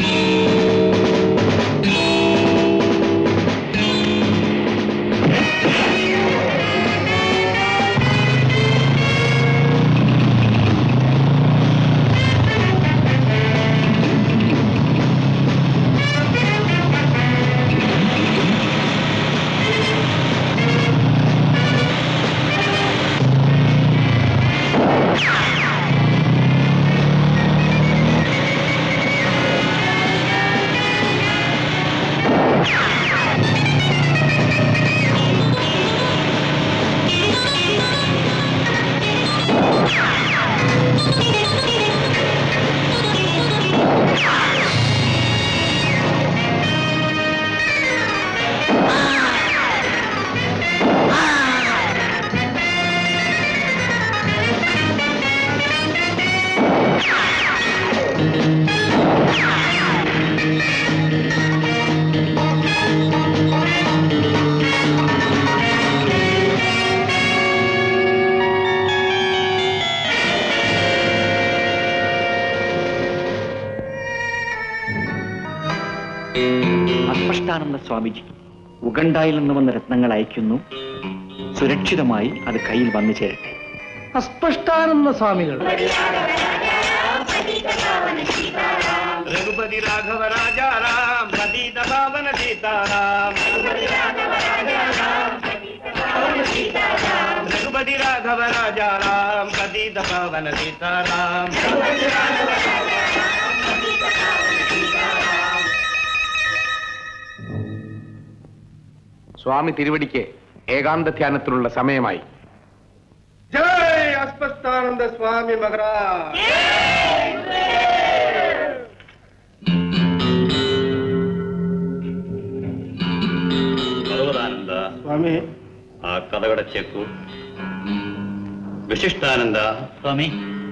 അസ്പഷ്ടാനന്ദ സ്വാമിജി ഉഗണ്ടായിൽ നിന്ന് വന്ന രത്നങ്ങൾ അയക്കുന്നു സുരക്ഷിതമായി അത് കയ്യിൽ വന്നു ചേരട്ടെ അസ്പഷ്ടാനന്ദ സ്വാമികൾ रघुपति राघव राजा राम पतित पावन सीताराम रघुपति राघव राजा राम पतित पावन सीताराम സ്വാമി തിരുവടിക്ക് ഏകാന്ത ധ്യാനത്തിനുള്ള സമയമായി जय अस्पष्टानंद स्वामी महाराज ഭഗവതാനന്ദ ಸ್ವಾಮಿ ಆ ಕದಗಡಚ್ಚೆಕ್ಕು ವಿಶಿಷ್ಟಾನಂದ സ്വാമി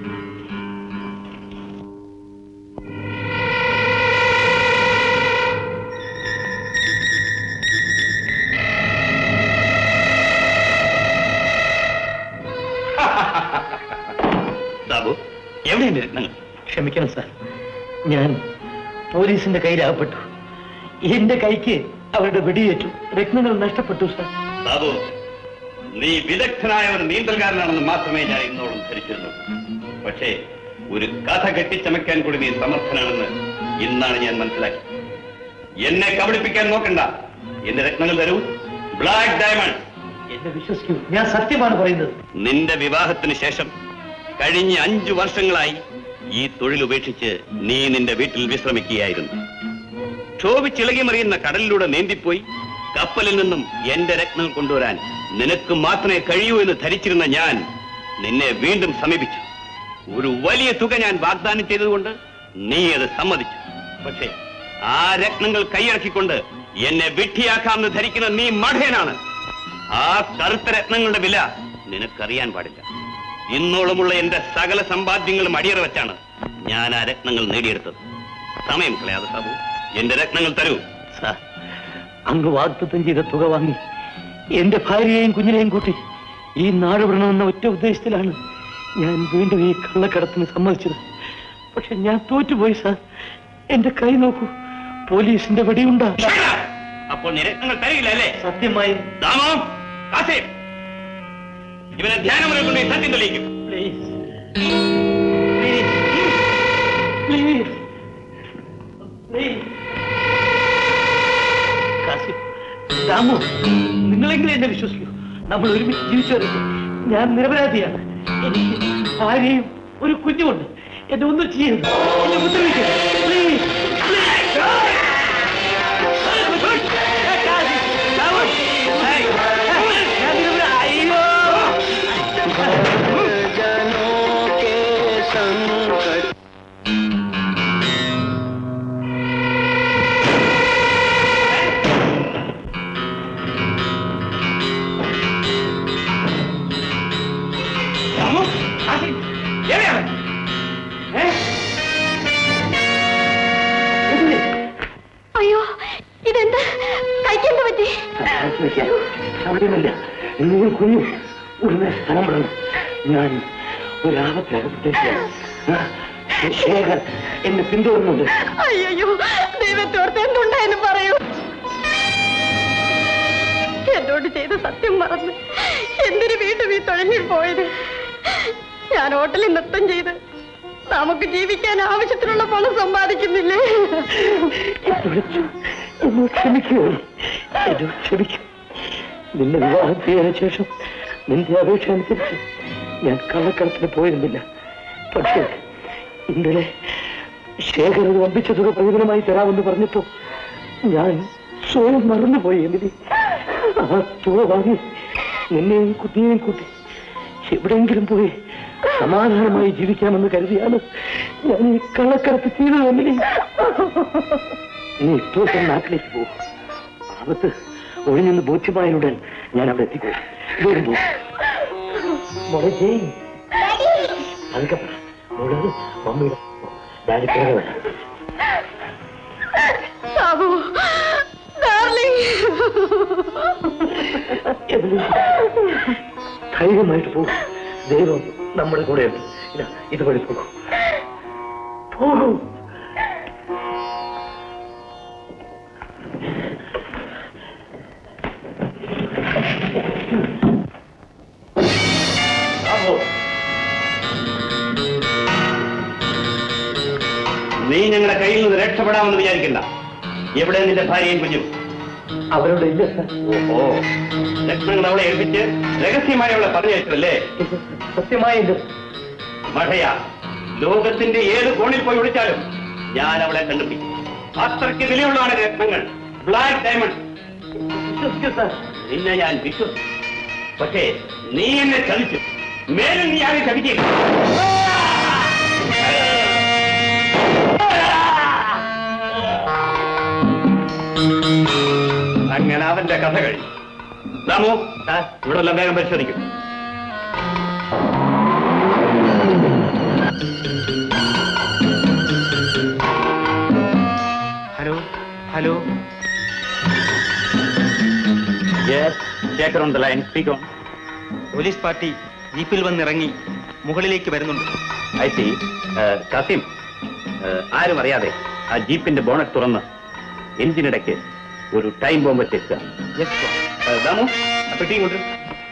ബാബു എവിടെയുണ്ട് രത്നങ്ങൾ ക്ഷമിക്കണം സാർ ഞാൻ പോലീസിന്റെ കയ്യിലാകപ്പെട്ടു എന്റെ കൈക്ക് അവരുടെ വെടിയേറ്റു രത്നങ്ങൾ നഷ്ടപ്പെട്ടു സാർ ബാബു നീ വിദഗ്ധനായ ഒരു നീന്തൽകാരനാണെന്ന് മാത്രമേ ഞാൻ ഇന്നോളം ധരിച്ചിരുന്നു പക്ഷേ ഒരു കഥ കെട്ടിച്ചമയ്ക്കാൻ കൂടി നീ സമർത്ഥനാണെന്ന് ഇന്നാണ് ഞാൻ മനസ്സിലാക്കി എന്നെ കബളിപ്പിക്കാൻ നോക്കണ്ട എന്റെ രത്നങ്ങൾ തരൂ ബ്ലാക്ക് ഡയമണ്ട് എന്നെ വിശ്വസിക്കൂ ഞാൻ സത്യമാണ് പറയുന്നത് നിന്റെ വിവാഹത്തിന് ശേഷം കഴിഞ്ഞ അഞ്ചു വർഷങ്ങളായി ഈ തൊഴിൽ ഉപേക്ഷിച്ച് നീ നിന്റെ വീട്ടിൽ വിശ്രമിക്കുകയായിരുന്നു ക്ഷോഭിച്ചിളകി മറിയുന്ന കടലിലൂടെ നീന്തിപ്പോയി കപ്പലിൽ നിന്നും എന്റെ രത്നങ്ങൾ കൊണ്ടുവരാൻ നിനക്ക് മാത്രമേ കഴിയൂ എന്ന് ധരിച്ചിരുന്ന ഞാൻ നിന്നെ വീണ്ടും സമീപിച്ചു ഒരു വലിയ തുക ഞാൻ വാഗ്ദാനം ചെയ്തതുകൊണ്ട് നീ അത് സമ്മതിച്ചു പക്ഷേ ആ രത്നങ്ങൾ കൈയടക്കിക്കൊണ്ട് എന്നെ വിഡ്ഢിയാക്കാമെന്ന് ധരിക്കുന്ന നീ മഠേനാണ് ആ കറുത്ത രത്നങ്ങളുടെ വില നിനക്കറിയാൻ പാടില്ല ഇന്നോളമുള്ള എന്റെ സകല സമ്പാദ്യങ്ങളും അടിയറ വെച്ചാണ് ഞാൻ ആ രത്നങ്ങൾ നേടിയെടുത്തത് സമയം കളയാതെ സാബു എന്റെ രത്നങ്ങൾ തരൂ സാർ അങ്ങ് വാഗ്ദത്തം ചെയ്ത തുക വാങ്ങി എന്റെ ഭാര്യയെയും കുഞ്ഞിനെയും കൂട്ടി ഈ നാട് വിടണമെന്ന ഒറ്റ ഉദ്ദേശത്തിലാണ് ഞാൻ വീണ്ടും ഈ കള്ളക്കടത്തിന് സമ്മതിച്ചത് പക്ഷെ ഞാൻ തോറ്റുപോയി സാർ എന്റെ കൈ നോക്കൂ പോലീസിന്റെ വെടിയുണ്ടാ അപ്പോൾ നീ രത്നങ്ങൾ തരികില്ല അല്ലേ സത്യമായും ദാമോ കാസേ ഇവനെ ധ്യാനമുறை കൊണ്ട് ഈ സത്യം തെളിയിക്കും please please please please Kasim Ramu നിങ്ങളെങ്കിലും എന്നെ വിശ്വസിക്കൂ നമ്മൾ ഒരുമിച്ച് ജീവിച്ചവരല്ലേ ഞാൻ നിരപരാധിയാണ് എനിക്ക് ഭാര്യയും ഒരു കുഞ്ഞുമുണ്ട് എന്നെ ഒന്നും ചെയ്യരുത് എന്നെ ഉപദ്രവിക്കരുത് പ്ലീസ് ദാമോ കാസേ എവിടെയാണ് അയ്യോ ഇതെന്ത് കൈക്കെന്ത് പറ്റി അവിടെയുമില്ല നിങ്ങൾ കുഞ്ഞു ഉടനെ സ്ഥലം വിടണം ഞാൻ ഒരാപത്തിനകത്തേക്ക് ശേഖർ എന്നെ പിന്തുടരുന്നുണ്ട് അയ്യോ ദൈവത്തോർത്ത് എന്തുണ്ടായെന്ന് പറയൂ എന്നോട് ചെയ്ത സത്യം മറന്ന് എന്തിനു വീണ്ടും ഈ തൊഴിലിൽ പോയത് ഞാൻ ഹോട്ടലിൽ നൃത്തം ചെയ്ത് നമുക്ക് ജീവിക്കാൻ ആവശ്യത്തിനുള്ള പണം സമ്പാദിക്കുന്നില്ലേ എന്നോട് ക്ഷ- എന്നോട് ക്ഷമിക്കുക എന്നോട് ക്ഷമിക്കും നിന്നെ വിവാഹം ചെയ്തതിനു ശേഷം നിന്റെ അപേക്ഷ അനുസരിച്ച് ഞാൻ കള്ളക്കടത്തിന് പോയിരുന്നില്ല പക്ഷേ ഇന്നലെ ശേഖർ ഒരു വമ്പിച്ച തുക പ്രയോജനമായി തരാമെന്ന് പറഞ്ഞപ്പോ ഞാൻ സ്വയം മറന്നുപോയി എന്നിട്ട് ആ തുക വാങ്ങി നിന്നെയും കുട്ടിയെയും കൂട്ടി എവിടെയെങ്കിലും പോയി സമാധാനമായി ജീവിക്കാമെന്ന് കരുതിയാണ് ഞാൻ ഈ കള്ളക്കടത്ത് ചെയ്തത് എന്നിട്ട് നീ ഇപ്പോൾ നാട്ടിലേക്ക് പോകും ആപത്ത് ഒഴിഞ്ഞെന്ന് ബോധ്യമായനുടൻ ഞാൻ അവിടെ എത്തിക്കോളും വരുമ്പോ മോളെ ജയ് അതൊക്കെ പറ. മോള് മമ്മിയുടെ ഡാഡി പിറകെ വരാം. സാബു ഡാർലിംഗ് എബിലി, ധൈര്യമായിട്ട് പോകും ദൈവം നമ്മുടെ കൂടെയുണ്ട് ഇതാ ഇതുവഴി പോകും പോകും നീ ഞങ്ങളുടെ കയ്യിൽ നിന്ന് രക്ഷപ്പെടാമെന്ന് വിചാരിക്കണ്ട എവിടെ നിന്റെ ഭാര്യയും കുഞ്ഞും അവരോട് ഇല്ല സർ ഓ ലക്ഷ്മണൻ അവളെ ഏൽപ്പിച്ച് രഹസ്യമായി അവളെ പറഞ്ഞയച്ചതല്ലേ സത്യമായില്ല മഴയ ലോകത്തിന്റെ ഏത് കോണിൽ പോയി ഒളിച്ചാലും ഞാൻ അവളെ കണ്ടുപിടിക്കും അത്രയ്ക്ക് വിലയുള്ളതാണ് രത്നങ്ങൾ ബ്ലാക്ക് ഡയമണ്ട് വിശ്വസിക്കൂ സാർ നിന്നെ ഞാൻ വിശ്വസിച്ചു പക്ഷേ നീ എന്നെ ചതിച്ചു മേലും നീ ആരെ ചതിക്കില്ല അങ്ങനെ അവന്റെ കഥ കഴിഞ്ഞു രാമു ഇവിടെ എല്ലാം വേഗം പരിശോധിക്കും hello hello Shekhar on the line speak on police party ജീപ്പിൽ വന്നിറങ്ങി മുകളിലേക്ക് വരുന്നുണ്ട് ഐ സി കസിം ആരും അറിയാതെ ആ ജീപ്പിന്റെ ബോണറ്റ് തുറന്ന് എഞ്ചിനിടയ്ക്ക് ഒരു ടൈം ബോംബ് വെച്ചേക്കുക യെസ് ദാമു ആ പെട്ടി ഇങ്ങോട്ട്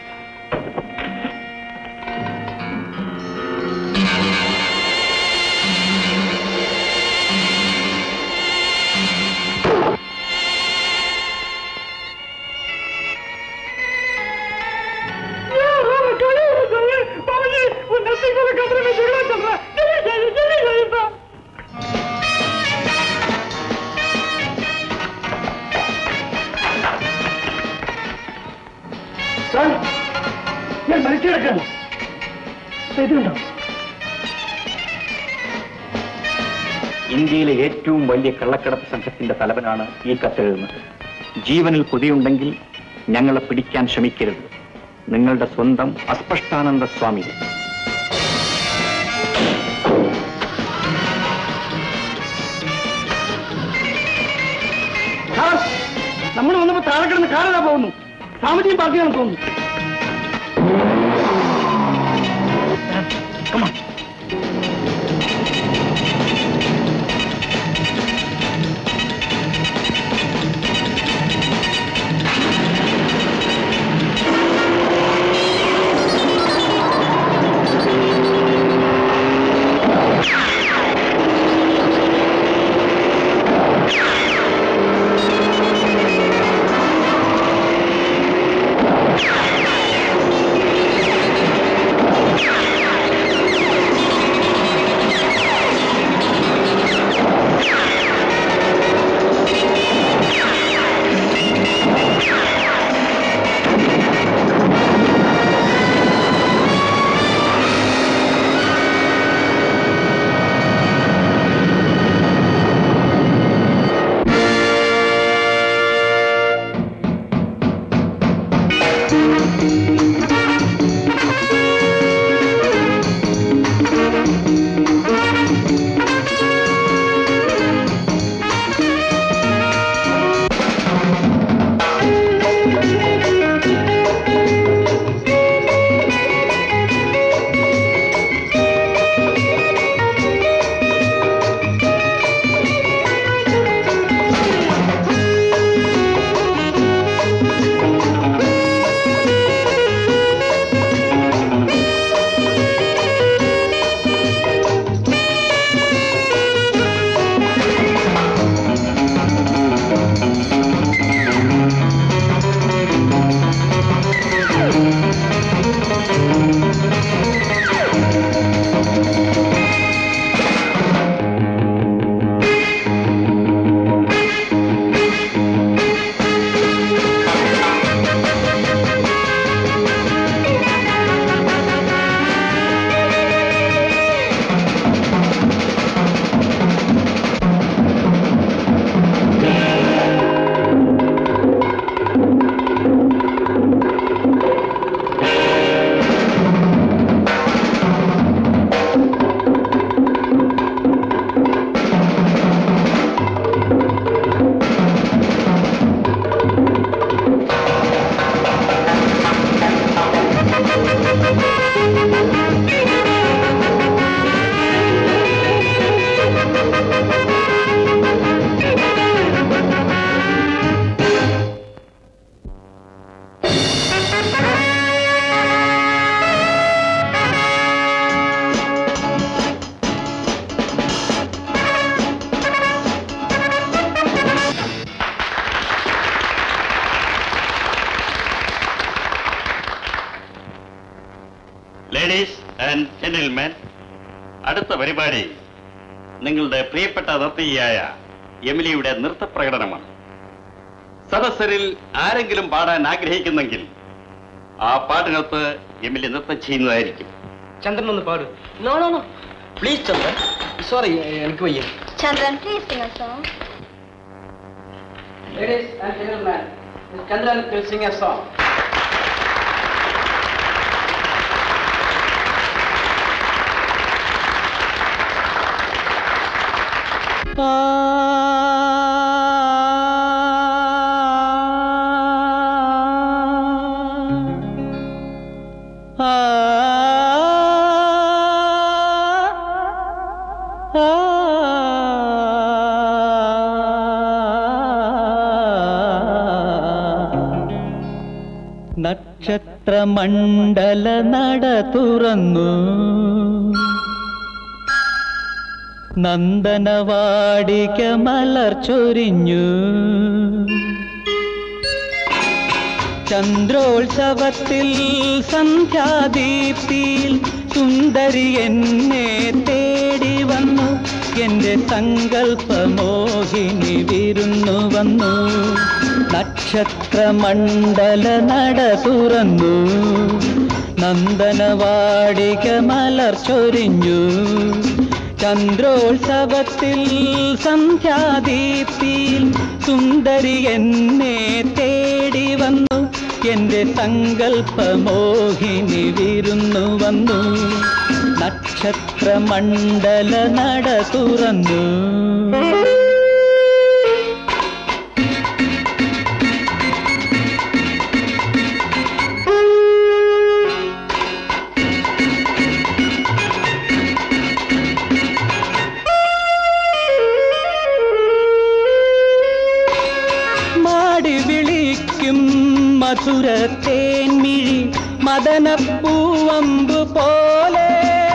സാർ ഞാൻ മരിച്ചു കിടക്കുന്നു ഇതുണ്ടോ ഇന്ത്യയിലെ ഏറ്റവും വലിയ കള്ളക്കടത്ത് സംഘത്തിന്റെ തലവനാണ് ഈ കത്തെഴുതുന്നത് ജീവനിൽ കൊതിയുണ്ടെങ്കിൽ ഞങ്ങളെ പിടിക്കാൻ ശ്രമിക്കരുത് നിങ്ങളുടെ സ്വന്തം അസ്പഷ്ടാനന്ദ സ്വാമി നമ്മൾ വന്നപ്പോ താഴെ കിടന്ന് കാറിലാ പോകുന്നു സാമജിയും പാർട്ടിയാണ് തോന്നുന്നു ആ ജെന്റിൽമാൻ അടുത്ത പരിപാടി നിങ്ങളുടെ പ്രിയപ്പെട്ട നർത്തകിയായ എമിലിയുടെ നൃത്ത പ്രകടനമാണ് സദസ്സരിൽ ആരെങ്കിലും പാടാൻ ആഗ്രഹിക്കുന്നെങ്കിൽ ആ പാട്ടിനൊത്ത് എമിലി നൃത്തം ചെയ്യുന്നതായിരിക്കും ചന്ദ്രൻ ഒന്ന് പാട് no no no please Chandran sorry എനിക്ക് വയ്യ Chandran, please sing a song. Ladies and gentlemen, Chandran will sing a song. നക്ഷത്രമണ്ഡല നട തുറന്നു നന്ദനവാടിക മലർ ചൊരിഞ്ഞു ചന്ദ്രോത്സവത്തിൽ സന്ധ്യാദീപ്തിയിൽ സുന്ദരി എന്നെ തേടി വന്നു എന്റെ സങ്കല്പമോഹിനി വിരുന്നു വന്നു നക്ഷത്രമണ്ഡല നട തുറന്നു നന്ദനവാടിക മലർ ചൊരിഞ്ഞു ചന്ദ്രോത്സവത്തിൽ സന്ധ്യാദീപ്തിയിൽ സുന്ദരി എന്നെ തേടി വന്നു എന്റെ സങ്കല്പമോഹിനി വിരുന്നു വന്നു നക്ഷത്രമണ്ഡല നട തുറന്നു മാടി വിളിക്കും മധുര തേൻമിഴി മദനപ്പൂവമ്പ് പോലെ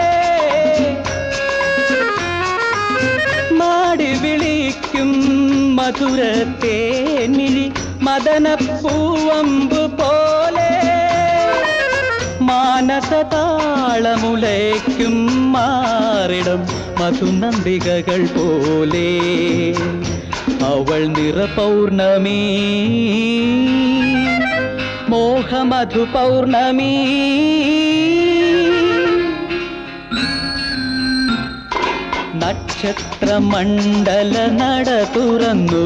മാടി വിളിക്കും മധുര തേൻമിഴി മദനപ്പൂവമ്പ് പോലെ മാനസതാളമുലയ്ക്കും മാറിടം മധുനന്ദികകൾ പോലെ അവൾ നിറ പൗർണമി മോഹമധു പൗർണമി നക്ഷത്രമണ്ഡല നട തുറന്നു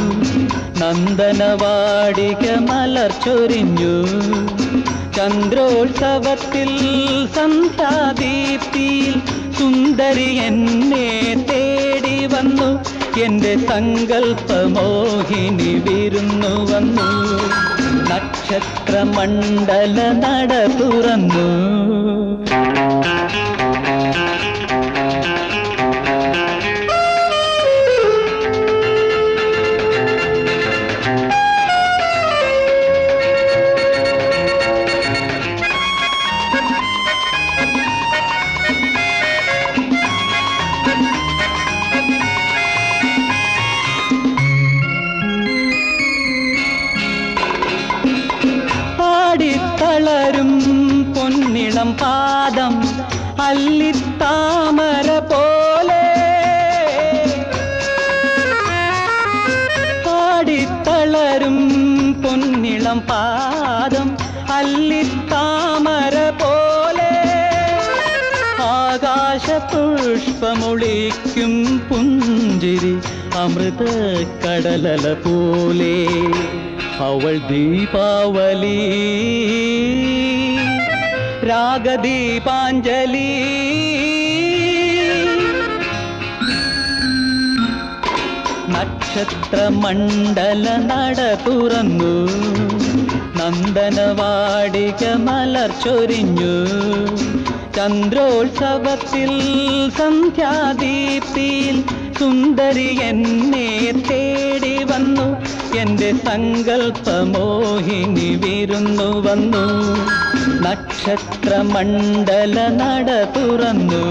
നന്ദനവാടിക മലർ ചൊരിഞ്ഞു ചന്ദ്രോത്സവത്തിൽ സന്ധ്യാദീപ്തിയിൽ സുന്ദരി എന്നെ തേടി വന്നു എന്റെ സങ്കല്പമോഹിനി വിരുന്നു വന്നു നക്ഷത്രമണ്ഡല നട തുറന്നു ആടിത്തളരും പൊന്നിളം പാദം അല്ലിത്താമര പോലെ ആടിത്തളരും പൊന്നിളം പാദം അല്ലിത്താമര പോലെ ആകാശ പുഷ്പമൊളിക്കും പുഞ്ചിരി അമൃത കടലല പോലെ അവൾ ദീപാവലി രാഗദീപാഞ്ജലി നക്ഷത്രമണ്ഡല നട തുറന്നു നന്ദനവാടിക മലർ ചൊരിഞ്ഞു ചന്ദ്രോത്സവത്തിൽ സന്ധ്യാദീപ്തിയിൽ സുന്ദരി എന്നെ തേടി വന്നു എന്റെ സങ്കല്പമോഹിനി വിരുന്നു വന്നു നക്ഷത്രമണ്ഡല നട തുറന്നു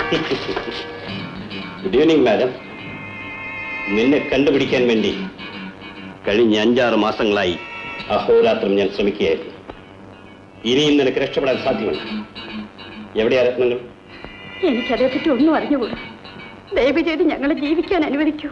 ഗുഡ് ഈവനിങ് മാഡം നിന്നെ കണ്ടുപിടിക്കാൻ വേണ്ടി കഴിഞ്ഞ അഞ്ചാറ് മാസങ്ങളായി അഹോരാത്രം ഞാൻ ശ്രമിക്കുകയായിരുന്നു ഇനിയും നിനക്ക് രക്ഷപ്പെടാൻ സാധ്യമല്ല എവിടെയാ രത്നങ്ങൾ എനിക്കതേപ്പറ്റി ഒന്നും അറിഞ്ഞുകൂടാ ദയവ് ചെയ്ത് ഞങ്ങളെ ജീവിക്കാൻ അനുവദിക്കൂ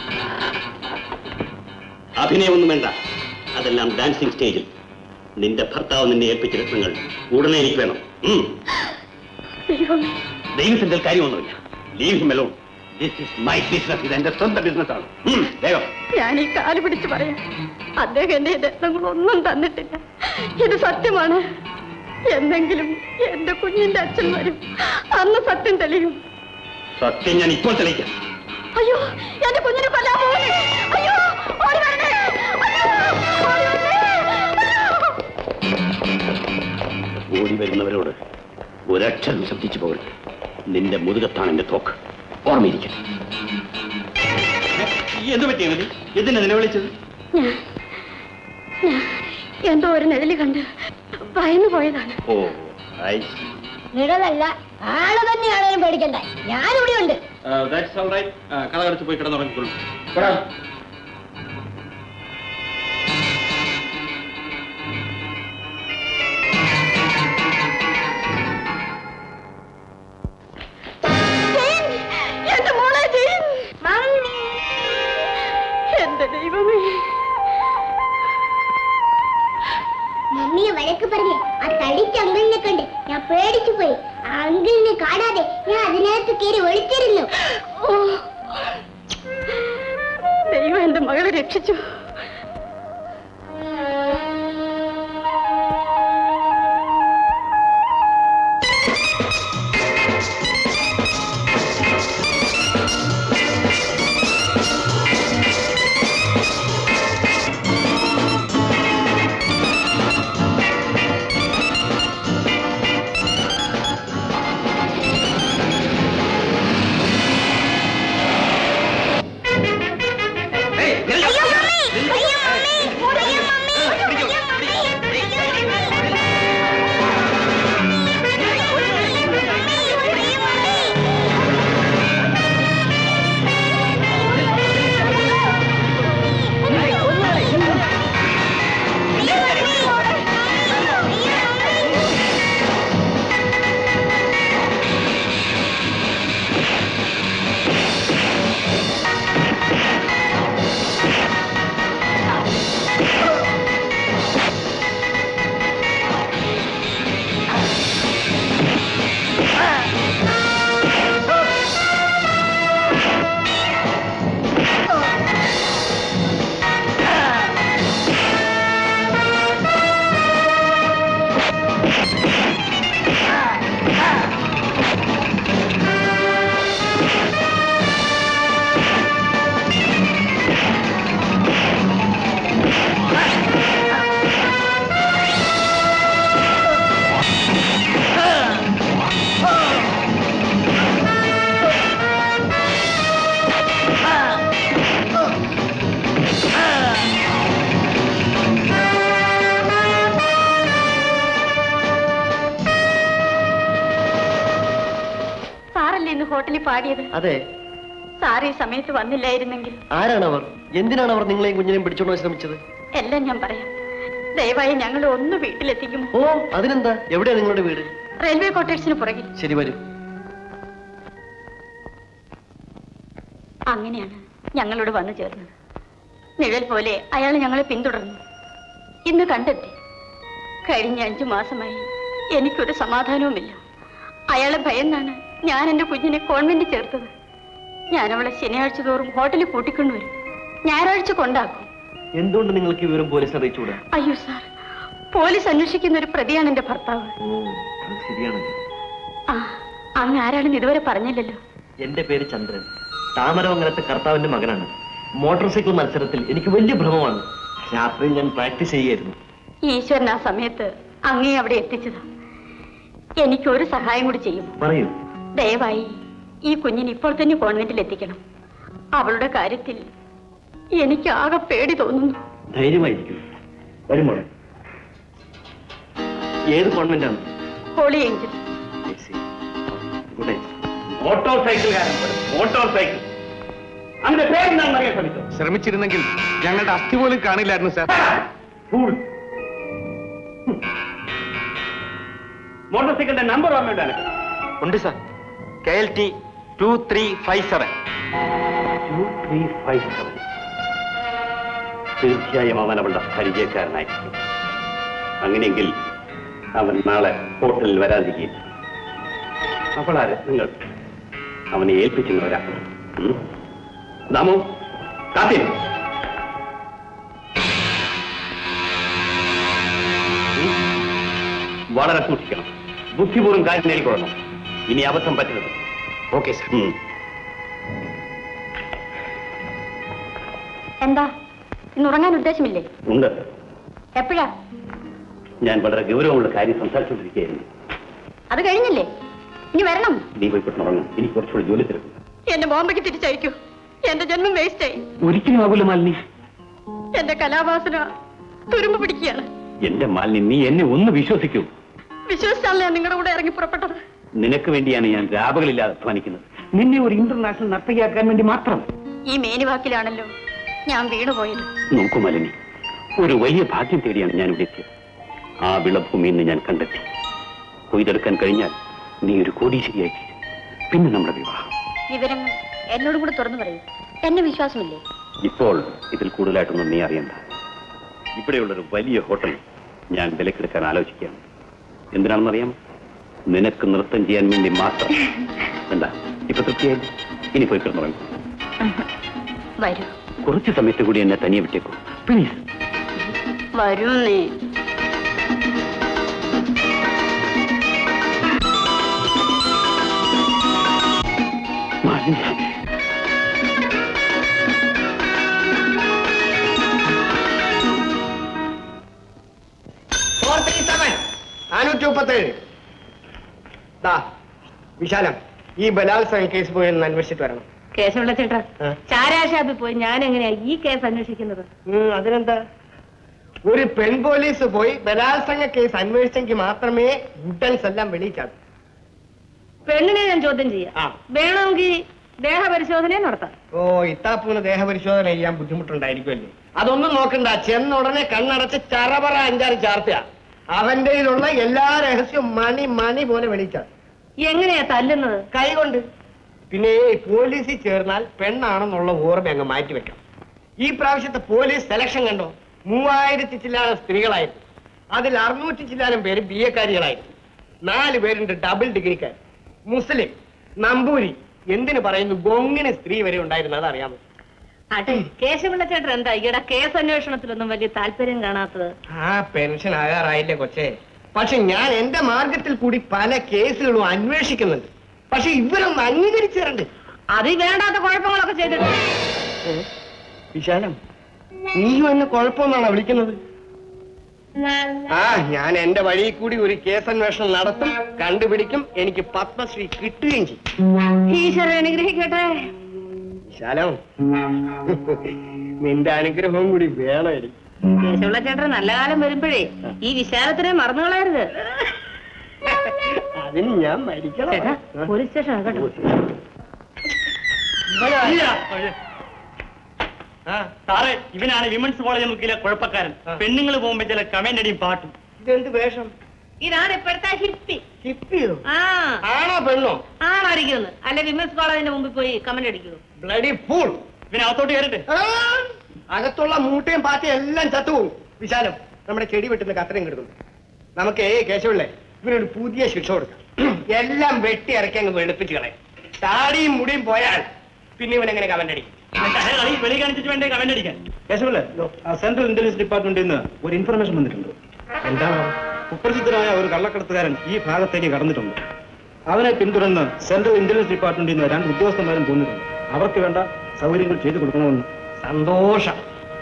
അഭിനയമൊന്നും വേണ്ട അതെല്ലാം ഡാൻസിങ് സ്റ്റേജിൽ നിന്റെ ഭർത്താവ് നിന്നെ ഏൽപ്പിച്ച രത്നങ്ങൾ ഉടനെ എനിക്ക് വേണം ഉം. ദൈവമേ ദൈവത്തിന്റെ കാര്യമൊന്നുമില്ല leave him alone this is my business ഇത് എന്റെ സ്വന്തം ബിസിനസ് ആണ് ഉം, വേഗം ഞാൻ ഈ കാല് പിടിച്ച് പറയാം അദ്ദേഹം എന്റെ രത്നങ്ങളൊന്നും തന്നിട്ടില്ല ഇത് സത്യമാണ് എന്തെങ്കിലും എന്റെ കുഞ്ഞിന്റെ അച്ഛൻ വരും അന്ന് സത്യം തെളിയും സത്യം ഞാൻ ഇപ്പോൾ തെളിയിക്കാം അയ്യോ എന്റെ കുഞ്ഞിനെ കൊല്ലാൻ പോകുന്നേ അയ്യോ ഓടി വരണേ അയ്യോ ഓടി വരണേ അയ്യോ ഓടി വരുന്നവരോട് ഒരക്ഷരം ശബ്ദിച്ചു പോകരുത് നിന്റെ മുതുകത്താണ് എന്റെ തോക്ക് ഓർമ്മയിരിക്കും എന്ത് പറ്റിയത് എന്തിനാ നിലവിളിച്ചത് ഞാൻ ഞാൻ എന്തോ ഒരു നിഴല് കണ്ട് ഭയന്നു പോയതാണ് ഓ ഐ നിഴലല്ല ആള് തന്നെയാണേലും പേടിക്കണ്ട ഞാനിവിടെ ഉണ്ട് ദാറ്റ്സ് ഓൾ റൈറ്റ് കഥ കടച്ച് പോയി കിടന്നുറങ്ങിക്കൊള്ളു ജെയിൻ! എന്റെ മോളെ ജെയിൻ! എന്റെ ദൈവമേ മമ്മിയെ വഴക്ക് പറഞ്ഞ് ആ തടിച്ച അങ്കിളിനെ കണ്ട് ഞാൻ പേടിച്ചു പോയി ആ അങ്കിളിനെ കാണാതെ ഞാൻ അതിനകത്ത് കയറി ഒളിച്ചിരുന്നു ഓ ദൈവം എന്റെ മകളെ രക്ഷിച്ചു സാറല്ലേ ഇന്ന് ഹോട്ടലിൽ പാടിയത് അതെ സാർ ഈ സമയത്ത് വന്നില്ലായിരുന്നെങ്കിൽ ആരാണവർ എന്തിനാണ് അവർ നിങ്ങളെയും കുഞ്ഞിനെയും പിടിച്ചോണ്ട് ശ്രമിച്ചത് എല്ലാം ഞാൻ പറയാം ദയവായി ഞങ്ങൾ ഒന്ന് വീട്ടിലെത്തിക്കുമോ ഓ അതിനെന്താ എവിടെയാ നിങ്ങളുടെ വീട് റെയിൽവേ ക്വാർട്ടേഴ്സിന് പുറകിൽ ശരി വരും അങ്ങനെയാണ് ഞങ്ങളോട് വന്നു ചേർന്നത് നിഴൽ പോലെ അയാൾ ഞങ്ങളെ പിന്തുടർന്നു ഇന്ന് കണ്ടെത്തി കഴിഞ്ഞ അഞ്ചു മാസമായി എനിക്കൊരു സമാധാനവുമില്ല അയാളെ ഭയന്നാണ് ഞാൻ എന്റെ കുഞ്ഞിനെ കോൺവെന്റിൽ ചേർത്തത് ഞാൻ അവളെ ശനിയാഴ്ച തോറും ഹോട്ടലിൽ കൂട്ടിക്കൊണ്ടുവരും ഞായറാഴ്ച കൊണ്ടാക്കും എന്തുകൊണ്ട് നിങ്ങൾക്ക് ഈ വിവരം പോലീസ് അറിയിച്ചുകൂടാ അയ്യോ സാർ പോലീസ് അന്വേഷിക്കുന്ന ഒരു പ്രതിയാണ് എന്റെ ഭർത്താവ് ഓ അത് ശരിയാണല്ലോ ആ അങ്ങ് ആരാണെന്ന് ഇതുവരെ പറഞ്ഞില്ലല്ലോ എന്റെ പേര് ചന്ദ്രൻ താമരമംഗലത്തെ കർത്താവിന്റെ മകനാണ് മോട്ടോർ സൈക്കിൾ മത്സരത്തിൽ എനിക്ക് വലിയ ഭ്രമമാണ് രാത്രിയിൽ ഞാൻ പ്രാക്ടീസ് ചെയ്യായിരുന്നു ഈശ്വരൻ ആ സമയത്ത് അങ്ങേ അവിടെ എത്തിച്ചതാ എനിക്കൊരു സഹായം കൂടി ചെയ്യും പറയൂ ദയവായി ഈ കുഞ്ഞിനെ ഇപ്പോൾ തന്നെ കോൺവെന്റിൽ എത്തിക്കണം അവളുടെ കാര്യത്തിൽ എനിക്ക് ആകെ പേടി തോന്നുന്നു ധൈര്യമായിരിക്കും വരുമോ ഏത് കോൺവെന്റാണ് holy angel good night motor സൈക്കിൾകാരൻ മോട്ടോർ സൈക്കിൾ അങ്ങനെ പേരെന്താണെന്ന് അറിയാൻ ശ്രമിച്ചോ ശ്രമിച്ചിരുന്നെങ്കിൽ ഞങ്ങളുടെ അസ്ഥി പോലും കാണില്ലായിരുന്നു സാർ ഫൂൾ മോട്ടോർ സൈക്കിളിന്റെ നമ്പർ ഓർമ്മയുണ്ട് എനിക്ക് ഉണ്ട് sir K L T two three five seven two three five seven തീർച്ചയായും അവൻ അവളുടെ പരിചയക്കാരനായിരിക്കും അങ്ങനെയെങ്കിൽ അവൻ നാളെ ഹോട്ടലിൽ വരാതിരിക്കില്ല അവളാര് നിങ്ങൾ അവനെ ഏൽപ്പിച്ചു വരാം ഉം. ദാമു കാത്തിൻ ഉം. വളരെ സൂക്ഷിക്കണം ബുദ്ധിപൂർവ്വം കാര്യം നേടിക്കൊള്ളണം ഇനി അബദ്ധം പറ്റരുത് ഓക്കെ സാർ ഉം. എന്താ ഇന്ന് ഉറങ്ങാൻ ഉദ്ദേശമില്ലേ ഉണ്ട് എപ്പോഴാ ഞാൻ വളരെ ഗൗരവമുള്ള കാര്യം സംസാരിച്ചുകൊണ്ടിരിക്കുകയായിരുന്നു അത് കഴിഞ്ഞില്ലേ ഇനി വരണം നീ പോയി കിടന്നുറങ്ങും എനിക്ക് കുറച്ചുകൂടി ജോലി തരും എന്റെ ബോംബയ്ക്ക് തിരിച്ചയക്കൂ എന്റെ ജന്മം വേസ്റ്റായി ഒരിക്കലും ആകൂല മാലിനി എന്റെ കലാവാസന തുരുമ്പ് പിടിക്കുകയാണ് എന്റെ മാലിനി നീ എന്നെ ഒന്ന് വിശ്വസിക്കൂ വിശ്വസിച്ചാണ് ഞാൻ നിങ്ങളുടെ കൂടെ ഇറങ്ങി പുറപ്പെട്ടത് നിനക്ക് വേണ്ടിയാണ് ഞാൻ രാപകലില്ലാതെ അധ്വാനിക്കുന്നത് നിന്നെ ഒരു ഇന്റർനാഷണൽ നർത്തകിയാക്കാൻ വേണ്ടി മാത്രം ഈ മേനിവാക്കിലാണല്ലോ ഞാൻ വീണുപോയത് നോക്കൂ മാലിനി ഒരു വലിയ ഭാഗ്യം തേടിയാണ് ഞാൻ ഇവിടെ എത്തിയത് ആ വിളഭൂമി ഇന്ന് ഞാൻ കണ്ടെത്തി കൊയ്തെടുക്കാൻ കഴിഞ്ഞാൽ നീ ഒരു കോടീശ്ശേരിയായി തീരും. പിന്നെ നമ്മുടെ വിവാഹം വിവരങ്ങൾ എന്നോടും കൂടെ തുറന്നു പറയൂ എന്നെ വിശ്വാസമില്ലേ ഇപ്പോൾ ഇതിൽ കൂടുതലായിട്ടൊന്നും നീ അറിയണ്ട ഇവിടെയുള്ളൊരു വലിയ ഹോട്ടൽ ഞാൻ വിലക്കെടുക്കാൻ ആലോചിക്കുകയാണ് എന്തിനാണെന്നറിയാം നിനക്ക് നൃത്തം ചെയ്യാൻ വേണ്ടി മാത്രം എന്താ ഇപ്പൊ തൃപ്തിയായി ഇനി പോയി കിടന്നുറങ്ങും വരൂ കുറച്ച് സമയത്ത് കൂടി എന്നെ തനിയെ വിട്ടേക്കൂ പ്ലീസ് വരൂ നീ ഫോർ ത്രീ സെവൻ നാനൂറ്റി മുപ്പത്തേഴ് ദാ വിശാലം ഈ ബലാത്സംഗ കേസ് പോയി ഒന്ന് അന്വേഷിച്ചിട്ട് വരണം കേശവുള്ള ചേട്ടാ ആ. ചാരാഷാപ്പിൽ പോയി ഞാൻ എങ്ങനെയാ ഈ കേസ് അന്വേഷിക്കുന്നത് ഉം, അതിനെന്താ ഒരു പെൺ പോലീസ് പോയി ബലാത്സംഗ കേസ് അന്വേഷിച്ചെങ്കിൽ മാത്രമേ ഗുഡൻസ് എല്ലാം വെളിയിച്ചാടും പെണ്ണിനെ ഞാൻ ചോദ്യം ചെയ്യാം ആ. വേണമെങ്കിൽ ദേഹപരിശോധനയും നടത്താം ഓ ഇത്താപ്പൂന് ദേഹപരിശോധന ചെയ്യാൻ ബുദ്ധിമുട്ടുണ്ടായിരിക്കുമല്ലേ അതൊന്നും നോക്കണ്ട ചെന്നുടനെ കണ്ണടച്ച് ചറപറ അഞ്ചാറ് ചാർത്തുക അവന്റെ കയ്യിലുള്ള എല്ലാ രഹസ്യവും മണി മണി പോലെ വെളിയിച്ചാടും എങ്ങനെയാ തല്ലുന്നത് കൈകൊണ്ട് പിന്നെ പോലീസിൽ ചേർന്നാൽ പെണ്ണാണെന്നുള്ള ഓർമ്മ അങ്ങ് മാറ്റി വെക്കണം ഈ പ്രാവശ്യത്തെ പോലീസ് സെലക്ഷൻ കണ്ടോ മൂവായിരത്തി ചില്ലാനം സ്ത്രീകളായിരുന്നു അതിൽ അറുന്നൂറ്റി ചില്ലാനം പേര് ബി എക്കാരികളായിരുന്നു നാല് പേരുണ്ട് ഡബിൾ ഡിഗ്രിക്കാർ മുസ്ലിം നമ്പൂരി എന്തിനു പറയുന്നു ഗൊങ്ങിന് സ്ത്രീ വരെ ഉണ്ടായിരുന്നു അതറിയാമോ ആട്ടെ കേശവുള്ള ചേട്ടൻ എന്താ ഈയിടെ കേസ് അന്വേഷണത്തിലൊന്നും വലിയ താല്പര്യം കാണാത്തത് ആ പെൻഷൻ ആകാറായില്ലേ കൊച്ചേ പക്ഷെ ഞാൻ എന്റെ മാർഗത്തിൽ കൂടി പല കേസുകളും അന്വേഷിക്കുന്നുണ്ട് പക്ഷെ ഇവരൊന്നും അംഗീകരിച്ചു തരണ്ട് അത് വേണ്ടാത്ത കുഴപ്പങ്ങളൊക്കെ ചെയ്തിട്ട് വിശാലം നീയും എന്നെ കുഴപ്പമെന്നാണോ വിളിക്കുന്നത് ആ ഞാൻ എന്റെ വഴി കൂടി ഒരു കേസന്വേഷണം നടത്തും കണ്ടുപിടിക്കും എനിക്ക് പത്മശ്രീ കിട്ടുകയും ചെയ്യും ഈശ്വരൻ അനുഗ്രഹിക്കട്ടെ വിശാലം നിന്റെ അനുഗ്രഹവും കൂടി വേണം എനിക്ക് കേശവുള്ള ചേട്ടൻ നല്ല കാലം വരുമ്പോഴേ ഈ വിശാലത്തിനെ മറന്നു കളയരുത് അതിന് ഞാൻ മരിക്കണം ചേട്ടാ പോലീസ് സ്റ്റേഷൻ കേട്ടോ ആ, സാറേ ഇവനാണ് വിമൻസ് കോളേജ് മുക്കിലെ കുഴപ്പക്കാരൻ ആ. പെണ്ണുങ്ങൾ പോകുമ്പോ ചില കമന്റ് അടിയും പാട്ടും ഇതെന്ത് വേഷം ഇതാണ് ഇപ്പോഴത്തെ ഹിപ്പി ഹിപ്പിയോ ആ ആണോ പെണ്ണോ ആണടിക്കുന്നത് അല്ലെ വിമൻസ് കോളേജിന്റെ മുമ്പിൽ പോയി കമന്റ് അടിക്കുന്നു ബ്ലഡി ഫൂൾ ഇവനെ അകത്തോട്ട് കയറട്ടെ ആ, അകത്തുള്ള മൂട്ടയും പാറ്റയും എല്ലാം ചത്തുപോകും വിശാലം നമ്മുടെ ചെടി വെട്ടുന്ന കത്രയും കിടക്കുന്നു നമുക്ക് ഏ കേശവല്ലേ ഇവനൊരു പുതിയ ശിക്ഷ കൊടുക്കാം എല്ലാം വെട്ടി ഇറക്കി അങ്ങ് വെളുപ്പിച്ച് കളയാം താടിയും മുടിയും പോയാൽ പിന്നെ ഇവൻ എങ്ങനെ കമന്റ് അടിക്കും കളി വെളി കാണിച്ചിട്ട് വേണ്ടേ കമന്റ് അടിക്കാൻ കേശവല്ലേ ആ സെൻട്രൽ ഇന്റലിജൻസ് ഡിപ്പാർട്ട്മെന്റിൽ നിന്ന് ഒരു ഇൻഫർമേഷൻ വന്നിട്ടുണ്ട് എന്താണ് കുപ്രസിദ്ധനായ ഒരു കള്ളക്കടത്തുകാരൻ ഈ ഭാഗത്തേക്ക് കടന്നിട്ടുണ്ട് അവനെ പിന്തുടർന്ന് സെൻട്രൽ ഇന്റലിജൻസ് ഡിപ്പാർട്ട്മെന്റിൽ നിന്ന് രണ്ട് ഉദ്യോഗസ്ഥന്മാരും തോന്നിയിട്ടുണ്ട് അവർക്ക് വേണ്ട സൗകര്യങ്ങൾ ചെയ്തു കൊടുക്കണമെന്ന് സന്തോഷം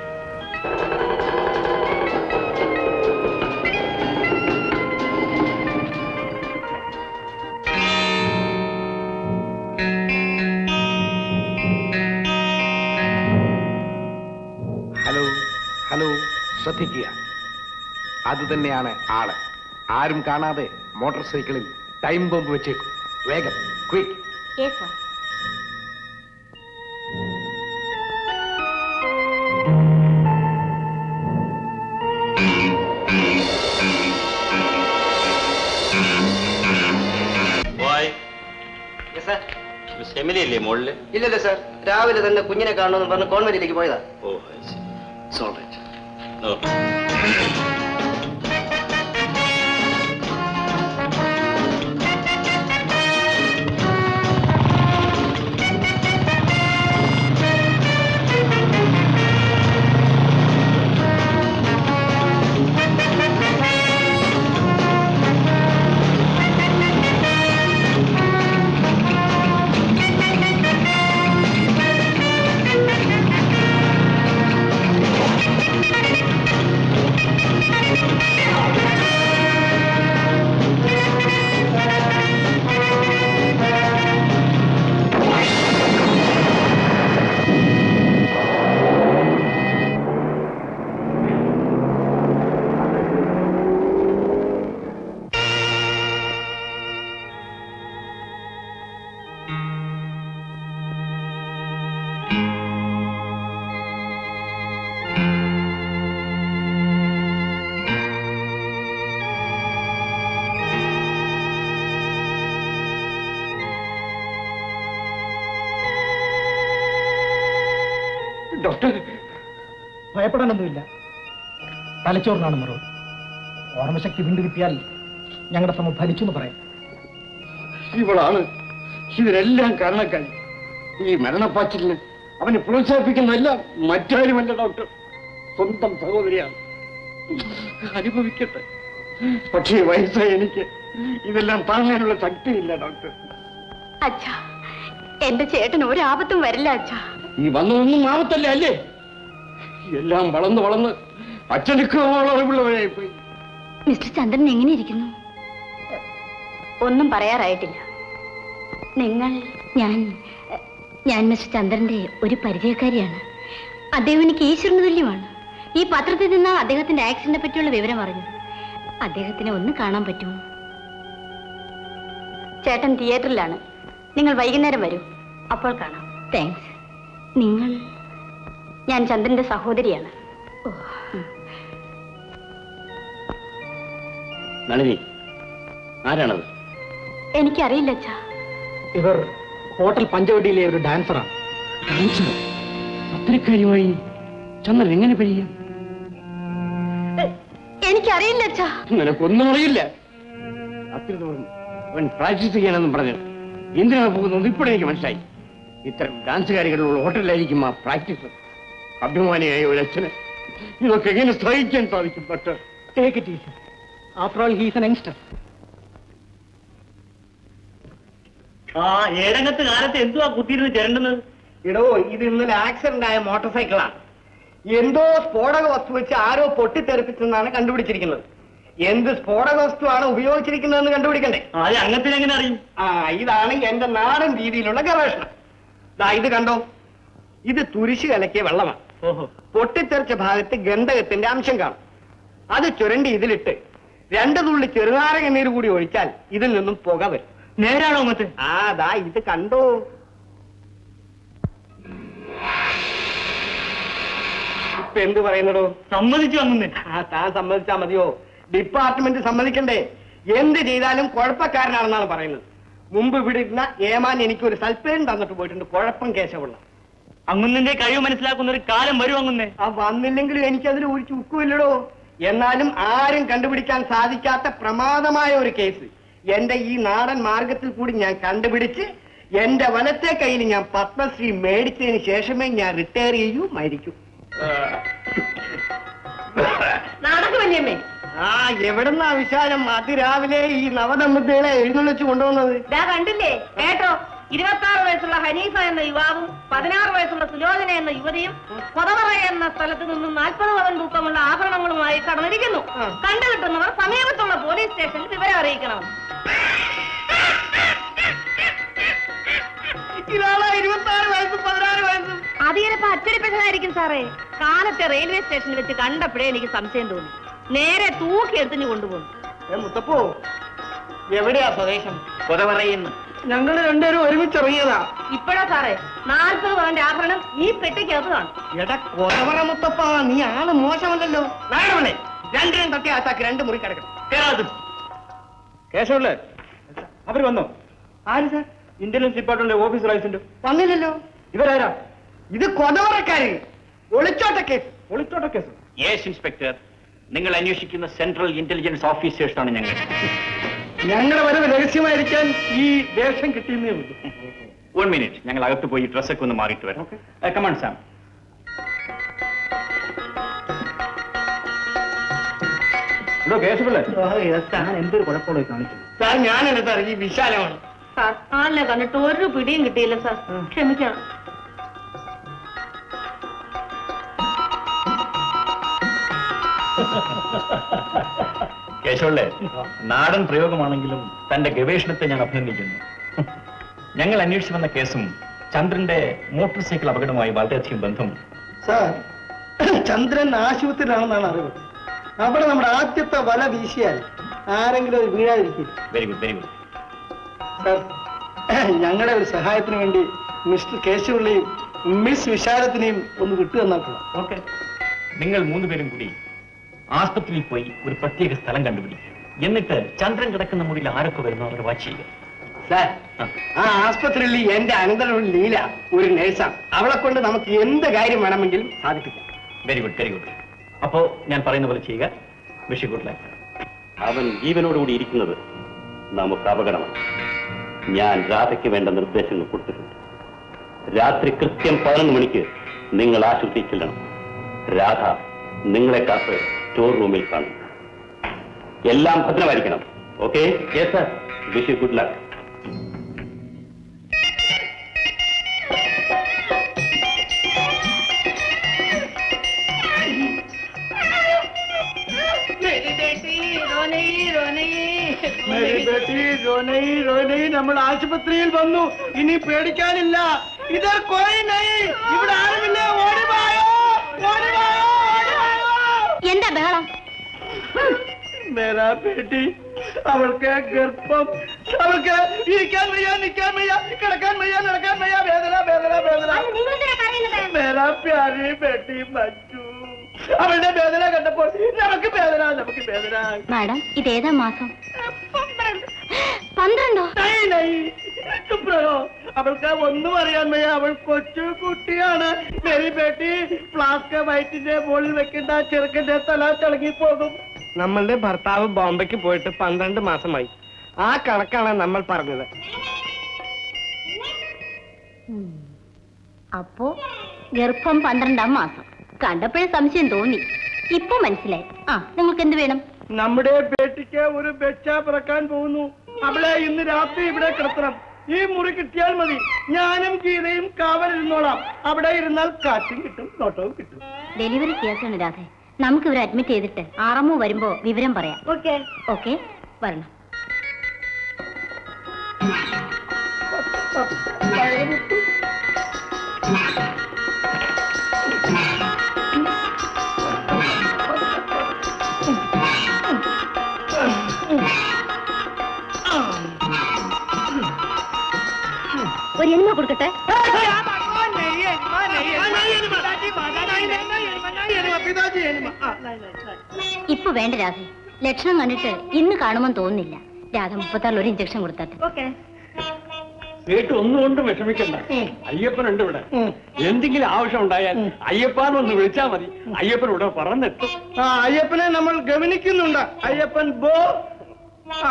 ഹലോ ഹലോ ശ്രദ്ധിക്കുക അത് തന്നെയാണ് ആള് ആരും കാണാതെ മോട്ടോർ സൈക്കിളിൽ ടൈം ബോംബ് വെച്ചേക്കും വേഗം quick yes sir boy miss Emily അല്ലേ മുകളില് ഇല്ലല്ലോ സാർ രാവിലെ തന്നെ കുഞ്ഞിനെ കാണണമെന്ന് പറഞ്ഞ് കോൺവെന്റിലേക്ക് പോയതാ ഓ ഓ ഡോക്ടർ ഭയപ്പെടാനൊന്നുമില്ല തലച്ചോറിനാണ് മറവ് ഓർമ്മശക്തി വീണ്ടും കിട്ടിയാൽ ഞങ്ങളുടെ ശ്രമം ഫലിച്ചു എന്ന് പറയാം ഇവളാണ് ഇതിനെല്ലാം കാരണക്കാരി ഈ മരണപ്പാച്ചിലിന് അവനെ പ്രോത്സാഹിപ്പിക്കുന്നതെല്ലാം മറ്റാരുമല്ല ഡോക്ടർ സ്വന്തം സഹോദരിയാണ് അനുഭവിക്കട്ടെ പക്ഷേ വയസ്സായ എനിക്ക് ഇതെല്ലാം താങ്ങാനുള്ള ശക്തിയില്ല ഡോക്ടർ അച്ഛാ എന്റെ ചേട്ടന് ഒരു ആപത്തും വരില്ല അച്ഛാ ഈ വന്നതൊന്നും ആവത്തല്ല അല്ലേ എല്ലാം വളർന്ന് വളർന്ന് അച്ഛനുക്കോളം അറിവുള്ളവരായി പോയി മിസ്റ്റർ ചന്ദ്രൻ എങ്ങനെ ഇരിക്കുന്നു ഒന്നും പറയാറായിട്ടില്ല നിങ്ങൾ ഞാൻ ഞാൻ മിസ്റ്റർ ചന്ദ്രന്റെ ഒരു പരിചയക്കാരിയാണ് അദ്ദേഹം എനിക്ക് ഈശ്വരന് തുല്യമാണ് ഈ പത്രത്തിൽ നിന്ന് അദ്ദേഹത്തിന്റെ ആക്സിഡന്റിനെ പറ്റിയുള്ള വിവരം അറിഞ്ഞു അദ്ദേഹത്തിനെ ഒന്ന് കാണാൻ പറ്റുമോ ചേട്ടൻ തിയേറ്ററിലാണ് നിങ്ങൾ വൈകുന്നേരം വരൂ അപ്പോൾ കാണാം താങ്ക്സ് നിങ്ങൾ ഞാൻ ചന്ദ്രന്റെ സഹോദരിയാണ് ഓ നളിനി ആരാണത് എനിക്കറിയില്ല അച്ഛാ ഇവർ ഹോട്ടൽ പഞ്ചവടിയിലെ ഒരു ഡാൻസറാണ് അത്രക്കാര്യമായി ചന്ദ്രൻ എങ്ങനെ കഴിയാം എനിക്കറിയില്ല അച്ഛാ നിനക്കൊന്നും അറിയില്ല അത്ര തോന്നുന്നു അവൻ പ്രാക്ടീസ് ചെയ്യണമെന്ന് പറഞ്ഞു എന്തിനാണ് പോകുന്നത് ഇപ്പോഴും എനിക്ക് മനസ്സിലായി ഇത്തരം ഡാൻസുകാരികളുള്ള ഹോട്ടലിലായിരിക്കും ആ പ്രാക്ടീസ് അഭിമാനിയായ ഒരു അച്ഛന് ഇതൊക്കെ എങ്ങനെ സഹിക്കാൻ സാധിക്കും doctor take it easy after all he's an youngster ആ ഏഴംഗത്ത് കാലത്ത് എന്തുവാ കുത്തിയിരുന്ന് ചിരണ്ടുന്നത് ഇടോ ഇത് ഇന്നലെ ആക്സിഡന്റ് ആയ മോട്ടോർ സൈക്കിളാണ് എന്തോ സ്ഫോടക വസ്തു വെച്ച് ആരോ പൊട്ടിത്തെറിപ്പിച്ചെന്നാണ് കണ്ടുപിടിച്ചിരിക്കുന്നത് എന്ത് സ്ഫോടക വസ്തുവാണ് ഉപയോഗിച്ചിരിക്കുന്നതെന്ന് കണ്ടുപിടിക്കണ്ടേ അത് അങ്ങത്തിന് എങ്ങനെ അറിയും ആ ഇതാണ് എന്റെ നാടൻ രീതിയിലുള്ള ഗവേഷണം ദാ ഇത് കണ്ടോ ഇത് തുരിശ് കലക്കിയ വെള്ളമാണ് ഓഹോ പൊട്ടിത്തെറിച്ച ഭാഗത്ത് ഗന്ധകത്തിന്റെ അംശം കാണും അത് ചുരണ്ടി ഇതിലിട്ട് രണ്ട് തുള്ളി ചെറുനാരങ്ങ നീര് കൂടി ഒഴിച്ചാൽ ഇതിൽ നിന്നും പുക വരും നേരാണോ അങ്ങത്ത് ആ ദാ ഇത് കണ്ടോ ഇപ്പൊ എന്ത് പറയുന്നടോ സമ്മതിച്ചു അങ്ങുന്നേ ആ താൻ സമ്മതിച്ചാ മതിയോ ഡിപ്പാർട്ട്മെന്റ് സമ്മതിക്കണ്ടേ എന്ത് ചെയ്താലും കുഴപ്പക്കാരനാണെന്നാണ് പറയുന്നത് മുമ്പ് ഇവിടെ ഇരുന്ന ഏമാൻ എനിക്ക് ഒരു സൽപ്പേൻ തന്നിട്ട് പോയിട്ടുണ്ട് കുഴപ്പം കേശവുള്ള അങ്ങുന്നിന്റെ കഴിവ് മനസ്സിലാക്കുന്ന ഒരു കാലം വരും അങ്ങുന്നേ ആ വന്നില്ലെങ്കിലും എനിക്കതിൽ ഒരു ചുക്കുമില്ലടോ എന്നാലും ആരും കണ്ടുപിടിക്കാൻ സാധിക്കാത്ത പ്രമാദമായ ഒരു കേസ് എന്റെ ഈ നാടൻ മാർഗത്തിൽ കൂടി ഞാൻ കണ്ടുപിടിച്ച് എന്റെ വലത്തെ കയ്യിൽ ഞാൻ പത്മശ്രീ മേടിച്ചതിന് ശേഷമേ ഞാൻ റിട്ടയർ ചെയ്യൂ മരിക്കൂ നാടക വല്യമ്മേ ആ എവിടുന്നാ വിശാലം അതിരാവിലെ ഈ നവദമ്പതികളെ എഴുന്നള്ളിച്ചു കൊണ്ടുവന്നത് ഇതാ കണ്ടില്ലേ കേട്ടോ ഇരുപത്തി ആറ് വയസ്സുള്ള ഹനീഫ എന്ന യുവാവും പതിനാറ് വയസ്സുള്ള സുലോചന എന്ന യുവതിയും കൊതവറ എന്ന സ്ഥലത്ത് നിന്നും നാൽപ്പത് പവൻ തൂക്കമുള്ള ആഭരണങ്ങളുമായി കടന്നിരിക്കുന്നു കണ്ടുകിട്ടുന്നവർ സമീപത്തുള്ള പോലീസ് സ്റ്റേഷനിൽ വിവരം അറിയിക്കണം ഇതാണോ ഇരുപത്തി ആറ് വയസ്സും പതിനാറ് വയസ്സും അത് ചിലപ്പോ അച്ചടിപ്പിച്ചതായിരിക്കും സാറേ കാലത്തെ റെയിൽവേ സ്റ്റേഷനിൽ വെച്ച് കണ്ടപ്പോഴേ എനിക്ക് സംശയം തോന്നി നേരെ തൂക്കി എടുത്തിഞ്ഞു കൊണ്ടുപോകുന്നു ഏ മുത്തപ്പോ എവിടെയാ സ്വദേശം കൊത പറയുന്നു ഞങ്ങൾ രണ്ടുപേരും ഒരുമിച്ച് ഇറങ്ങിയതാ ഇപ്പോഴാ സാറേ നാൽപ്പത് പവന്റെ ആഭരണം ഈ പെട്ടിക്കകത്ത് കാണും എടാ കൊലവറ മുത്തപ്പ നീ ആള് മോശമല്ലല്ലോ നാടവളെ രണ്ടിനും തട്ടി ആത്താക്ക് രണ്ട് മുറി കിടക്കണം കേറാതും കേശവല്ലേ അവർ വന്നോ ആര് സാർ ഇന്റലിജൻസ് ഡിപ്പാർട്ട്മെന്റ് ഓഫീസർ അയച്ചിട്ടുണ്ട് വന്നില്ലല്ലോ ഇവരാരാ ഇത് കൊലവറക്കാര് ഒളിച്ചോട്ട കേസ് ഒളിച്ചോട്ട കേസ് യേസ് ഇൻസ്പെക്ടർ നിങ്ങൾ അന്വേഷിക്കുന്ന സെൻട്രൽ ഇന്റലിജൻസ് ഓഫീസേഴ്സ് ആണ് ഞങ്ങൾ ഞങ്ങളുടെ വരവ് രഹസ്യമായിരിക്കാൻ ഈ വേഷം കിട്ടിയെന്നേ ഉള്ളൂ വൺ മിനിറ്റ് ഞങ്ങൾ അകത്ത് പോയി ഡ്രസ്സൊക്കെ ഒന്ന് മാറിയിട്ട് വരാം കമാൺ സാം ഹലോ കേശവല്ലേ ഞാൻ എന്തൊരു കുഴപ്പമുള്ള കാണിച്ചു സാർ ഞാനല്ല സാർ ഈ വിശാലമാണ് സാർ ആളിനെ കണ്ടിട്ട് ഒരു പിടിയും കിട്ടിയില്ല സാർ ക്ഷമിക്കണം കേശവല്ലേ നാടൻ പ്രയോഗമാണെങ്കിലും തന്റെ ഗവേഷണത്തെ ഞാൻ അഭിനന്ദിക്കുന്നു ഞങ്ങൾ അന്വേഷിച്ചു വന്ന കേസും ചന്ദ്രന്റെ മോട്ടോർ സൈക്കിൾ അപകടവുമായി വളരെയധികം ബന്ധം സാർ ചന്ദ്രൻ ആശുപത്രിയിലാണെന്നാണ് അറിവ് അവിടെ നമ്മുടെ ആദ്യത്തെ വല വീശിയാൽ ആരെങ്കിലും അത് വീഴാതിരിക്കും very good very good sir ഞങ്ങളുടെ ഒരു സഹായത്തിന് വേണ്ടി മിസ്റ്റർ കേശവള്ളിയും മിസ് വിശാലത്തിനെയും ഒന്ന് വിട്ടു തന്നാക്കുക ഓക്കെ നിങ്ങൾ മൂന്നുപേരും കൂടി ആസ്പത്രിയിൽ പോയി ഒരു പ്രത്യേക സ്ഥലം കണ്ടുപിടിക്കുക എന്നിട്ട് ചന്ദ്രൻ കിടക്കുന്ന മുറിയിൽ ആരൊക്കെ വരുന്നോ അവർ വാച്ച് ചെയ്യുക സാർ ആ ആസ്പത്രിയിൽ എന്റെ അനന്തരം ലീല ഒരു നേഴ്സാണ് അവളെ കൊണ്ട് നമുക്ക് എന്ത് കാര്യം വേണമെങ്കിലും സാധിപ്പിക്കാം വെരി ഗുഡ് വെരി ഗുഡ് അപ്പോ ഞാൻ പറയുന്ന പോലെ ചെയ്യുക വിഷ് ഗുഡ് ലൈഫ് അവൻ ജീവനോടുകൂടി ഇരിക്കുന്നത് നമുക്ക് അപകടമാണ് ഞാൻ രാധയ്ക്ക് വേണ്ട നിർദ്ദേശങ്ങൾ കൊടുത്തിട്ടുണ്ട് രാത്രി കൃത്യം പതിനൊന്ന് മണിക്ക് നിങ്ങൾ ആശുപത്രിയിൽ ചെല്ലണം രാധ നിങ്ങളെ കാത്ത് സ്റ്റോർ റൂമിൽ കാണും എല്ലാം ഭദ്രമായിരിക്കണം okay yes sir wish good luck നമ്മൾ ആശുപത്രിയിൽ വന്നു ഇനി പേടിക്കാനില്ല ഇത് കോയി നൈ ഇവിടെ ആരുമില്ല ഓടിവായോ ഓടിവായോ ഓടിവായോ എന്താ ബഹളം മേരാ ബേട്ടി അവൾക്ക് ഗർഭം അവൾക്ക് ഇരിക്കാൻ വയ്യ നിൽക്കാൻ വയ്യ കിടക്കാൻ വയ്യ നടക്കാൻ വയ്യ വേദന വേദന വേദന മേരാ പ്യാരി ബേട്ടി മഞ്ജു അവളുടെ വേദന കണ്ടപ്പോൾ നമുക്ക് വേദന നമുക്ക് വേദന മാഡം ഇതേതാ മാസം പന്ത്രണ്ടോ നൈ, നൈ. ചുപ്പ് രഹോ. അവൾക്ക് ഒന്നും അറിയാൻ വയ്യ അവൾ കൊച്ചു കുട്ടിയാണ് മേരി ബേട്ടി ഫ്ലാസ്ക് വയറ്റിന്റെ മുകളിൽ വെക്കേണ്ട ചെറുക്കന്റെ തല തിളങ്ങി പോകും നമ്മളുടെ ഭർത്താവ് ബോംബെക്ക് പോയിട്ട് പന്ത്രണ്ട് മാസമായി ആ കണക്കാണ് നമ്മൾ പറഞ്ഞത് അപ്പോ ഗർഭം പന്ത്രണ്ടാം മാസം കണ്ടപ്പോഴേ സംശയം തോന്നി ഇപ്പൊ മനസ്സിലായി ആ നിങ്ങൾക്ക് എന്ത് വേണം നമ്മുടെ ബേട്ടിക്ക് ഒരു ബെച്ച പിറക്കാൻ പോകുന്നു അവളെ ഇന്ന് രാത്രി ഇവിടെ കിടത്തണം ഈ മുറി കിട്ടിയാൽ മതി ഞാനും ഗീതയും കാവലിരുന്നോളാം അവിടെ ഇരുന്നാൽ കാറ്റും കിട്ടും നോട്ടവും കിട്ടും ഡെലിവറി കേസാണ് രാധേ നമുക്ക് ഇവരെ അഡ്മിറ്റ് ചെയ്തിട്ട് ആറമ്മോ വരുമ്പോ വിവരം പറയാം ഓക്കെ ഓക്കെ വരണം ഒരു എണ്ണ കൊടുക്കട്ടെ ഇപ്പൊ വേണ്ട രാധ ലക്ഷണം കണ്ടിട്ട് ഇന്ന് കാണുമെന്ന് തോന്നുന്നില്ല രാധ മുപ്പത്താറിൽ ഒരു ഇഞ്ചക്ഷൻ കൊടുത്താട്ടെ ഓക്കെ കേട്ട് ഒന്നുകൊണ്ടും വിഷമിക്കണ്ട അയ്യപ്പനുണ്ട് ഇവിടെ എന്തെങ്കിലും ആവശ്യം ഉണ്ടായാൽ അയ്യപ്പാനൊന്ന് വിളിച്ചാൽ മതി അയ്യപ്പൻ ഇവിടെ പറന്നെത്തും ആ അയ്യപ്പനെ നമ്മൾ ഗവനിക്കുന്നുണ്ട് അയ്യപ്പൻ ബോ ആ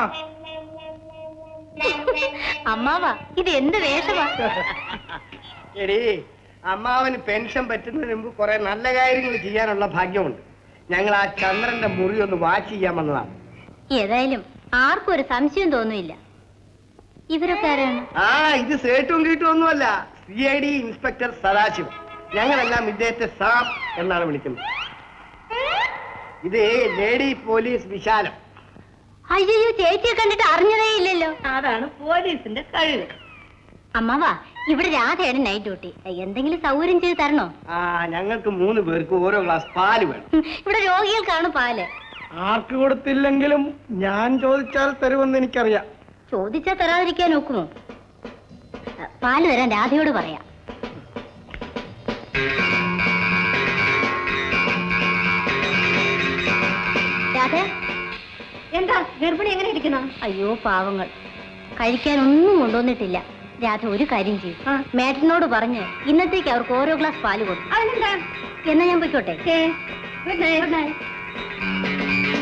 അമ്മാവാ ഇത് എന്ത് വേഷമാ എടീ അമ്മാവന് പെൻഷൻ പറ്റുന്നതിന് മുമ്പ് കുറെ നല്ല കാര്യങ്ങൾ ചെയ്യാനുള്ള ഭാഗ്യമുണ്ട് ഞങ്ങൾ ആ ചന്ദ്രന്റെ മുറി ഒന്ന് വാച്ച് ചെയ്യാൻ വന്നതാണ് ഏതായാലും ആർക്കും ഒരു സംശയം തോന്നുന്നില്ല ഇവരൊക്കെ ആരാണ് ആ ഇത് സേട്ടും കീട്ടും ഒന്നുമല്ല C I D inspector Sadasivam ഞങ്ങളെല്ലാം ഇദ്ദേഹത്തെ സാം എന്നാണ് വിളിക്കുന്നത് ഇത് ലേഡി പോലീസ് വിശാലം അയ്യോ ചേച്ചിയെ കണ്ടിട്ട് അറിഞ്ഞതേ ഇല്ലല്ലോ അതാണ് പോലീസിന്റെ കഴിവ് അമ്മാവാ ഇവിടെ രാധയാണ് നൈറ്റ് ഡ്യൂട്ടി എന്തെങ്കിലും സൗകര്യം ചെയ്ത് തരണോ ആ ഞങ്ങൾക്ക് മൂന്ന് പേർക്ക് ഓരോ ഗ്ലാസ് പാല് വേണം ഉം, ഇവിടെ രോഗികൾക്കാണ് പാല് ആർക്ക് കൊടുത്തില്ലെങ്കിലും ഞാൻ ചോദിച്ചാൽ തരുമെന്ന് എനിക്കറിയാം ചോദിച്ചാ തരാതിരിക്കാൻ നോക്കുമോ പാല് തരാൻ രാധയോട് പറയാം രാധ എന്താ ഗർഭിണി എങ്ങനെ ഇരിക്കുന്നു അയ്യോ പാവങ്ങൾ കഴിക്കാനൊന്നും കൊണ്ടുവന്നിട്ടില്ല രാധ ഒരു കാര്യം ചെയ്യും മേട്ടനോട് പറഞ്ഞ് ഇന്നത്തേക്ക് അവർക്ക് ഓരോ ഗ്ലാസ് പാല് കൊടുക്കും അതിനെന്താ എന്നാ ഞാൻ പോയിക്കോട്ടെ ഗുഡ് നൈറ്റ് ഗുഡ് നൈറ്റ്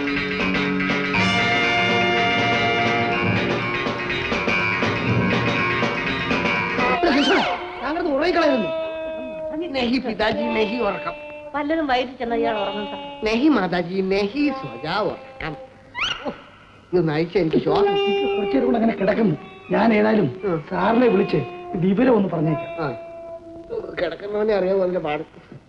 താങ്കൾ ഉറങ്ങിക്കളയുന്നു നെഹി പിതാജി നെഹി ഉറക്കം വല്ലതും വയറ്റിൽ ചെന്ന ഇയാൾ ഉറങ്ങും സാർ നെഹി മാതാജി നെഹി സ്വജാ ഉറക്കം ഓ, ഇത് നയിച്ച എനിക്ക് ശ്വാസം കുറച്ചു നേരം കൂടെ അങ്ങനെ കിടക്കുന്നു ഞാൻ ഏതായാലും സാറിനെ വിളിച്ച് വിവരം ഒന്ന് പറഞ്ഞേക്കാം ആ കിടക്കുന്നവനെ അറിയാമോ അതിന്റെ പാട്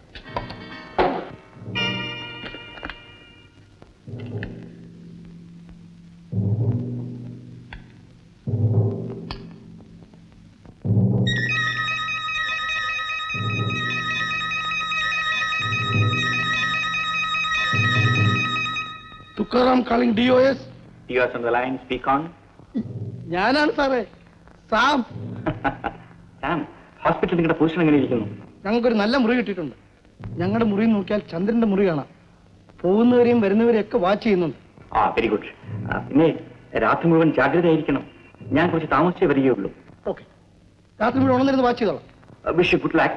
Tukaram calling D O S U S on the line speak on ഞാനാണ് സാറേ സാം സാം ഹോസ്പിറ്റലിൽ നിങ്ങളുടെ പൊസിഷൻ എങ്ങനെ ഇരിക്കുന്നു ഞങ്ങൾക്കൊരു നല്ല മുറി കിട്ടിയിട്ടുണ്ട് ഞങ്ങളുടെ മുറി നോക്കിയാൽ ചന്ദ്രന്റെ മുറി കാണാം പോകുന്നവരെയും വരുന്നവരെയും ഒക്കെ വാച്ച് ചെയ്യുന്നുണ്ട് ആ വെരി ഗുഡ് പിന്നെ രാത്രി മുഴുവൻ ജാഗ്രതയായിരിക്കണം ഞാൻ കുറച്ച് താമസിച്ചേ വരികയുള്ളൂ ഓക്കെ രാത്രി മുഴുവൻ ഉണർന്നിരുന്ന് വാച്ച് ചെയ്തോളാം വിഷ് ഗുഡ് ലാക്ക്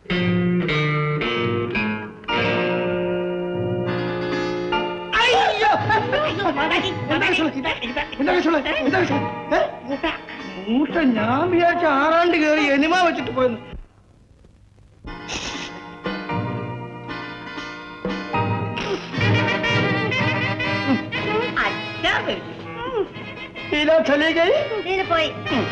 മൂട്ട ഞാൻ വിചാരിച്ച ആറാണ്ട് കയറി എനിമ വെച്ചിട്ട് പോയെന്ന് അച്ഛാ പേടി. ഇതാ ചലേ ഗയി ഇതിന് പോയി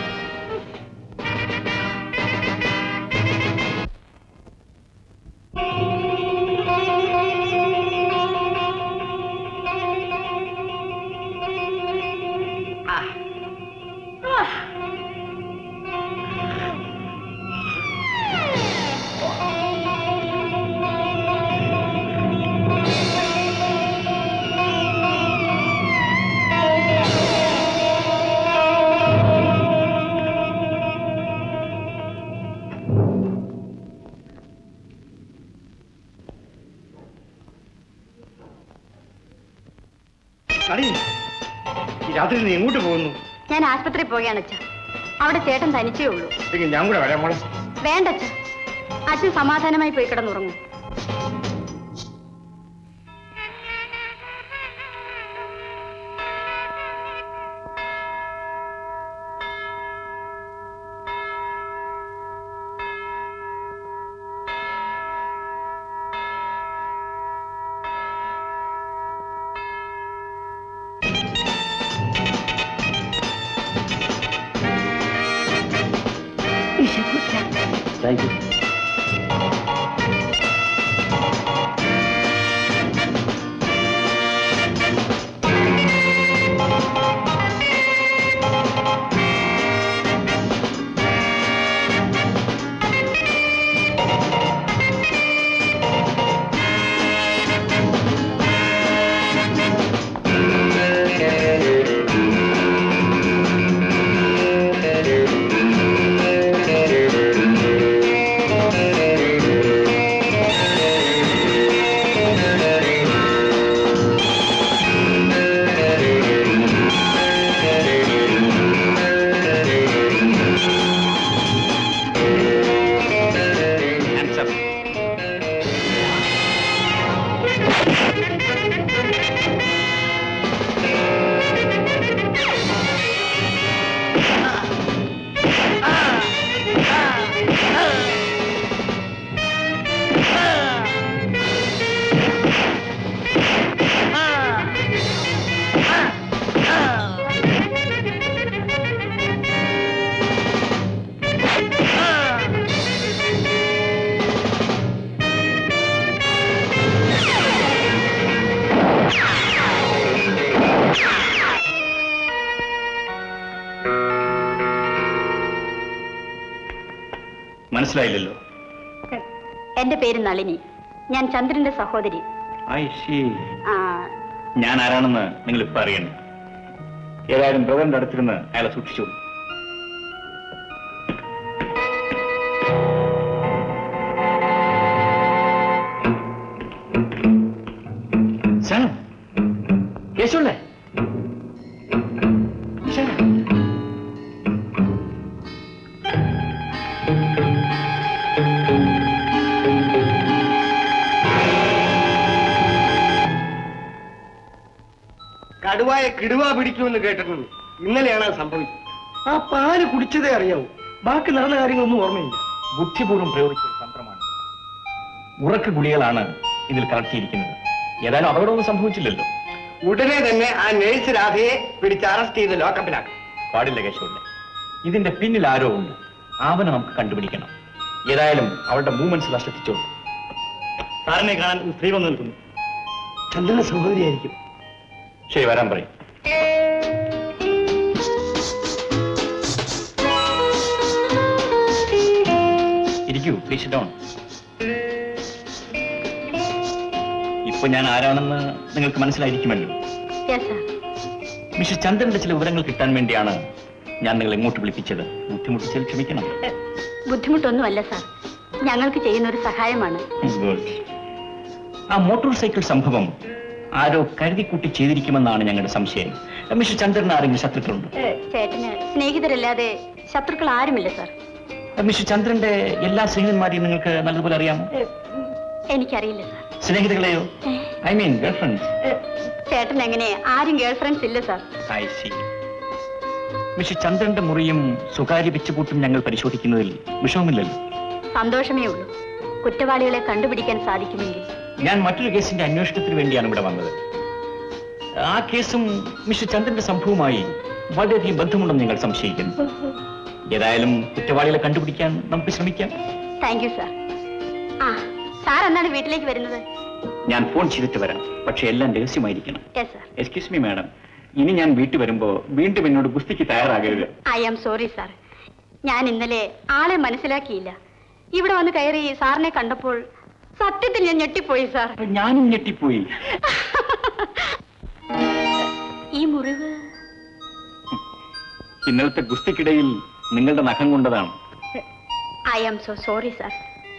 അടി ഈ രാത്രി നീ എങ്ങോട്ട് പോകുന്നു ഞാൻ ആശുപത്രിയിൽ പോവുകയാണ് അച്ഛൻ അവിടെ ചേട്ടൻ തനിച്ചേ ഉള്ളൂ എങ്കിൽ ഞാൻ കൂടെ വരാം മോളെ വേണ്ട അച്ഛൻ അച്ഛൻ സമാധാനമായി പോയി കിടന്നുറങ്ങും താങ്ക് യു Hands up. മനസ്സിലായില്ലല്ലോ എന്റെ പേര് നളിനി ഞാൻ ചന്ദ്രന്റെ സഹോദരി ഐ സി ആ, ഞാൻ ആരാണെന്ന് നിങ്ങൾ ഇപ്പൊ അറിയണം ഏതായാലും ബ്രദറിന്റെ അടുത്തിരുന്ന് അയാളെ സൂക്ഷിച്ചോളൂ കേശുള്ളേ കടുവായെ കിടുവ പിടിക്കുമെന്ന് കേട്ടിട്ടുണ്ട് ഇന്നലെയാണ് അത് സംഭവിച്ചത് ആ പാല് കുടിച്ചതേ അറിയാവൂ ബാക്കി നടന്ന കാര്യങ്ങളൊന്നും ഓർമ്മയില്ല ബുദ്ധിപൂർവ്വം പ്രയോഗിച്ച ഒരു തന്ത്രമാണ് ഉറക്ക ഗുളികളാണ് ഇതിൽ കലർത്തിയിരിക്കുന്നത് ഏതായാലും അപകടമൊന്നും സംഭവിച്ചില്ലല്ലോ ഉടനെ തന്നെ ആ നേഴ്സ് രാധയെ പിടിച്ച് അറസ്റ്റ് ചെയ്ത് ലോക്കപ്പിലാക്കും പാടില്ല കേശവുള്ള ഇതിന്റെ പിന്നിൽ ആരോ ഉണ്ട് അവനെ നമുക്ക് കണ്ടുപിടിക്കണം ഏതായാലും അവളുടെ മൂവ്മെന്റ്സ് ശ്രദ്ധിച്ചോളൂ സാറിനെ കാണാൻ ഒരു സ്ത്രീ വന്നു നിൽക്കുന്നു ചന്ദ്രന സഹോദരിയായിരിക്കും ശരി വരാൻ പറയും ഇരിക്കൂ പ്ലീസ് ഡൗൺ ഇപ്പൊ ഞാൻ ആരാണെന്ന് നിങ്ങൾക്ക് മനസ്സിലായിരിക്കുമല്ലോ യെസ് സാർ മിസ്റ്റർ ചന്ദ്രന്റെ ചില വിവരങ്ങൾ കിട്ടാൻ വേണ്ടിയാണ് ഞാൻ നിങ്ങൾ ഇങ്ങോട്ട് വിളിപ്പിച്ചത് ബുദ്ധിമുട്ടിച്ചാൽ ക്ഷമിക്കണം ബുദ്ധിമുട്ടൊന്നുമല്ല സാർ ഞങ്ങൾക്ക് ചെയ്യുന്ന ഒരു സഹായമാണ് ഗുഡ് ആ മോട്ടോർ സൈക്കിൾ സംഭവം ആരോ കരുതിക്കൂട്ടി ചെയ്തിരിക്കുമെന്നാണ് ഞങ്ങളുടെ സംശയം മിസ്റ്റർ ചന്ദ്രൻ ആരെങ്കിലും ശത്രുക്കളുണ്ട് ചേട്ടന് സ്നേഹിതരല്ലാതെ ശത്രുക്കൾ ആരുമില്ല സാർ മിസ്റ്റർ ചന്ദ്രന്റെ എല്ലാ സ്നേഹിതന്മാരെയും നിങ്ങൾക്ക് നല്ലതുപോലെ അറിയാമോ എനിക്കറിയില്ല സാർ സ്നേഹിതകളെയോ ഐ മീൻ ഗേൾ ഫ്രണ്ട്സ് ചേട്ടൻ എങ്ങനെ ആരും ഗേൾ ഫ്രണ്ട്സ് ഇല്ല സാർ ഐ സി മിസ്റ്റർ ചന്ദ്രന്റെ മുറിയും സ്വകാര്യ വെച്ചുപൂട്ടും ഞങ്ങൾ പരിശോധിക്കുന്നതിൽ വിഷമമില്ലല്ലോ സന്തോഷമേ ഉള്ളൂ കുറ്റവാളികളെ കണ്ടുപിടിക്കാൻ സാധിക്കുമെങ്കിൽ ഞാൻ മറ്റൊരു കേസിന്റെ അന്വേഷണത്തിന് വേണ്ടിയാണ് ഇവിടെ വന്നത് ആ കേസും മിസ്റ്റർ ചന്ദ്രന്റെ സംഭവവുമായി വളരെയധികം ബന്ധമുണ്ടെന്ന് ഞങ്ങൾ സംശയിക്കുന്നു ഏതായാലും കുറ്റവാളികളെ കണ്ടുപിടിക്കാൻ നമുക്ക് ശ്രമിക്കാം താങ്ക് യു സാർ ആ സാർ എന്നാണ് വീട്ടിലേക്ക് വരുന്നത് ഞാൻ ഫോൺ ചെയ്തിട്ട് വരാം പക്ഷെ എല്ലാം രഹസ്യമായിരിക്കണം yes sir excuse me madam ഇനി ഞാൻ വീട്ടിൽ വരുമ്പോ വീണ്ടും എന്നോട് ഗുസ്തിക്ക് തയ്യാറാകരുത് ഐ ആം സോറി സാർ ഞാൻ ഇന്നലെ ആളെ മനസ്സിലാക്കിയില്ല ഇവിടെ വന്ന് കയറി സാറിനെ കണ്ടപ്പോൾ സത്യത്തിൽ ഞാൻ ഞെട്ടിപ്പോയി സാർ ഞാനും ഞെട്ടിപ്പോയി ഈ മുറിവ് ഇന്നലത്തെ ഗുസ്തിക്കിടയിൽ നിങ്ങളുടെ നഖം കൊണ്ടതാണ് I am so sorry sir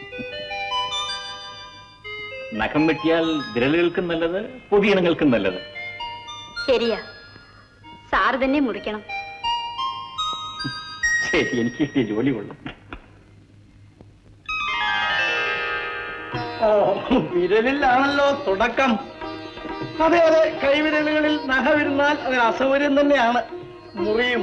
നഖം വെട്ടിയാൽ വിരലുകൾക്കും നല്ലത് പൊതിയണങ്ങൾക്കും നല്ലത് ശരിയാ സാർ തന്നെ മുറിക്കണം ശരി എനിക്ക് കിട്ടിയ ജോലി കൊള്ളും ഓ വിരലിലാണല്ലോ തുടക്കം അതെ അതെ കൈവിരലുകളിൽ നഖവിരുന്നാൽ അത് അസൗകര്യം തന്നെയാണ് മുറിയും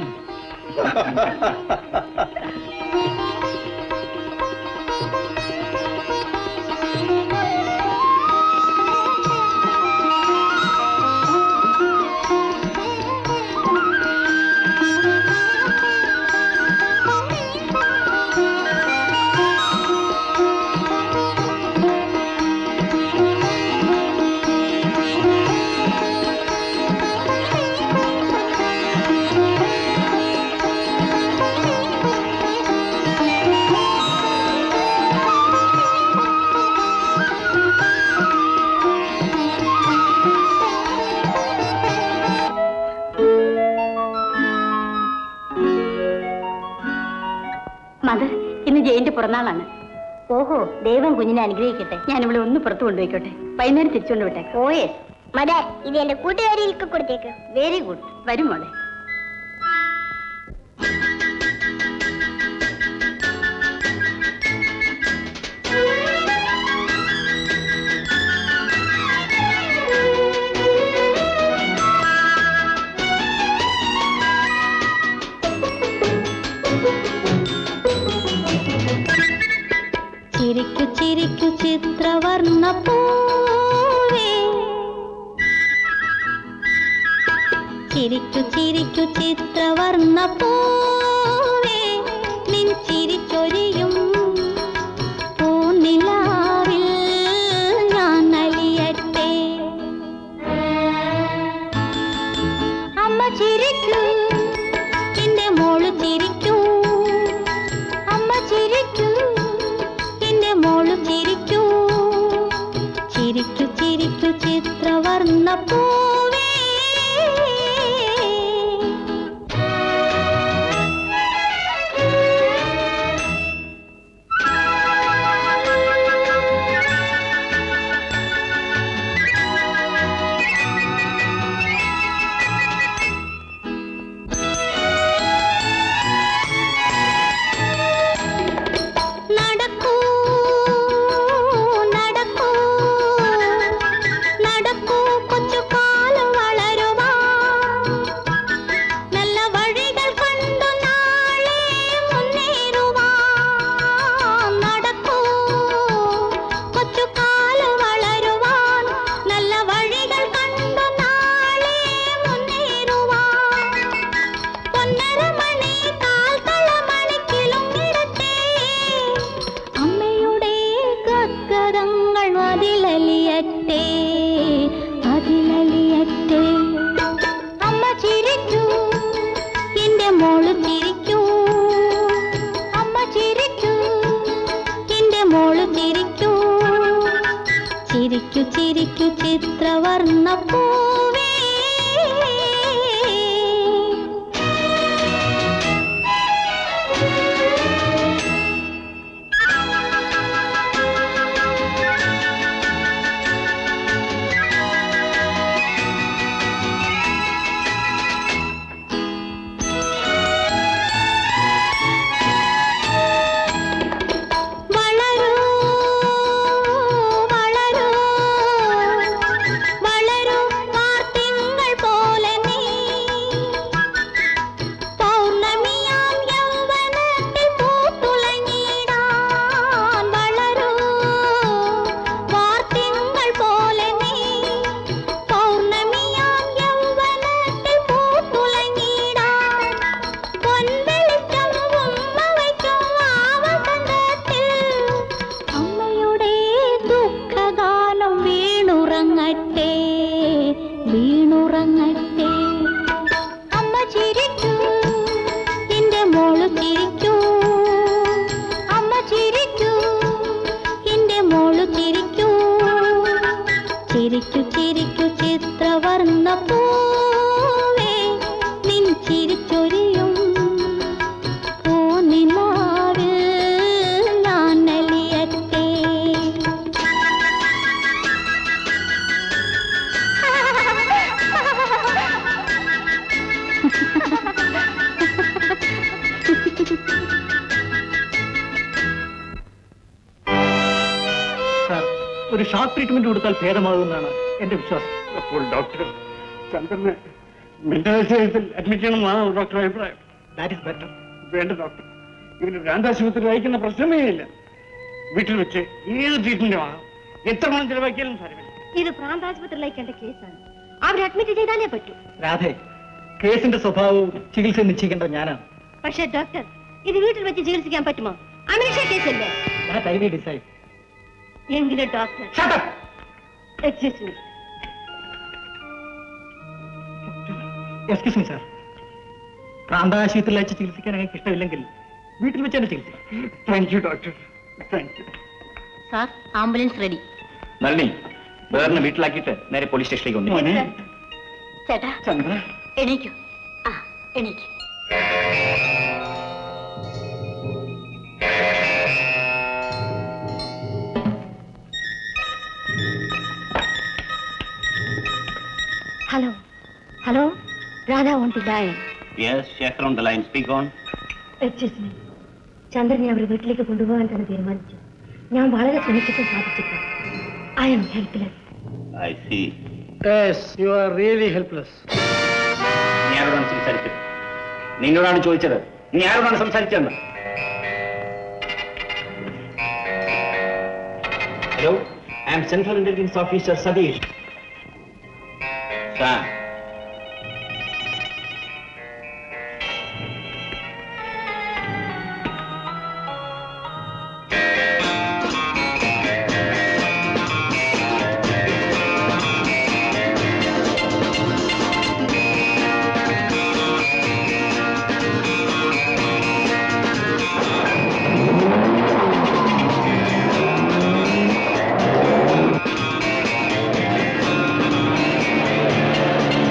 മദർ ഇന്ന് ജയന്റെ പിറന്നാളാണ് ഓഹോ ദൈവം കുഞ്ഞിനെ അനുഗ്രഹിക്കട്ടെ ഞാൻ ഇവിടെ ഒന്ന് പുറത്തു കൊണ്ടുപോയിക്കോട്ടെ വൈകുന്നേരം തിരിച്ചുകൊണ്ട് വിട്ടേക്കാം ഓയേ മദർ ഇത് എന്റെ കൂട്ടുകാരികൾക്ക് കൊടുത്തേക്ക് വെരി ഗുഡ് വരും മോളെ ചിരിക്കു ചിരിക്കു ചിത്രവർണ്ണ പൂവേ ചിരിക്കു ചിരിക്കു ചിത്രവർണ്ണ പൂവേ നിൻ ചിരിച്ചൊരിയും പൂനിലാവിൽ ഞാൻ അലിയട്ടെ അമ്മ ചിരിക്കൂ എന്റെ മോള് ചിരിക്കൂ അമ്മ ചിരിക്കൂ എന്റെ മോള് ചിരിക്കൂ ചിരിക്കു ചിരിക്കു ചിത്രവർണ്ണ പൂവേ ചിരിക്കു ചിരിക്കു ചിത്രവർണ്ണ പൂവേ വളരൂ വളരൂ വളരൂ വാർത്തിങ്കൾ പോലെ നീ പൗർണമിയാം യൗവനത്തിൽ പൂത്തുളഞ്ഞിടാൻ വളരൂ വാർത്തിങ്കൾ പോലെ നീ പൗർണമിയാം യൗവനത്തിൽ പൂത്തുളഞ്ഞിടാൻ പൊൻവെളിച്ചം ഉമ്മ വയ്ക്കും ആ വസന്തത്തിൽ അമ്മയുടെ ദുഃഖഗാനം വീണുറങ്ങട്ടെ വീണുറങ്ങട്ടെ അമ്മ ചിരിക്കൂ എന്റെ മോള് ചിരിക്കൂ അമ്മ ചിരിക്കൂ എന്റെ മോള് ചിരിക്കൂ ചിരിക്കു ചിരിക്കു ചിത്രവർണ്ണ പൂവേ നിൻ ചിരിച്ചൊരിയും പൂനിലാവിൽ ഞാൻ നലിയട്ടെ സാർ ഒരു ഷോക്ക് ട്രീറ്റ്മെന്റ് കൊടുത്താൽ ഭേദമാകുമെന്നാണ് എന്റെ വിശ്വാസം അപ്പോൾ ഡോക്ടർ ചന്ദ്രനെ മെന്റൽ അഡ്മിറ്റ് ചെയ്യണമെന്നാണ് ഡോക്ടർ അഭിപ്രായം ദാറ്റ് ഇസ് ബെറ്റർ വേണ്ട ഡോക്ടർ ഇവന് ഭ്രാന്താശുപത്രി അയക്കുന്ന പ്രശ്നമേ ഇല്ല വീട്ടിൽ വെച്ച് ഏത് ട്രീറ്റ്മെന്റും ആകാം എത്ര പണം ചെലവാക്കിയാലും സാരമില്ല ഇത് പ്രാന്താശുപത്രിയിലേക്കേണ്ട കേസാണ് അവരെ അഡ്മിറ്റ് ചെയ്താലേ പറ്റൂ രാധേ കേസിന്റെ സ്വഭാവവും ചികിത്സ നിശ്ചയിക്കേണ്ട ഞാനാണ് പക്ഷേ ഡോക്ടർ ഇത് വീട്ടിൽ വെച്ച് ചികിത്സിക്കാൻ പറ്റുമോ അമീഷ കേസല്ലേ ദാറ്റ് ഐ ഡിസൈഡ് എങ്കിലും doctor excuse me excuse me sir പ്രാന്താശുപത്രിയിൽ അയച്ച് ചികിത്സിക്കാൻ എനിക്ക് ഇഷ്ടമില്ലെങ്കിൽ വീട്ടിൽ വെച്ച് തന്നെ ചികിത്സിക്കാം thank you doctor thank you sir ambulance ready Nalini വേറെ വീട്ടിലാക്കിയിട്ട് നേരെ പോലീസ് സ്റ്റേഷനിലേക്ക് വന്നു മോനെ ചേട്ടാ ചന്ദ്ര എണീക്കൂ ആ എണീക്കൂ ഹലോ ഹലോ രാധ ഓണ്ടില്ലായൻ yes Shekhar on the line speak on excuse me ചന്ദ്രനെ അവർ വീട്ടിലേക്ക് കൊണ്ടുപോകാൻ തന്നെ തീരുമാനിച്ചു ഞാൻ വളരെ ശ്രമിച്ചിട്ടും സാധിച്ചില്ല I am helpless I see you are really helpless നീ ആരോടാണ് സംസാരിച്ചത് നിന്നോടാണ് ചോദിച്ചത് നീ ആരോടാണ് സംസാരിച്ചതെന്ന് hello I am central intelligence officer Satish sir yes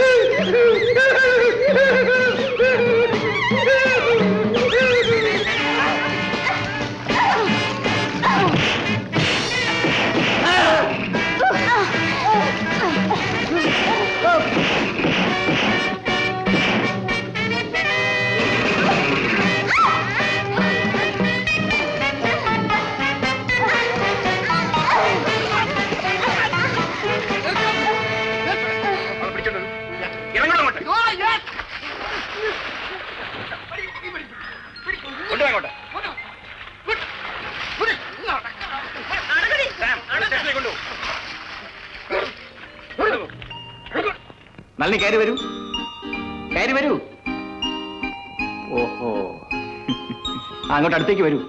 Nalini കയറി വരൂ കയറി വരൂ ഓഹോ ആ, അങ്ങോട്ട് അടുത്തേക്ക് വരൂ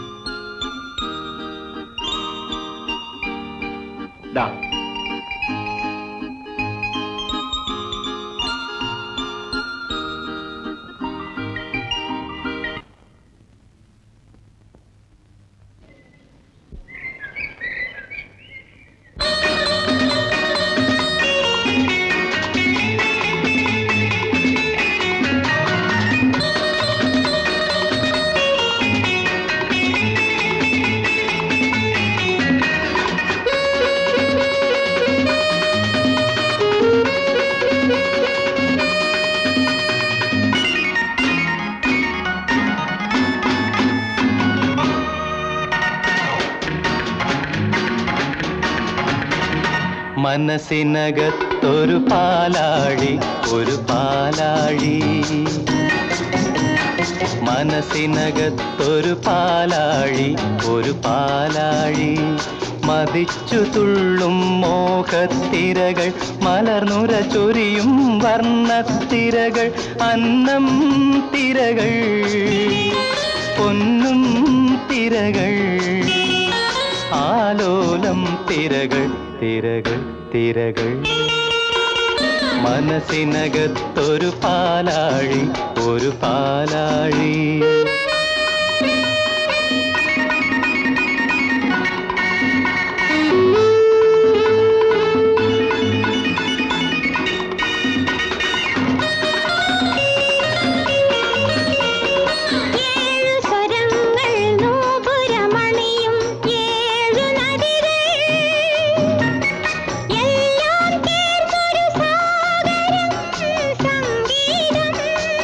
ദാ മനസ്സിനകത്തൊരു പാലാഴി ഒരു പാലാഴി മനസ്സിനകത്തൊരു പാലാഴി ഒരു പാലാഴി മതിച്ചു തുള്ളും മോഹത്തിരകൾ മലർന്നുര ചൊരിയും വർണ്ണത്തിരകൾ അന്നം തിരകൾ പൊന്നും തിരകൾ ആലോലം തിരകൾ തിരകൾ തിരകൾ മനസ്സിനകത്തൊരു പാലാഴി ഒരു പാലാഴി ഏഴു സ്വരങ്ങൾ നൂപുരമണിയും ഏഴു നദികൾ എല്ലാം ചേർന്നൊരു സാഗരം സംഗീതം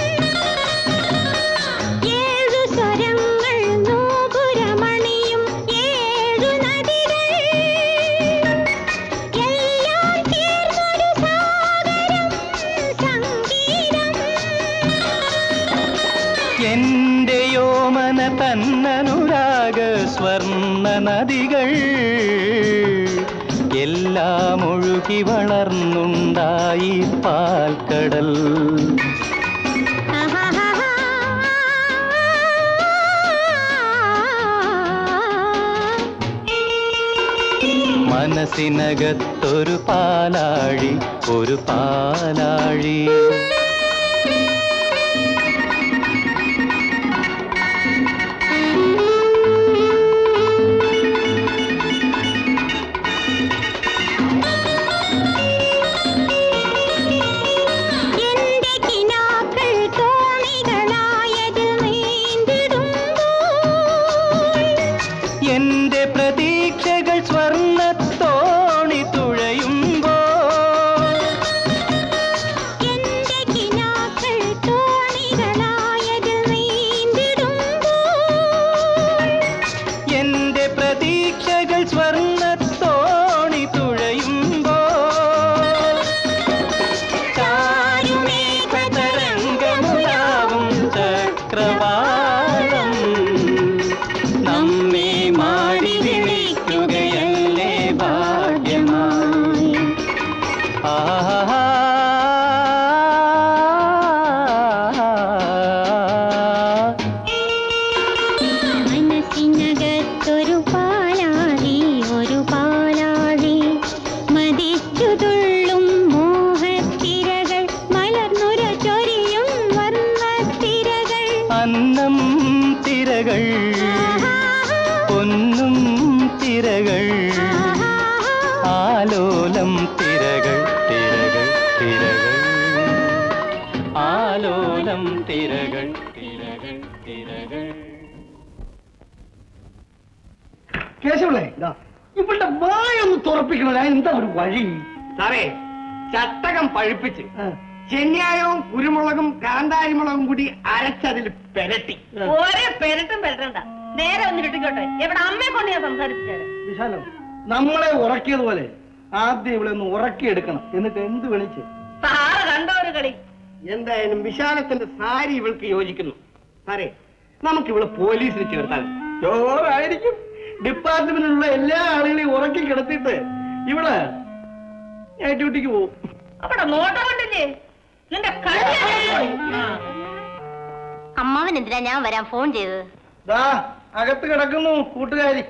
ഏഴു സ്വരങ്ങൾ നൂപുരമണിയും ഏഴു നദികൾ എല്ലാം ചേർന്നൊരു സാഗരം സംഗീതം എന്റെ യോമന തന്നനുരാഗ സ്വർണ്ണ നദികൾ എല്ലാം ഒഴുകി വളർന്നുണ്ടായി പാൽക്കടൽ മനസ്സിനകത്തൊരു പാലാഴി ഒരു പാലാഴി എന്റെ കിനാക്കൾ തോണികളായതിൽ നീന്തിടുമ്പോൾ എന്റെ പ്രതീക്ഷകൾ സ്വർണ്ണത്തോണി തുഴയുമ്പോൾ എന്റെ കാലം തിരകൾ തിരകൾ തിരകൾ കേശവളെ ഇവളുടെ വായൊന്ന് തുറപ്പിക്കണ എന്താ ഒരു വഴി സാറേ ചട്ടകം പഴുപ്പിച്ച് ചെന്യായവും കുരുമുളകും കാന്താരിമുളകും കൂടി അരച്ചതിൽ പെരട്ടി ഒരേ പെരട്ടും പെരട്ടണ്ട നേരെ ഒന്ന് കിട്ടിക്കോട്ടെ എവിടെ അമ്മയെ കൊണ്ട് ഞാൻ സംസാരിപ്പിച്ചേരെ വിശാലം നമ്മളെ ഉറക്കിയതുപോലെ ആദ്യം ഇവിടെ ഒന്ന് ഉറക്കിയെടുക്കണം എന്നിട്ട് എന്ത് വിളിച്ച് സാറ് കണ്ടോ ഒരു കളി എന്തായാലും വിശാലത്തിന്റെ സാരി ഇവൾക്ക് യോജിക്കുന്നു സാറേ നമുക്ക് ഇവിടെ പോലീസിൽ ചേർത്താൽ ചോറായിരിക്കും ഡിപ്പാർട്ട്മെന്റിലുള്ള എല്ലാ ആളുകളെയും ഉറക്കി കിടത്തിയിട്ട് ഇവിടെ ഞാൻ ഡ്യൂട്ടിക്ക് പോകും അവിടെ നോട്ടം കണ്ടില്ലേ നിന്റെ കളി അമ്മാവൻ എന്തിനാ ഞാൻ വരാൻ ഫോൺ ചെയ്തത് ദാ അകത്ത് കിടക്കുന്നു കൂട്ടുകാരി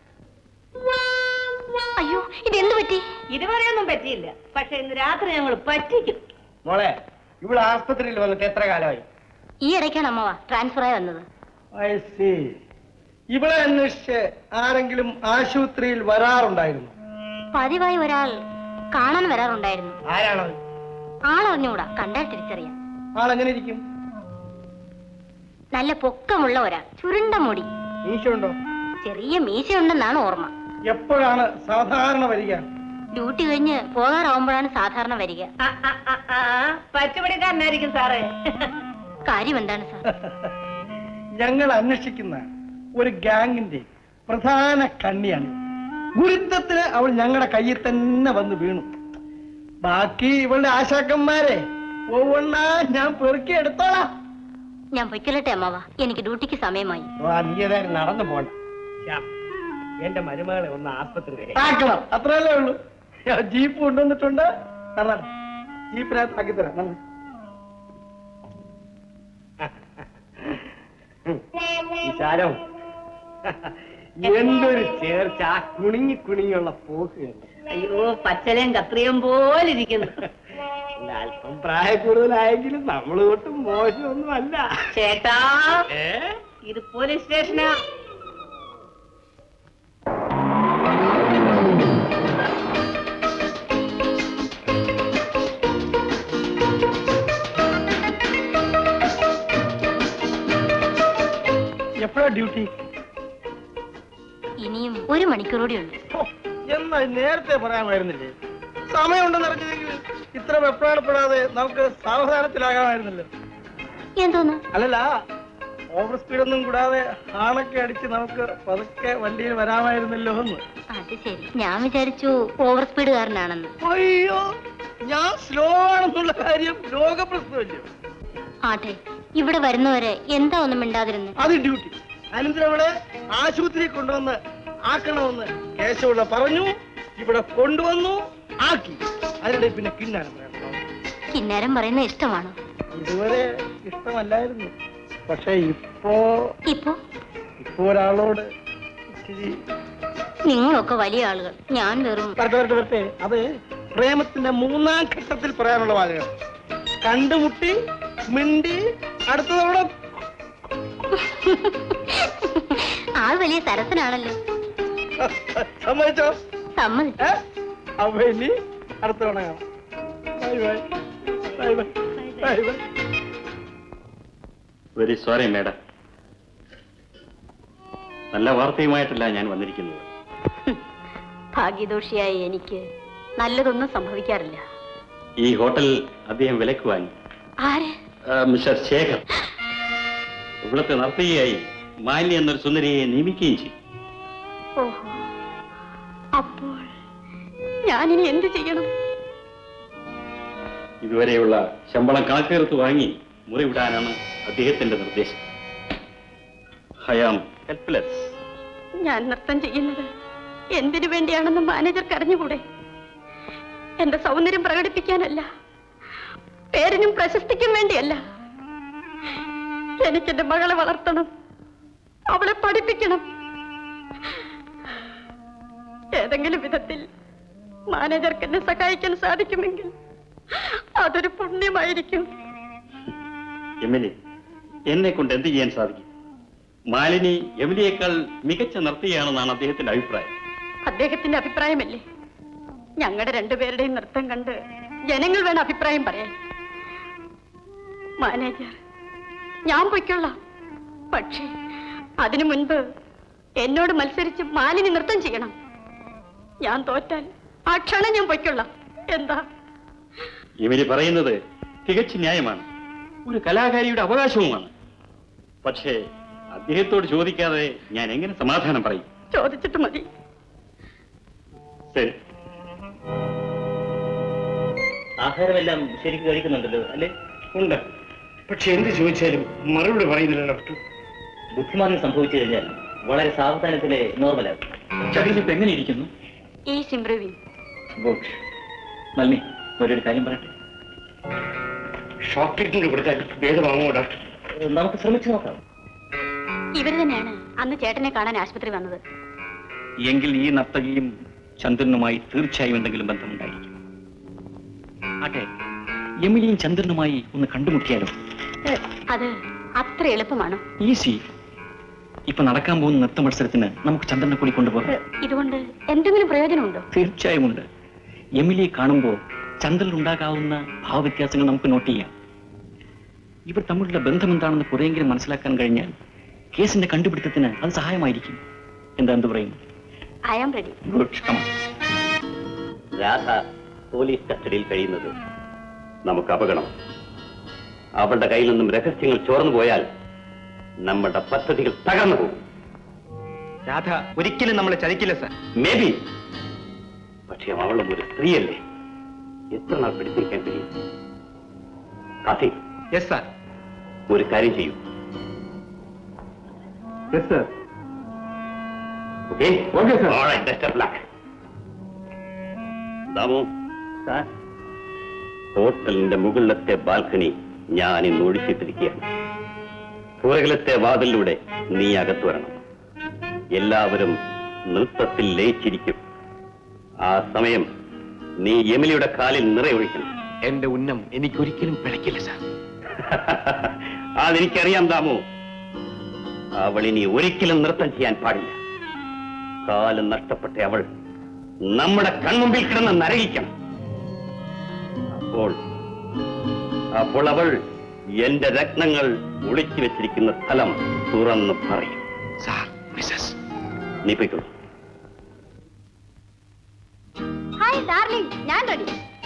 അയ്യോ ഇതെന്ത് പറ്റി ഇതുവരെയൊന്നും പറ്റിയില്ല പക്ഷെ ഇന്ന് രാത്രി ഞങ്ങൾ പറ്റിക്കും മോളെ ഇവിടെ ആസ്പത്രിയിൽ വന്നിട്ട് എത്ര കാലമായി ഈ ഇടയ്ക്കാണ് അമ്മവ ട്രാൻസ്ഫർ ആയി വന്നത് I see. ഇവിടെ അന്വേഷിച്ച് ആരെങ്കിലും ആശുപത്രിയിൽ വരാറുണ്ടായിരുന്നു പതിവായി ഒരാൾ കാണാൻ വരാറുണ്ടായിരുന്നു ആരാണത് ആളറിഞ്ഞൂടാ കണ്ടാൽ തിരിച്ചറിയാം ആളെങ്ങനെ ഇരിക്കും നല്ല പൊക്കമുള്ള ഒരാൾ ചുരുണ്ട മുടി മീശുണ്ടോ ചെറിയ മീശയുണ്ടെന്നാണ് ഓർമ്മ എപ്പോഴാണ് സാധാരണ വരിക ഡ്യൂട്ടി കഴിഞ്ഞ് പോകാറാവുമ്പോഴാണ് സാധാരണ വരിക പച്ചപിടിക്കാരനായിരിക്കും സാറേ കാര്യം എന്താണ് സാർ ഞങ്ങൾ അന്വേഷിക്കുന്ന ഒരു ഗാങ്ങിന്റെ പ്രധാന കണ്ണിയാണ് ഗുരുത്വത്തിന് അവൾ ഞങ്ങളുടെ കയ്യിൽ തന്നെ വന്ന് വീണു ബാക്കി ഇവളുടെ ആശാക്കന്മാരെ ഒവ്വണ്ണ ഞാൻ പെറുക്കി എടുത്തോളാം ഞാൻ പൊയ്ക്കൊല്ലട്ടെ അമ്മാവ എനിക്ക് ഡ്യൂട്ടിക്ക് സമയമായി നീ ഏതായാലും നടന്നു പോണ്ട ശ്യാം, എന്റെ മരുമകളെ ഒന്ന് ആസ്പത്രി വരെ ആക്കണം അത്രയല്ലേ ഉള്ളൂ ഞാൻ ജീപ്പ് കൊണ്ടുവന്നിട്ടുണ്ട് നടന്നാട്ടെ. ജീപ്പിനകത്ത് ആക്കി തരാം നടന്ന്. വിശാലം എന്തൊരു ചേർച്ച ആ കുണിങ്ങി കുണിങ്ങിയുള്ള പോക്ക് കണ്ട് അയ്യോ പച്ചലയും കത്രിയും പോലെ ഇരിക്കുന്നു അല്ല, അല്പം പ്രായ കൂടുതലായെങ്കിലും നമ്മൾ തൊട്ടും മോശമൊന്നും അല്ല ചേട്ടാ ഇത് പോലീസ് സ്റ്റേഷനാ എപ്പോഴാ ഡ്യൂട്ടി ഇനിയും ഒരു മണിക്കൂർ കൂടി ഉണ്ട് എന്നാ നേരത്തെ പറയാമായിരുന്നില്ലേ സമയമുണ്ടെന്ന് അറിഞ്ഞതെങ്കിൽ ഇത്ര വെപ്രാളപ്പെടാതെ നമുക്ക് സാവധാനത്തിലാകാമായിരുന്നല്ലോ എന്തോന്ന് അല്ലല്ല ഓവർ സ്പീഡൊന്നും കൂടാതെ ആണൊക്കെ അടിച്ച് നമുക്ക് പതുക്കെ വണ്ടിയിൽ വരാമായിരുന്നല്ലോ എന്ന് അത് ശരി ഞാൻ വിചാരിച്ചു ഓവർ സ്പീഡുകാരനാണെന്ന് അയ്യോ ഞാൻ സ്ലോ ആണെന്നുള്ള കാര്യം ലോക പ്രശ്നമല്ലോ ആട്ടെ ഇവിടെ വരുന്നവരെ എന്താ ഒന്നും മിണ്ടാതിരുന്ന് അത് ഡ്യൂട്ടി അനന്തരം ഇവിടെ ആശുപത്രി കൊണ്ടുവന്ന് ആക്കണമെന്ന് കേശവുള്ള പറഞ്ഞു ഇവിടെ കൊണ്ടുവന്നു ആക്കി അതിനിടെ പിന്നെ കിണ്ണാരം പറയണം കിന്നാരം പറയുന്ന ഇഷ്ടമാണോ ഇതുവരെ ഇഷ്ടമല്ലായിരുന്നു പക്ഷെ ഇപ്പോ ഇപ്പോ ഇപ്പോ ഒരാളോട് ഇച്ചിരി നിങ്ങളൊക്കെ വലിയ ആളുകൾ ഞാൻ വെറും വരട്ടെ വരട്ടെ വരട്ടെ അത് പ്രേമത്തിന്റെ മൂന്നാം ഘട്ടത്തിൽ പറയാനുള്ള വാചകം കണ്ടുമുട്ടി മിണ്ടി അടുത്തതോടെ ആൾ വലിയ സരസനാണല്ലോ സമ്മതിച്ചോ സമ്മതി ഏ? അപ്പൊ ഇനി അടുത്ത തവണ കാണാം bye bye bye bye bye bye very sorry madam നല്ല വാർത്തയുമായിട്ടല്ല ഞാൻ വന്നിരിക്കുന്നത് ഭാഗ്യദോഷിയായ എനിക്ക് നല്ലതൊന്നും സംഭവിക്കാറില്ല ഈ ഹോട്ടൽ അദ്ദേഹം വിലക്കുവാൻ ആര് ആ, മിസ്റ്റർ ശേഖർ ഇവിടുത്തെ നർത്തകിയായി മാലിന്യ എന്നൊരു സുന്ദരിയെ നിയമിക്കുകയും ചെയ്തു ഓഹോ അപ്പോൾ ഞാനിനി എന്ത് ചെയ്യണം ഇതുവരെയുള്ള ശമ്പളം കണക്കേർത്ത് വാങ്ങി മുറി വിടാനാണ് അദ്ദേഹത്തിന്റെ നിർദ്ദേശം ഐ ആം ഹെൽപ്ലെസ് ഞാൻ നൃത്തം ചെയ്യുന്നത് എന്തിനു വേണ്ടിയാണെന്ന് മാനേജർക്ക് അറിഞ്ഞുകൂടെ എന്റെ സൗന്ദര്യം പ്രകടിപ്പിക്കാനല്ല പേരിനും പ്രശസ്തിക്കും വേണ്ടിയല്ല എനിക്കെന്റെ മകളെ വളർത്തണം അവളെ പഠിപ്പിക്കണം ഏതെങ്കിലും വിധത്തിൽ മാനേജർക്ക് എന്നെ സഹായിക്കാൻ സാധിക്കുമെങ്കിൽ അതൊരു പുണ്യമായിരിക്കും എമിലി എന്നെ കൊണ്ട് എന്ത് ചെയ്യാൻ സാധിക്കും മാലിനി എമിലിയേക്കാൾ മികച്ച നർത്തകിയാണെന്നാണ് അദ്ദേഹത്തിന്റെ അഭിപ്രായം അദ്ദേഹത്തിന്റെ അഭിപ്രായമല്ലേ ഞങ്ങളുടെ രണ്ടുപേരുടെയും നൃത്തം കണ്ട് ജനങ്ങൾ വേണം അഭിപ്രായം പറയാൻ മാനേജർ ഞാൻ പൊയ്ക്കൊള്ളാം പക്ഷേ അതിനു മുൻപ് എന്നോട് മത്സരിച്ച് മാലിനി നൃത്തം ചെയ്യണം ഞാൻ തോറ്റാൽ ആ ക്ഷണം ഞാൻ പൊയ്ക്കൊള്ളാം എന്താ ഇവര് പറയുന്നത് തികച്ചും ന്യായമാണ് ഒരു കലാകാരിയുടെ അവകാശവുമാണ് പക്ഷേ അദ്ദേഹത്തോട് ചോദിക്കാതെ ഞാൻ എങ്ങനെ സമാധാനം പറയും ചോദിച്ചിട്ട് മതി ശരി ആഹാരമെല്ലാം ശരിക്കും കഴിക്കുന്നുണ്ടല്ലോ അല്ലേ ഉണ്ട് പക്ഷെ എന്ത് ചോദിച്ചാലും മറുപടി പറയുന്നില്ല ഡോക്ടർ ബുദ്ധിമാന്ദ്യം സംഭവിച്ചു കഴിഞ്ഞാൽ വളരെ സാവധാനത്തിലെ നോർമലാകും ശരീരത്ത് എങ്ങനെ ഇരിക്കുന്നു ഈസ് ഇംപ്രൂവിംഗ് ഗുഡ് നന്ദി ഒരൊരു കാര്യം പറയട്ടെ ഷോക്ക് ട്രീറ്റ്മെന്റ് കൊടുത്താൽ ഭേദമാകുമോ ഡോക്ടർ നമുക്ക് ശ്രമിച്ചു നോക്കാം ഇവര് തന്നെയാണ് അന്ന് ചേട്ടനെ കാണാൻ ആശുപത്രി വന്നത് എങ്കിൽ ഈ നർത്തകിയും ചന്ദ്രനുമായി തീർച്ചയായും എന്തെങ്കിലും ബന്ധമുണ്ടായിരിക്കും ആട്ടെ യമിലിയും ചന്ദ്രനുമായി ഒന്ന് കണ്ടുമുട്ടിയാലോ ഏ, അത് അത്ര എളുപ്പമാണോ ഈസി ഇപ്പൊ നടക്കാൻ പോകുന്ന നൃത്ത മത്സരത്തിന് നമുക്ക് ചന്ദ്രനെ കൂടി കൊണ്ടുപോകാം ഇതുകൊണ്ട് എന്തെങ്കിലും പ്രയോജനമുണ്ടോ തീർച്ചയായും ഉണ്ട് എമിലിയെ കാണുമ്പോൾ ചന്ദ്രനിൽ ഉണ്ടാകാവുന്ന ഭാവവ്യത്യാസങ്ങൾ നമുക്ക് നോട്ട് ചെയ്യാം ഇവർ തമ്മിലുള്ള ബന്ധം എന്താണെന്ന് കുറെയെങ്കിലും മനസ്സിലാക്കാൻ കഴിഞ്ഞാൽ കേസിന്റെ കണ്ടുപിടുത്തത്തിന് അത് സഹായമായിരിക്കും എന്താ എന്ത് പറയുന്നു ഐ ആം റെഡി ഗുഡ് കമാ രാധ പോലീസ് കസ്റ്റഡിയിൽ കഴിയുന്നത് നമുക്ക് അപകടം അവളുടെ കയ്യിൽ നിന്നും രഹസ്യങ്ങൾ ചോർന്നു പോയാൽ നമ്മുടെ പദ്ധതികൾ തകർന്നു പോകും രാധ ഒരിക്കലും നമ്മളെ ചതിക്കില്ല സാർ മേ ബി പക്ഷേ അവളും ഒരു സ്ത്രീയല്ലേ എത്ര നാൾ പിടിച്ചിരിക്കാൻ കഴിയും കാസി യെസ് സാർ ഒരു കാര്യം ചെയ്യൂ yes sir okay okay sir best of luck Damu sir ഹോട്ടലിന്റെ മുകളിലത്തെ ബാൽക്കണി ഞാൻ ഇന്ന് ഒഴിച്ചിട്ടിരിക്കുകയാണ് പുറകിലത്തെ വാതിലൂടെ നീ അകത്തു വരണം എല്ലാവരും നൃത്തത്തിൽ ലയിച്ചിരിക്കും ആ സമയം നീ യമിലിയുടെ കാലിൽ നിറയൊഴിക്കണം എന്റെ ഉന്നം എനിക്കൊരിക്കലും പിഴക്കില്ല സാർ അതെനിക്കറിയാം ദാമു അവളിനി ഒരിക്കലും നൃത്തം ചെയ്യാൻ പാടില്ല കാലം നഷ്ടപ്പെട്ട അവൾ നമ്മുടെ കൺമുമ്പിൽ കിടന്ന് നരകിക്കണം അപ്പോൾ അപ്പോൾ അവൾ എന്റെ രത്നങ്ങൾ ഒളിച്ചു വെച്ചിരിക്കുന്ന സ്ഥലം തുറന്ന് പറയും സാർ മിസ്സസ് നീ പൊയ്ക്കോളൂ ഹായ് ഡാർലിംഗ് ഞാൻ റെഡി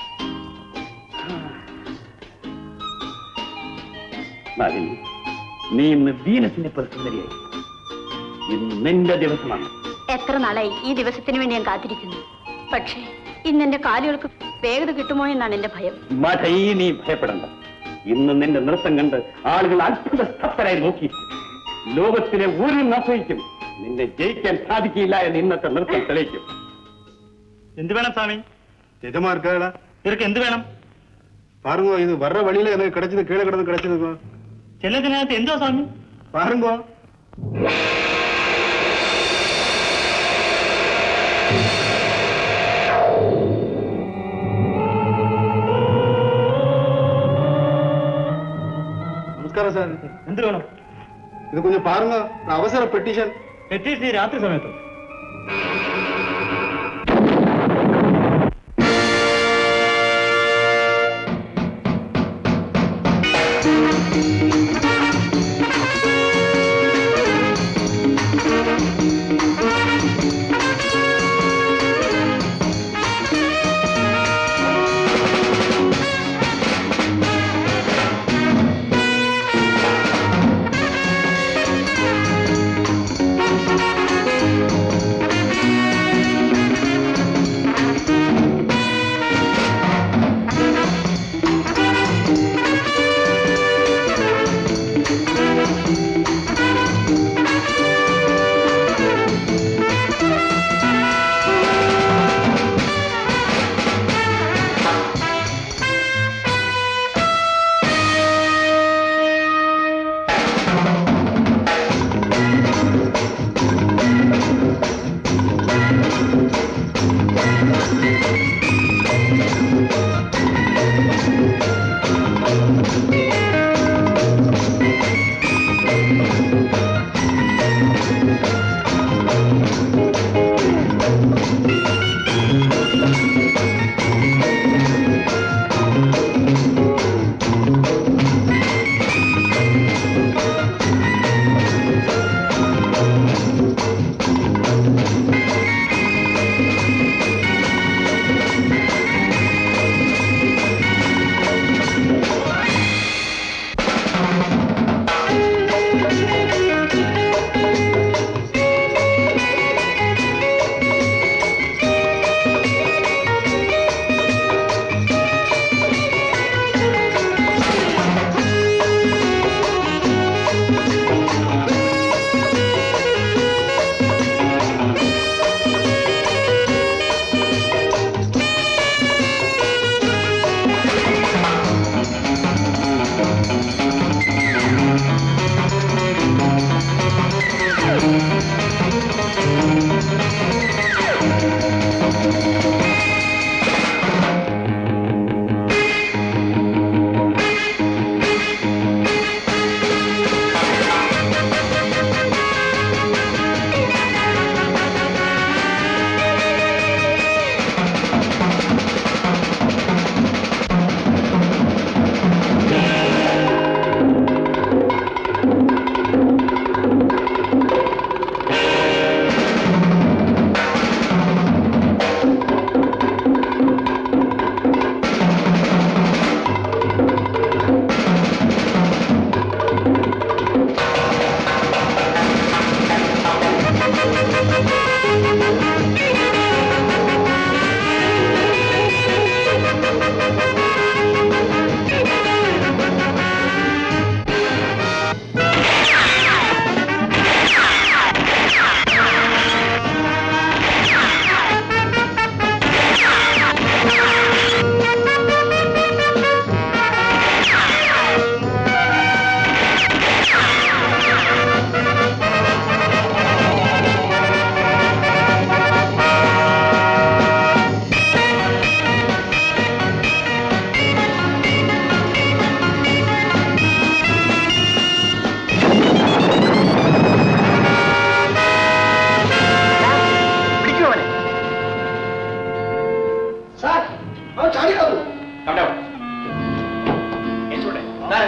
മാലിനി നീ ഇന്ന് വീനസിനെ പോലെ സുന്ദരിയായി ഇന്ന് നിന്റെ ദിവസമാണ് എത്ര നാളായി ഈ ദിവസത്തിന് വേണ്ടി ഞാൻ കാത്തിരിക്കുന്നു പക്ഷേ ഇന്ന് എന്റെ കാലുകൾക്ക് വേഗത കിട്ടുമോ എന്നാണ് എന്റെ ഭയം മഠൈ നീ ഭയപ്പെടണ്ട ഇന്ന് നിന്റെ നൃത്തം കണ്ട് ആളുകൾ അത്ഭുത സ്തബ്ധരായി നോക്കി ലോകത്തിലെ ഒരു നസയിക്കും നിന്നെ ജയിക്കാൻ സാധിക്കില്ല എന്ന് ഇന്നത്തെ നൃത്തം തെളിയിക്കും എന്ത് വേണം സ്വാമി எஜமார்க்காடா ഇവർക്ക് എന്ത് വേണം பாருங்க இது வர்ற வழியில எனக்கு கிடைச்சது கீழே கிடந்து கிடைச்சதுங்க ചെല്ലത്തിനകത്ത് എന്തോ സ്വാമി பாருங்க நமஸ்காரம் சார் എന്ത് വേണം இது கொஞ்சம் பாருங்க நான் அவசர பெட்டிஷன் എത്തിയിട്ട് രാത്രി സമയത്ത് Thank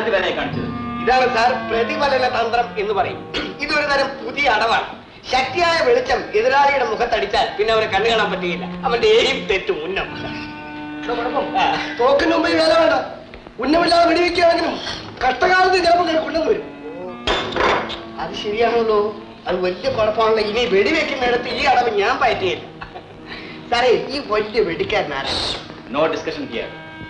ആദ്യത്തെ പേരായി കാണിച്ചത് ഇതാണ് സാർ പ്രതിഫലന തന്ത്രം എന്ന് പറയും ഇതൊരു തരം പുതിയ അടവാണ് ശക്തിയായ വെളിച്ചം എതിരാളിയുടെ മുഖത്തടിച്ചാൽ പിന്നെ അവനെ കണ്ണു കാണാൻ പറ്റുകയില്ല അവന്റെ എയും തെറ്റും ഉന്നം തോക്കിന് മുമ്പ് ഈ വേല വേണ്ട ഉന്നമില്ലാതെ വെടിവെക്കുകയാണെങ്കിലും കഷ്ടകാലത്ത് ചിലപ്പോൾ കൊണ്ടുവന്ന് വരും അത് ശരിയാണല്ലോ അത് വലിയ കുഴപ്പമാണല്ലോ ഇനി വെടിവെക്കുന്നിടത്ത് ഈ അടവ് ഞാൻ പറ്റിയില്ല സാറേ ഈ വലിയ വെടിക്കാരനാരാണ് നോ ഡിസ്കഷൻ ഹിയർ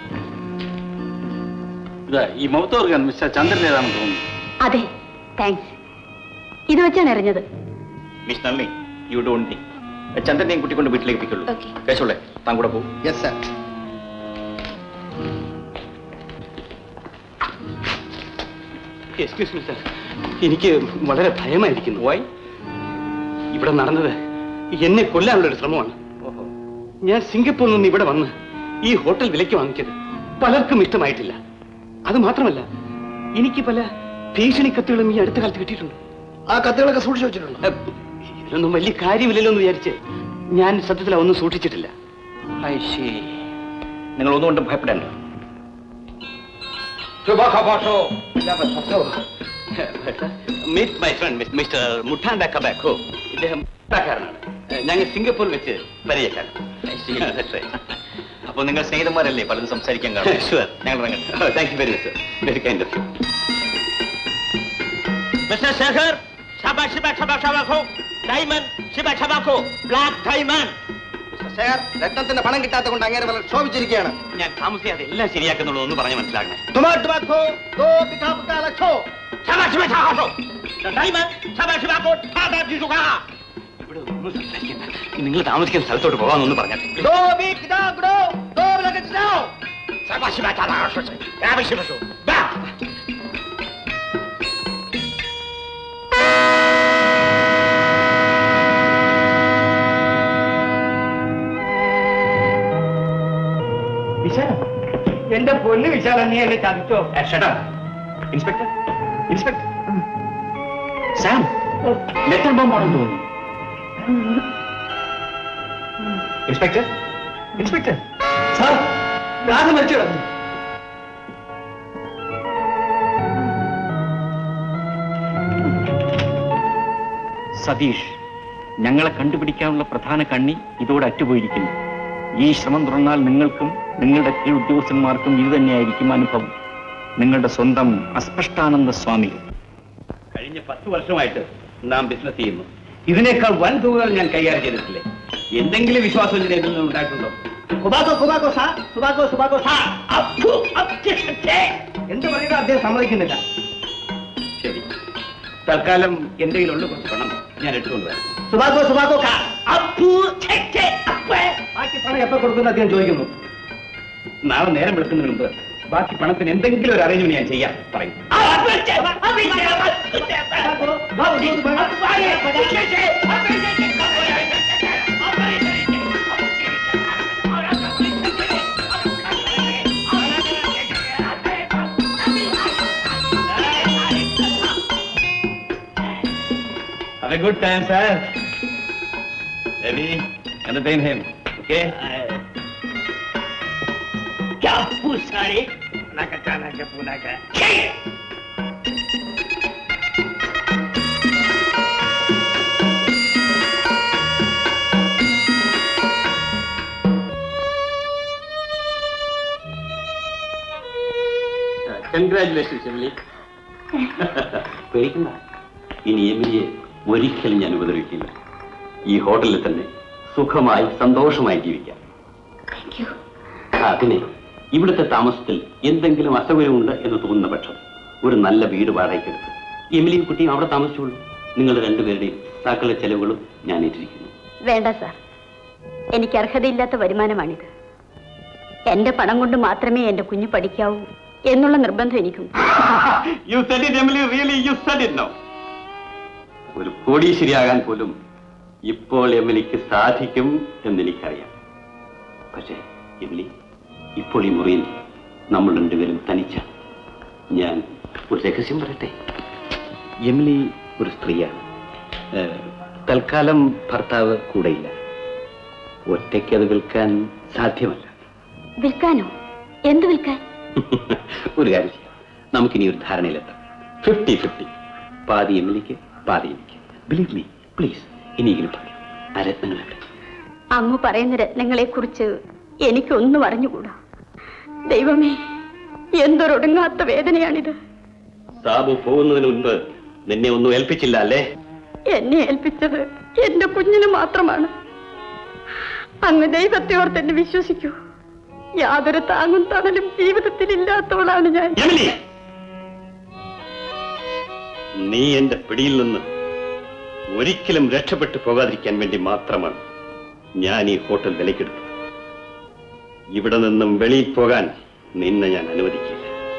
ഇതാ ഈ മൗത്ത് ഓർഗൻ മിസ്റ്റർ ചന്ദ്രനേതാണെന്ന് തോന്നുന്നു അതെ താങ്ക്സ് ഇത് വെച്ചാണ് എറിഞ്ഞത് miss Nandi you don't think ചന്ദ്രനെയും കൂട്ടിക്കൊണ്ട് വീട്ടിലേക്ക് പിക്കുള്ളൂ Okay. കേശോളെ താൻ കൂടെ പോകും yes sir excuse me sir എനിക്ക് വളരെ ഭയമായിരിക്കുന്നു വൈ ഇവിടെ നടന്നത് എന്നെ കൊല്ലാനുള്ള ഒരു ശ്രമമാണ് ഞാൻ സിംഗപ്പൂരിൽ നിന്ന് ഇവിടെ വന്ന് ഈ ഹോട്ടൽ വിലയ്ക്ക് വാങ്ങിച്ചത് പലർക്കും ഇഷ്ടമായിട്ടില്ല അത് മാത്രമല്ല എനിക്ക് പല ഭീഷണി കത്തുകളും ഈ അടുത്ത കാലത്ത് കിട്ടിയിട്ടുണ്ട് ആ കത്തുകളൊക്കെ സൂക്ഷിച്ചു വെച്ചിട്ടുണ്ടോ ഏ, ഇതിലൊന്നും വലിയ കാര്യമില്ലല്ലോ എന്ന് വിചാരിച്ച് ഞാൻ സത്യത്തിൽ ഒന്നും സൂക്ഷിച്ചിട്ടില്ല ഐ ശേ നിങ്ങൾ ഒന്നുകൊണ്ടും ഭയപ്പെടേണ്ട മീറ്റ് മൈ ഫ്രണ്ട് മിസ്റ്റർ മുട്ടാൻഡ കബാക്കോ ഇദ്ദേഹം കാരനാണ് ഞങ്ങൾ സിംഗപ്പൂരിൽ വെച്ച് പരിചയക്കാരൻ അപ്പോൾ നിങ്ങൾ സ്നേഹിതന്മാരല്ലേ പലതും സംസാരിക്കാൻ കാണും ഷുവർ ഞങ്ങൾ ഇറങ്ങട്ടെ thank you very much very kind of you mister Shekhar ഷബാ ഷിബ ഷബ ഷബാഖോ ഡയമണ്ട് ഷിബ ഷബാഖോ ബ്ലാക്ക് ഡയമണ്ട് സാർ രത്നത്തിന്റെ പണം കിട്ടാത്ത കൊണ്ട് അങ്ങനെ വളരെ ക്ഷോഭിച്ചിരിക്കുകയാണ് ഞാൻ താമസിയാതെ എല്ലാം ശരിയാക്കുന്നുള്ളൂ ഒന്ന് പറഞ്ഞ് മനസ്സിലാക്കണേ തുമാ തുമാക്കോ ദോ പിക്കാ പിക്കാ ലക്ഷോ ഷബാ ഷിബ ഷബാഖോ ഡയമണ്ട് ഷബ ഷിബാഖോ ടാടാ ജിസുകാ ഇവിടെ ഒന്നും സംസാരിക്കണ്ട നിങ്ങൾ താമസിക്കുന്ന സ്ഥലത്തോട്ട് പോകാമെന്നൊന്ന് പറഞ്ഞാൽ ദോ ബി കിതാ ഗ്രോ ദോ ലഗച്ചോ ഷബാ ഷിബ ഷബാഖോ ഷബാ ഷിബ ഷോ ബാ വിശാലം എന്റെ പൊന്ന് വിശാലം നീ എന്നെ ചതിച്ചോ ഇൻസ്പെക്ടർ ഇൻസ്പെക്ടർ സാം ലെറ്റർ ബോംബാണെന്ന് തോന്നുന്നു ഇൻസ്പെക്ടർ ഇൻസ്പെക്ടർ സാർ രാധ മരിച്ചു കിടന്നു സതീഷ് ഞങ്ങളെ കണ്ടുപിടിക്കാനുള്ള പ്രധാന കണ്ണി ഇതോടെ അറ്റുപോയിരിക്കുന്നു ഈ ശ്രമം തുടർന്നാൽ നിങ്ങൾക്കും നിങ്ങളുടെ കീഴ് ഉദ്യോഗസ്ഥന്മാർക്കും ഇത് തന്നെയായിരിക്കും അനുഭവം നിങ്ങളുടെ സ്വന്തം അസ്പഷ്ടാനന്ദ സ്വാമികൾ കഴിഞ്ഞ പത്ത് വർഷമായിട്ട് നാം ബിസിനസ് ചെയ്യുന്നു ഇതിനേക്കാൾ വൻ തുകകൾ ഞാൻ കൈകാര്യം ചെയ്തിട്ടില്ലേ എന്തെങ്കിലും വിശ്വാസം ഇതിൽ ഇതിൽ നിന്ന് ഉണ്ടായിട്ടുണ്ടോ സുബാക്കോ സുബാക്കോ സാ സുബാക്കോ സുബാക്കോ സാ അപ്പു അപ്യക്ഷേ എന്ത് പറയുക അദ്ദേഹം സമ്മതിക്കുന്നില്ല ശരി തൽക്കാലം എന്റെ കയ്യിലുള്ള കുറച്ച് പണം ഞാൻ എടുത്തുകൊണ്ട് വരാം സുബാക്കോ സുബാക്കോ കാ അപ്പു ഛെ, ഛെ, അപ്പേ. ബാക്കി പണം എപ്പോ കൊടുക്കുന്ന അദ്ദേഹം ചോദിക്കുന്നു നാളെ നേരം വെളുക്കുന്നതിന് മുമ്പ് ബാക്കി പണത്തിന് എന്തെങ്കിലും ഒരു അറേഞ്ച്മെന്റ് ഞാൻ ചെയ്യാം പറയും Have a good time, sir. Ready? Entertain him. Okay? क्या पूछ सारे नाका चाना का पुना का കൺഗ്രാറ്റുലേഷൻസ് എമിലി പേടിക്കണ്ട ഇനി എമിലിയെ ഒരിക്കലും ഞാൻ ഉപദ്രവിക്കില്ല ഈ ഹോട്ടലിൽ തന്നെ സുഖമായി സന്തോഷമായി ജീവിക്കാം ആ, പിന്നെ ഇവിടുത്തെ താമസത്തിൽ എന്തെങ്കിലും അസൗകര്യമുണ്ട് എന്ന് തോന്നുന്ന പക്ഷം ഒരു നല്ല വീട് വാടകയ്ക്കെടുത്ത് എമിലിയും കുട്ടിയും അവിടെ താമസിച്ചോളൂ നിങ്ങൾ രണ്ടുപേരുടെയും സകല ചെലവുകളും ഞാൻ ഏറ്റിരിക്കുന്നു വേണ്ട സാർ എനിക്ക് അർഹതയില്ലാത്ത വരുമാനമാണിത് എന്റെ പണം കൊണ്ട് മാത്രമേ എന്റെ കുഞ്ഞു പഠിക്കാവൂ എന്നുള്ള നിർബന്ധം എനിക്കുണ്ട് you said it Emily really you said it no ഒരു കോടീശ്വരിയാകാൻ പോലും ഇപ്പോൾ എമിലിക്ക് സാധിക്കും എന്നെനിക്കറിയാം പക്ഷേ എമിലി ഇപ്പോൾ ഈ മുറിയിൽ നമ്മൾ രണ്ടുപേരും തനിച്ചാണ് ഞാൻ ഒരു രഹസ്യം പറയട്ടെ എമിലി ഒരു സ്ത്രീയാണ് ഏഹ്, തൽക്കാലം ഭർത്താവ് കൂടെയില്ല ഒറ്റയ്ക്ക് അത് വിൽക്കാൻ സാധ്യമല്ല വിൽക്കാനോ എന്ത് വിൽക്കാൻ ഒരു കാര്യം ചെയ്യാം നമുക്കിനി ഒരു ധാരണയിലെത്താം ഫിഫ്റ്റി ഫിഫ്റ്റി പാതി എമ്മിലേക്ക് പാതി എനിക്ക് ബിലീവ് മീ പ്ലീസ് ഇനിയെങ്കിലും പറയും ആ രത്നങ്ങൾ എവിടെ അങ്ങ് പറയുന്ന രത്നങ്ങളെ കുറിച്ച് എനിക്കൊന്നും അറിഞ്ഞുകൂടാ ദൈവമേ എന്തൊരൊടുങ്ങാത്ത വേദനയാണിത് സാബു പോകുന്നതിന് മുൻപ് നിന്നെ ഒന്നും ഏൽപ്പിച്ചില്ല അല്ലേ എന്നെ ഏൽപ്പിച്ചത് എന്റെ കുഞ്ഞിന് മാത്രമാണ് അങ്ങ് ദൈവത്തെ ഓർത്ത് എന്നെ വിശ്വസിക്കൂ യാതൊരു താങ്ങും തണലും ജീവിതത്തിൽ ഇല്ലാത്തവളാണ് ഞാൻ എമിലി നീ എന്റെ പിടിയിൽ നിന്ന് ഒരിക്കലും രക്ഷപ്പെട്ടു പോകാതിരിക്കാൻ വേണ്ടി മാത്രമാണ് ഞാൻ ഈ ഹോട്ടൽ വിലക്കെടുത്തത് ഇവിടെ നിന്നും വെളിയിൽ പോകാൻ നിന്നെ ഞാൻ അനുവദിക്കില്ല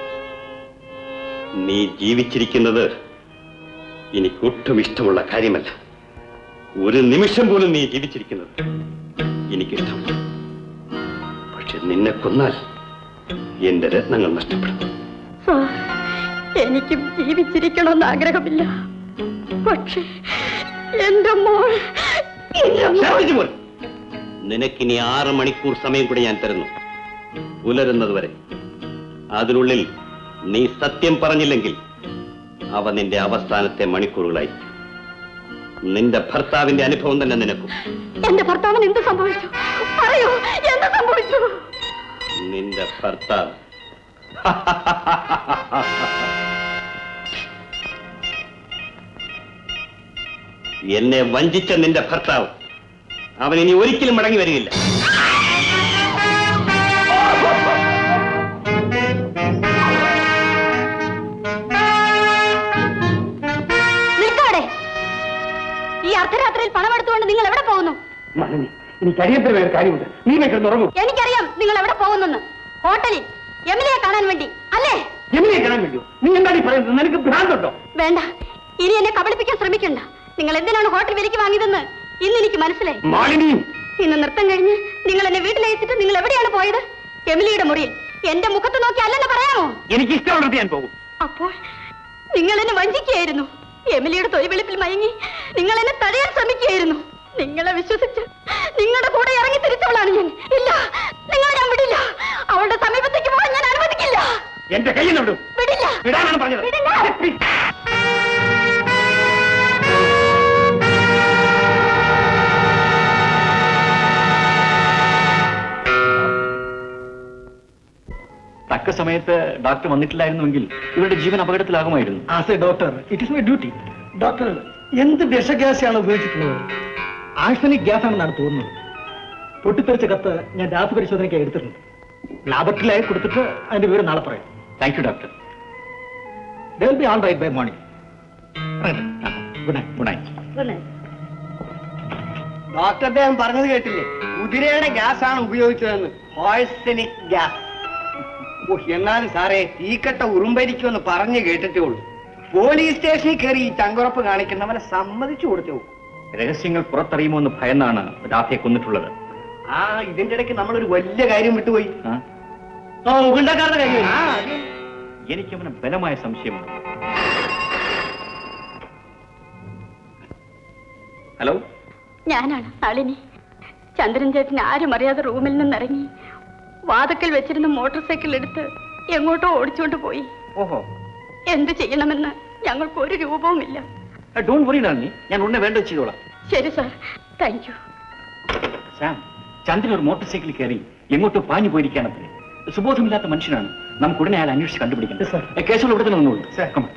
നീ ജീവിച്ചിരിക്കുന്നത് എനിക്കൊട്ടും ഇഷ്ടമുള്ള കാര്യമല്ല ഒരു നിമിഷം പോലും നീ ജീവിച്ചിരിക്കുന്നത് എനിക്കിഷ്ടമല്ല പക്ഷെ നിന്നെ കൊന്നാൽ എന്റെ രത്നങ്ങൾ നഷ്ടപ്പെടും സാർ എനിക്കും ജീവിച്ചിരിക്കണമെന്ന് ആഗ്രഹമില്ല പക്ഷേ എന്റെ മോൾ എന്റെ മോൾ ശാന്തിച്ചു പോൽ. നിനക്കിനി ആറ് മണിക്കൂർ സമയം കൂടി ഞാൻ തരുന്നു പുലരുന്നത് വരെ അതിനുള്ളിൽ നീ സത്യം പറഞ്ഞില്ലെങ്കിൽ അവ നിന്റെ അവസാനത്തെ മണിക്കൂറുകളായിരിക്കും നിന്റെ ഭർത്താവിന്റെ അനുഭവം തന്നെ നിനക്കും എന്റെ ഭർത്താവിന് എന്ത് സംഭവിച്ചു പറയൂ എന്ത് സംഭവിച്ചു നിന്റെ ഭർത്താവ് എന്നെ വഞ്ചിച്ച നിന്റെ ഭർത്താവ് അവൻ ഇനി ഒരിക്കലും മടങ്ങി വരികയില്ല നിൽക്കവിടെ ഈ അർദ്ധരാത്രിയിൽ പണം എടുത്തുകൊണ്ട് നിങ്ങൾ എവിടെ പോകുന്നു മാലിനി എനിക്ക് അറിയപ്പെടുന്ന ഒരു കാര്യമുണ്ട് നീ വെക്കണം ഉറങ്ങും എനിക്കറിയാം നിങ്ങൾ എവിടെ പോകുന്നെന്ന് ഹോട്ടലിൽ എമിലിയെ കാണാൻ വേണ്ടി അല്ലേ എമിനെ കാണാൻ വേണ്ടിയോ നീ എന്താണ് ഈ പറയുന്നത് നിനക്ക് ഭ്രാന്തുണ്ടോ വേണ്ട ഇനി എന്നെ കബളിപ്പിക്കാൻ ശ്രമിക്കണ്ട നിങ്ങൾ എന്തിനാണ് ഹോട്ടൽ വിലക്ക് വാങ്ങിയതെന്ന് ഇന്ന് എനിക്ക് മനസ്സിലായി മാലിനി ഇന്ന് നൃത്തം കഴിഞ്ഞ് നിങ്ങൾ എന്നെ വീട്ടിലയച്ചിട്ട് നിങ്ങൾ എവിടെയാണ് പോയത് എമിലിയുടെ മുറിയിൽ എന്റെ മുഖത്ത് നോക്കി അല്ലെന്ന് പറയാമോ എനിക്ക് ഇഷ്ടമുള്ളത് ഞാൻ പോകും അപ്പോൾ നിങ്ങൾ എന്നെ വഞ്ചിക്കുകയായിരുന്നു എമിലിയുടെ തൊഴിവെളുപ്പിൽ മയങ്ങി നിങ്ങൾ എന്നെ തടയാൻ ശ്രമിക്കുകയായിരുന്നു നിങ്ങളെ വിശ്വസിച്ച് നിങ്ങളുടെ കൂടെ ഇറങ്ങി തിരിച്ചവളാണ് ഞാൻ ഇല്ല നിങ്ങളെ ഞാൻ വിടില്ല അവളുടെ സമീപത്തേക്ക് പോകാൻ ഞാൻ അനുവദിക്കില്ല എന്റെ കയ്യിൽ നിന്ന് വിടും വിടില്ല വിടാനാണ് പറഞ്ഞത് വിടില്ല തക്ക സമയത്ത് ഡോക്ടർ വന്നിട്ടില്ലായിരുന്നുവെങ്കിൽ ഇവരുടെ ജീവൻ അപകടത്തിലാകുമായിരുന്നു as a doctor it is my duty doctor എന്ത് വിഷഗ്യാസാണ് ഉപയോഗിച്ചിട്ടുള്ളത് ആഴ്സനിക് ഗ്യാസ് ആണെന്നാണ് തോന്നുന്നത് പൊട്ടിത്തെറിച്ച കത്ത് ഞാൻ രാസപരിശോധനയ്ക്ക് എടുത്തിട്ടുണ്ട് ലാബറട്ടറിയിലായി കൊടുത്തിട്ട് അതിന്റെ വിവരം നാളെ പറയാം thank you doctor they will be all right bye morning good night good night doctor അദ്ദേഹം പറഞ്ഞത് കേട്ടില്ലേ കുതിരയുടെ ഗ്യാസ് ആണ് ഉപയോഗിച്ചതെന്ന് പോയ്സനിക് ഗ്യാസ് ഓ എന്നാലും സാറേ തീക്കട്ട ഉറുമ്പരിക്കുമെന്ന് പറഞ്ഞു കേട്ടിട്ടേ ഉള്ളൂ പോലീസ് സ്റ്റേഷനിൽ കയറി ഈ ചങ്കുറപ്പ് കാണിക്കുന്നവനെ സമ്മതിച്ചു കൊടുത്തു രഹസ്യങ്ങൾ പുറത്തറിയുമോ എന്ന് ഭയന്നാണ് രാധയെ കൊന്നിട്ടുള്ളത് ആ ഇതിന്റെ ഇടയ്ക്ക് നമ്മളൊരു വലിയ കാര്യം വിട്ടുപോയി ആ? ആ ഉഗണ്ടക്കാരുടെ കാര്യം ആ, അത് എനിക്ക് അവന് ബലമായ സംശയമുണ്ട് ഹലോ ഞാനാണ് നളിനി ചന്ദ്രൻ ചേട്ടൻ ആരും അറിയാതെ റൂമിൽ നിന്നിറങ്ങി വാതക്കൽ വെച്ചിരുന്ന മോട്ടോർ സൈക്കിൾ എടുത്ത് എങ്ങോട്ടോ ഓടിച്ചുകൊണ്ട് പോയി ഓഹോ എന്ത് ചെയ്യണമെന്ന് ഞങ്ങൾക്ക് ഒരു രൂപവുമില്ല ഡോണ്ട് വറി ഡാനി ഞാൻ ഉടനെ വേണ്ടത് ചെയ്തോളാം ശരി sir thank you Sam Chandran ഒരു മോട്ടോർ സൈക്കിളിൽ കയറി എങ്ങോട്ടോ പാഞ്ഞു പോയിരിക്കാണത്രേ സുബോധമില്ലാത്ത മനുഷ്യനാണ് നമുക്ക് ഉടനെ അയാൾ അന്വേഷിച്ച് കണ്ടുപിടിക്കണം കേശവൾ ഇവിടെ തന്നെ വന്നോളൂ Come on.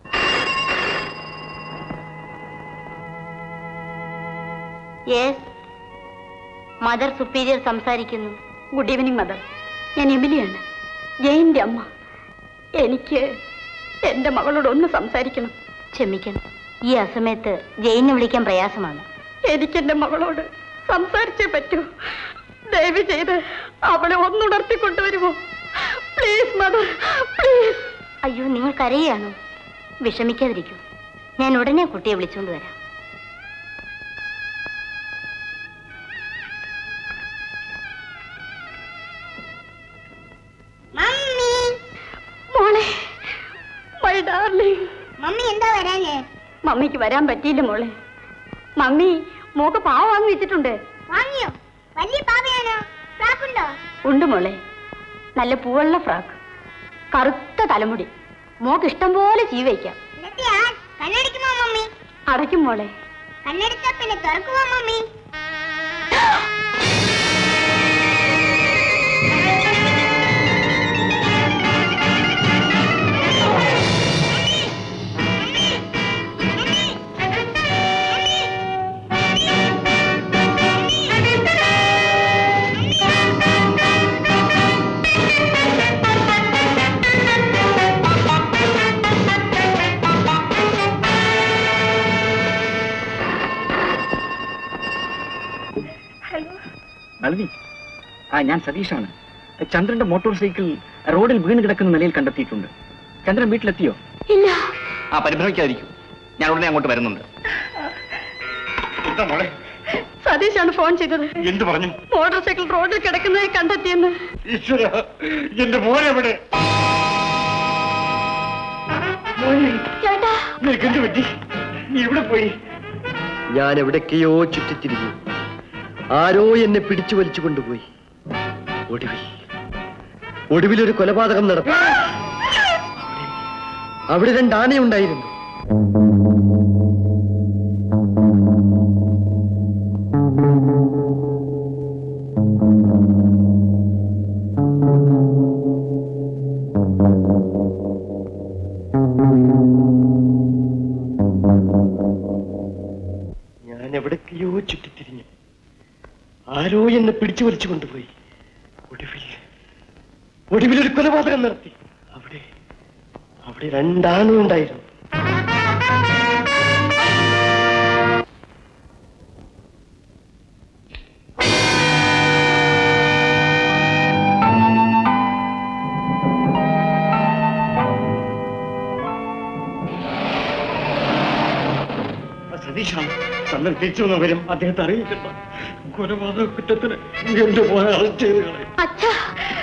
Yes mother superior സംസാരിക്കുന്നു ഗുഡ് ഈവനിങ് മദർ ഞാൻ എമിലിയാണ് ജയിന്റെ അമ്മ എനിക്ക് എന്റെ മകളോട് ഒന്ന് സംസാരിക്കണം ക്ഷമിക്കണം ഈ അസമയത്ത് ജയിലിനെ വിളിക്കാൻ പ്രയാസമാണ് എനിക്ക് എന്റെ മകളോട് സംസാരിച്ചേ പറ്റൂ ദയവ് ചെയ്ത് അവളെ ഒന്നുണർത്തി കൊണ്ടുവരുമോ പ്ലീസ് മദർ പ്ലീസ് അയ്യോ നിങ്ങൾ കരയുകയാണോ വിഷമിക്കാതിരിക്കൂ ഞാൻ ഉടനെ കുട്ടിയെ വിളിച്ചുകൊണ്ട് വരാം മമ്മി മോളെ മൈ ഡാർലിംഗ് മമ്മി എന്താ വരാഞ്ഞേ മമ്മിക്ക് വരാൻ പറ്റിയില്ല മോളെ മമ്മി മോക്ക് പാവ വാങ്ങി വെച്ചിട്ടുണ്ട് വാങ്ങിയോ വലിയ പാവയാണോ ഫ്രാക്കുണ്ടോ ഉണ്ട് മോളെ നല്ല പൂവുള്ള ഫ്രാക്ക് കറുത്ത തലമുടി മോക്ക് ഇഷ്ടം പോലെ ചീ വയ്ക്കാം കണ്ണടിക്കുമോ മമ്മി അടയ്ക്കും മോളെ കണ്ണടിച്ചാ പിന്നെ തുറക്കുമോ മമ്മി നളിനി ആ ഞാൻ സതീഷാണ് ചന്ദ്രന്റെ മോട്ടോർ സൈക്കിൾ റോഡിൽ വീണ് കിടക്കുന്ന നിലയിൽ കണ്ടെത്തിയിട്ടുണ്ട് ചന്ദ്രൻ വീട്ടിലെത്തിയോ ഇല്ല ആ പരിഭ്രമിക്കാതിരിക്കും ഞാൻ ഉടനെ അങ്ങോട്ട് വരുന്നുണ്ട് എന്താ മോളെ സതീഷാണ് ഫോൺ ചെയ്തത് എന്ത് പറഞ്ഞു മോട്ടോർ സൈക്കിൾ റോഡിൽ കിടക്കുന്നതായി കണ്ടെത്തിയെന്ന് ഈശ്വര എന്റെ മോനെവിടെ ചേട്ടാ നിനക്ക് എന്ത് പറ്റി നീ എവിടെ പോയി ഞാൻ എവിടേക്കെയോ ചുറ്റിത്തിരിഞ്ഞു ആരോ എന്നെ പിടിച്ചു വലിച്ചു കൊണ്ടുപോയി ഒടുവിൽ ഒടുവിൽ ഒരു കൊലപാതകം നടന്നു അവിടെ രണ്ട് ആനയുണ്ടായിരുന്നു ഞാൻ എവിടേക്കെയോ ചുറ്റിത്തിരിഞ്ഞു ആരോ എന്നെ പിടിച്ചു വലിച്ചു കൊണ്ടുപോയി ഒടുവിൽ ഒടുവിൽ ഒരു കൊലപാതകം നടത്തി അവിടെ അവിടെ രണ്ടാനും ഉണ്ടായിരുന്നു സതീഷാണ് ചന്ദ്രൻ തിരിച്ചു വന്ന വരും അദ്ദേഹത്തെ അറിയിക്കണ്ട കൊലപാതക കുറ്റത്തിന് എന്റെ മോനെ അറസ്റ്റ് ചെയ്ത് കളയും അച്ഛാ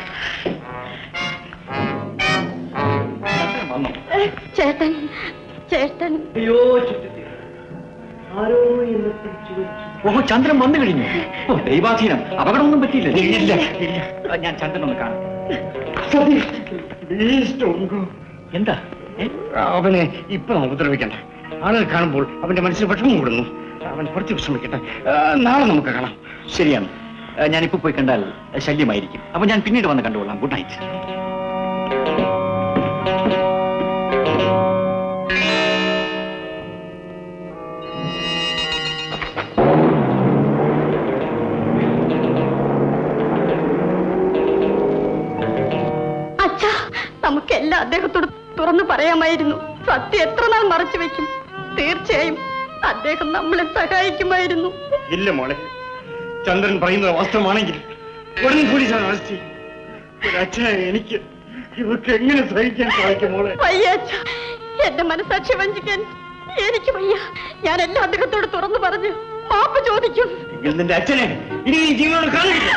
ചേട്ടൻ ചേട്ടൻ അയ്യോ ചുറ്റിത്തിരി ആരോ എന്നെ പിടിച്ചു വലിച്ചു ഓഹോ ചന്ദ്രൻ വന്നു കഴിഞ്ഞു ഓ ദൈവാധീനം അപകടമൊന്നും പറ്റിയില്ല ഇല്ല, ആ, ഞാൻ ചന്ദ്രൻ ഒന്ന് കാണാം സതീഷ് പ്ലീസ് ഡോണ്ട് ഗോ എന്താ ഏ? അവനെ ഇപ്പൊ നമ്മൾ ഉപദ്രവിക്കണ്ട ആളുകൾ കാണുമ്പോൾ അവന്റെ മനസ്സിൽ വിഷമം കൂടുന്നു അവൻ കുറച്ച് വിശ്രമിക്കട്ടെ ആ, നാളെ നമുക്ക് കാണാം ശരിയാണ് ആ, ഞാനിപ്പോ പോയി കണ്ടാൽ ശല്യമായിരിക്കും അപ്പൊ ഞാൻ പിന്നീട് വന്ന് കണ്ടുകൊള്ളാം ഗുഡ് നൈറ്റ് അച്ഛാ നമുക്കെല്ലാം അദ്ദേഹത്തോട് തുറന്നു പറയാമായിരുന്നു സത്യം എത്ര നാൾ മറച്ചു വെക്കും തീർച്ചയായും അദ്ദേഹം നമ്മളെ സഹായിക്കുമായിരുന്നു ഇല്ല മോളെ ചന്ദ്രൻ പറയുന്നത് വാസ്തവമാണെങ്കിൽ ഉടൻ പോലീസ് അറസ്റ്റ് ചെയ്യും ഒരു അച്ഛനെ എനിക്ക് ഇവർക്ക് എങ്ങനെ സഹിക്കാൻ സാധിക്കും മോളെ വയ്യ അച്ഛാ എന്റെ മനസാക്ഷി വഞ്ചിക്കാൻ എനിക്ക് വയ്യ ഞാൻ എല്ലാം അദ്ദേഹത്തോട് തുറന്നു പറഞ്ഞു മാപ്പ് ചോദിക്കും എങ്കിൽ നിന്റെ അച്ഛനെ ഇനി നീ ജീവനോട് കാണില്ല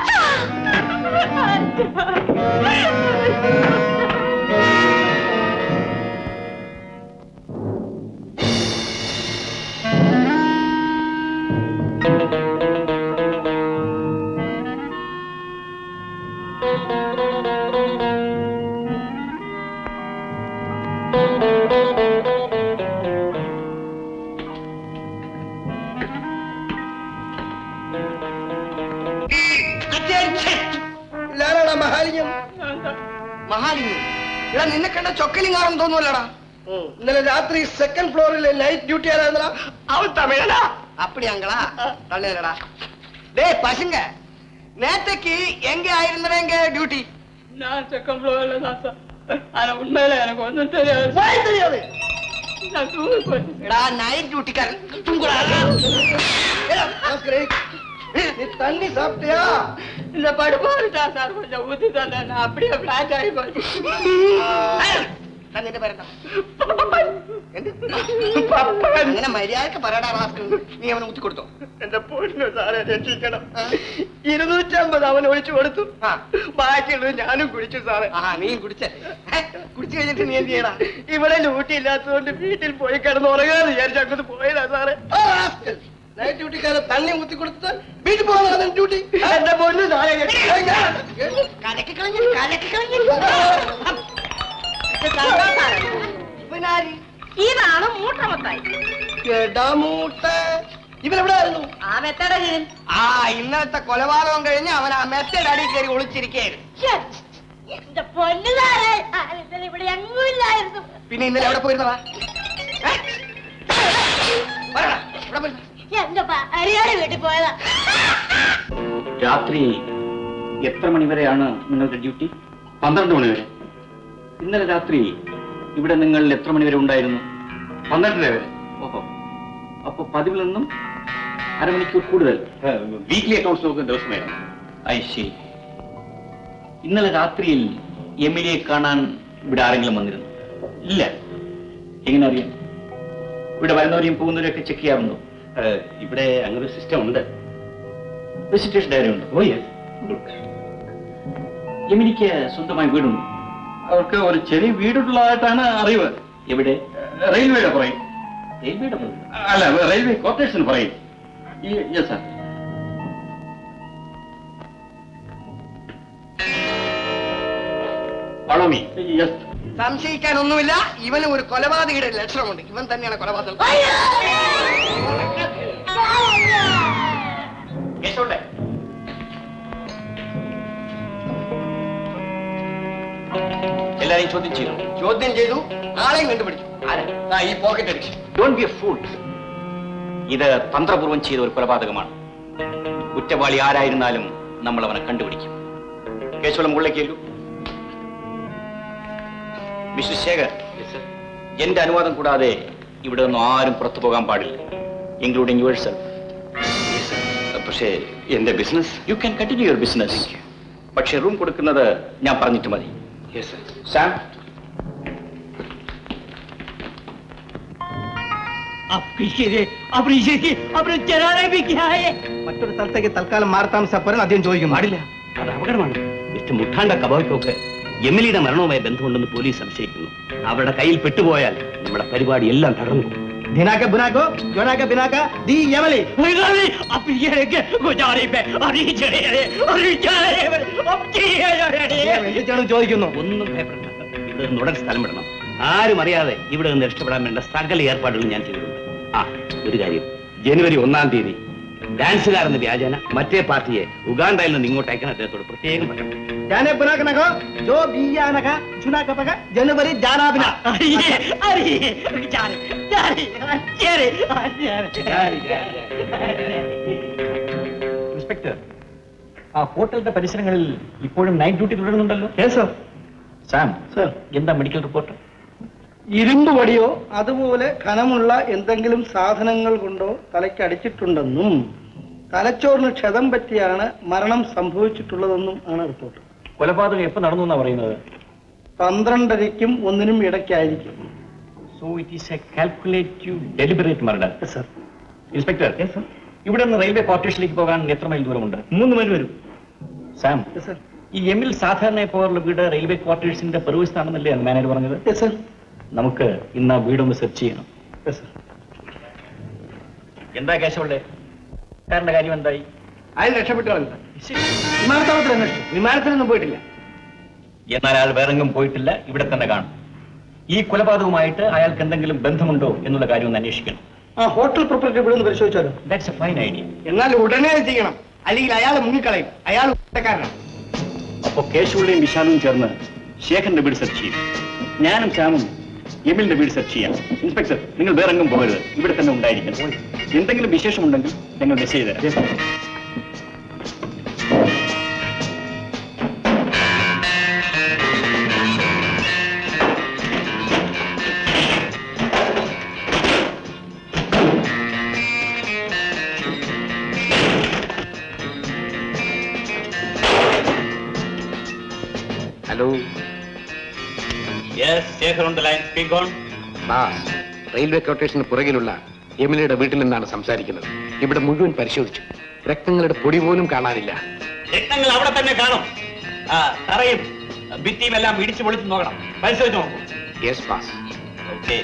ഇല്ലാടാ മഹാലിംഗം മഹാലിംഗം എടാ നിന്നെ കണ്ട ചൊക്കലിംഗാണെന്ന് തോന്നുവല്ലടാ ഇന്നലെ രാത്രി സെക്കൻഡ് ഫ്ലോറിൽ നൈറ്റ് ഡ്യൂട്ടി ആരായിരുന്നടാ അവൻ തമിഴടാ அப்படியாங்களா தள்ளுங்கடா டேய் பசங்க நேத்தைக்கு எங்க ஆயிருந்தவங்க டியூட்டி நான் செகண்ட் ஃப்ளோர்ல தான் சார் ஆனா உண்மையில எனக்கு ஒன்றும் தெரியாது வாய் தெரியாது நான் தூங்கி போயிட்டேன் எடா நைட் டியூட்டிக்காரன் தூங்குடா ஏடா, பாஸ்கரே, நீ தண்ணி சாப்பிட்டியா இந்த படுபாரு தான் சார் கொஞ்சம் ஊத்தி தந்தேன் நான் அப்படியே பிளாக் ஆகி போச்சு തന്നിട്ട് പറയണ്ട അങ്ങനെ മര്യാദക്ക് പറയടാ റാസ്കൽ നീ അവനെ ഊത്തി കൊടുത്തോ എന്റെ പൊന്നു സാറെ രക്ഷിക്കണം ഇരുന്നൂറ്റമ്പത് അവൻ ഒഴിച്ചു കൊടുത്തു ബാക്കിയുള്ളത് ഞാനും കുടിച്ചു സാറേ ആ നീയും കുടിച്ചേ കുടിച്ചു കഴിഞ്ഞിട്ട് നീ എന്ത് ചെയ്യടാ ഇവിടെ ലൂട്ടി ഇല്ലാത്തതുകൊണ്ട് വീട്ടിൽ പോയി കിടന്ന് ഉറങ്ങാന്ന് വിചാരിച്ചു അങ്ങോട്ട് പോയതാ സാറേ നൈറ്റ് ഡ്യൂട്ടിക്കാരെ തണ്ണി ഊത്തി കൊടുത്ത് വീട്ടിൽ പോകുന്ന ഡ്യൂട്ടി എന്റെ പൊന്നു സാറേ കലക്കി കളഞ്ഞു കലക്കി കളഞ്ഞു മറ്റേ തങ്കാത്താരൻ ഇവനാരി ഇതാണ് മൂട്ടമത്തായി എടമൂട്ട ഇവനെവിടെ ആയിരുന്നു ആ മെത്തയുടെ കീഴിൽ ആ ഇന്നലത്തെ കൊലപാതകം കഴിഞ്ഞ് അവൻ ആ മെത്തയുടെ അടി കയറി ഒളിച്ചിരിക്കുകയായിരുന്നു ശ്ശെ, എന്റെ പൊന്നുകാരെ ഇവിടെ എങ്ങുമില്ലായിരുന്നു പിന്നെ ഇന്നലെ എവിടെ പോയിരുന്നവാ ഏ? പറയടാ, എവിടെ പോയിരുന്നെ? എന്റെ ഭാര്യയുടെ വീട്ടിൽ പോയതാ രാത്രി എത്ര മണിവരെയാണ് നിങ്ങളുടെ ഡ്യൂട്ടി പന്ത്രണ്ട് മണി വരെ ഇന്നലെ രാത്രി ഇവിടെ നിങ്ങൾ എത്ര മണിവരെ ഉണ്ടായിരുന്നു പന്ത്രണ്ടര വരെ ഓഹോ അപ്പൊ പതിവിൽ നിന്നും അരമണിക്കൂർ കൂടുതൽ വീക്ക്ലി അക്കൗണ്ട്സ് നോക്കുന്ന ദിവസമായിരുന്നു ഐ ശരി ഇന്നലെ രാത്രിയിൽ എമിലിയെ കാണാൻ ഇവിടെ ആരെങ്കിലും വന്നിരുന്നു ഇല്ല എങ്ങനെ അറിയാം ഇവിടെ വരുന്നവരെയും പോകുന്നവരെയും ഒക്കെ ചെക്ക് ചെയ്യാറുണ്ടോ ഏഹ്, ഇവിടെ അങ്ങനെ ഒരു സിസ്റ്റം ഉണ്ട് വിസിറ്റേഷൻ ഡയറി ഉണ്ട് ഓ യെസ് എമിലിക്ക് സ്വന്തമായി വീടുണ്ട് അവർക്ക് ഒരു ചെറിയ വീടുള്ളതായിട്ടാണ് അറിവ് എവിടെ റെയിൽവേയുടെ പറയും റെയിൽവേയുടെ മുകളിൽ. അല്ല റെയിൽവേ കോർപ്പറേഷൻ പറയും yes sir follow me yes സംശയിക്കാനൊന്നുമില്ല ഇവന് ഒരു കൊലപാതകയുടെ ലക്ഷണമുണ്ട് ഇവൻ തന്നെയാണ് കൊലപാതകം കേശവണ്ടെ എല്ലാരെയും ചോദ്യം ചെയ്തു ചോദ്യം ചെയ്തു ആളെയും കണ്ടുപിടിച്ചു ആരെ ആ, ഈ പോക്കറ്റ് അടിച്ചു ഡോണ്ട് ബി എ ഫൂൾ ഇത് തന്ത്രപൂർവം ചെയ്ത ഒരു കൊലപാതകമാണ് കുറ്റവാളി ആരായിരുന്നാലും നമ്മൾ അവനെ കണ്ടുപിടിക്കും കേശവളം മുകളിലേക്കല്ലു മിസ്റ്റർ ശേഖർ എന്റെ അനുവാദം കൂടാതെ ഇവിടെ നിന്നും ആരും പുറത്തു പോകാൻ പാടില്ല ഇൻക്ലൂഡിംഗ് യുവർ സെൽഫ് പക്ഷേ എന്റെ business you can continue your business പക്ഷേ റൂം കൊടുക്കുന്നത് ഞാൻ പറഞ്ഞിട്ട് മതി യെസ് സാർ സാം മറ്റൊരു സ്ഥലത്തേക്ക് തൽക്കാലം മാറി താമസപ്പെടാൻ അദ്ദേഹം ചോദിക്കുന്നു പാടില്ല അത് അപകടമാണ് മിസ്റ്റർ മുട്ടാണ്ട കബായ്ക്കൊക്കെ എമിലിയുടെ മരണവുമായി ബന്ധമുണ്ടെന്ന് പോലീസ് സംശയിക്കുന്നു അവരുടെ കയ്യിൽ പെട്ടുപോയാൽ നമ്മുടെ പരിപാടി എല്ലാം തടഞ്ഞു ധിനാക്ക ബുനാക്കോ ജോനാക്ക ബിനാക്ക ദി യമലി എന്തിനാണ് ചോദിക്കുന്നു ഒന്നും ഭയപ്പെടണ്ട ഇവിടെ നിന്ന് ഉടൻ സ്ഥലം വിടണം ആരും അറിയാതെ ഇവിടെ നിന്ന് രക്ഷപ്പെടാൻ വേണ്ട സകല ഏർപ്പാടുകൾ ഞാൻ ചെയ്തിട്ടുണ്ട് ആ ഒരു കാര്യം ജനുവരി ഒന്നാം തീയതി ഡാൻസുകാരെന്ന വ്യാജന മറ്റേ പാർട്ടിയെ ഉഗാണ്ടയിൽ നിന്ന് ഇങ്ങോട്ട് അയക്കാൻ അദ്ദേഹത്തോട് പ്രത്യേകം പറയണം जाने बुना का नखो जो बिया नखा चुना का पका जनवरी जाना बिना ഇൻസ്പെക്ടർ ആ ഹോട്ടലിന്റെ പരിസരങ്ങളിൽ ഇപ്പോഴും നൈറ്റ് ഡ്യൂട്ടി തുടരുന്നുണ്ടല്ലോ സാം സർ എന്താ മെഡിക്കൽ റിപ്പോർട്ട് ഇരുമ്പ് വടിയോ അതുപോലെ കനമുള്ള എന്തെങ്കിലും സാധനങ്ങൾ കൊണ്ടോ തലയ്ക്ക് അടിച്ചിട്ടുണ്ടെന്നും തലച്ചോറിന് ക്ഷതം പറ്റിയാണ് മരണം സംഭവിച്ചിട്ടുള്ളതെന്നും ആണ് റിപ്പോർട്ട് കൊലപാതകം എപ്പോ നടന്നു എന്നാ പറയുന്നത് പന്ത്രണ്ടരയ്ക്കും ഒന്നിനും ഇടയ്ക്കായിരിക്കും so it is a calculative deliberate murder sir inspector ഇവിടെ നിന്ന് റെയിൽവേ ക്വാർട്ടേഴ്സിലേക്ക് പോകാൻ എത്ര മൈൽ ദൂരമുണ്ട് മൂന്ന് മൈൽ വരും സാം സർ ഈ എമ്മിൽ സാധാരണ പോകാറുള്ള വീട് റെയിൽവേ ക്വാർട്ടേഴ്സിന്റെ പെറുവസ്ഥാണെന്നല്ലേ മാനേജർ പറഞ്ഞത് സർ നമുക്ക് ഇന്ന് ആ വീടൊന്ന് സെർച്ച് ചെയ്യണം സർ എന്താ കേശവളുടെ കാരന്റെ കാര്യം എന്തായി അയാൾ രക്ഷപ്പെട്ടു കളഞ്ഞു വിമാനത്താവളത്തിൽ അന്വേഷിച്ചു വിമാനത്തിലൊന്നും പോയിട്ടില്ല എന്നാൽ അയാൾ വേറെങ്കും പോയിട്ടില്ല ഇവിടെ തന്നെ കാണും ഈ കൊലപാതകവുമായിട്ട് അയാൾക്ക് എന്തെങ്കിലും ബന്ധമുണ്ടോ എന്നുള്ള കാര്യം ഒന്ന് അന്വേഷിക്കണം ആ ഹോട്ടൽ പ്രൊപ്പറേറ്റർ ഇവിടെ ഒന്ന് പരിശോധിച്ചാലോ ദാറ്റ്സ് എ ഫൈൻ ഐഡിയ എന്നാൽ ഉടനെ അത് ചെയ്യണം അല്ലെങ്കിൽ അയാൾ മുങ്ങിക്കളയും അയാൾ കുറ്റക്കാരനാണ് അപ്പോ കേശവുടെയും വിശാലും ചേർന്ന് ശേഖറിന്റെ വീട് സെർച്ച് ചെയ്യും ഞാനും ശ്യാമും എമിലിന്റെ വീട് സെർച്ച് ചെയ്യാം ഇൻസ്പെക്ടർ നിങ്ങൾ വേറെങ്കും പോകരുത് ഇവിടെ തന്നെ ഉണ്ടായിരിക്കണം എന്തെങ്കിലും വിശേഷമുണ്ടെങ്കിൽ ഞങ്ങൾ മെസ്സേജ് തരാം hello yes Shekhar on the line speak on boss railway ക്വാർട്ടേഷന് പുറകിലുള്ള എമിലയുടെ വീട്ടിൽ നിന്നാണ് സംസാരിക്കുന്നത് ഇവിടെ മുഴുവൻ പരിശോധിച്ചു രക്തങ്ങളുടെ പൊടി പോലും കാണാനില്ല രക്തങ്ങൾ അവിടെ തന്നെ കാണും ആ തറയും ഭിത്തിയും എല്ലാം ഇടിച്ചു പൊളിച്ച് നോക്കണം പരിശോധിച്ച് നോക്കൂ യെസ് ബാസ് ഓക്കെ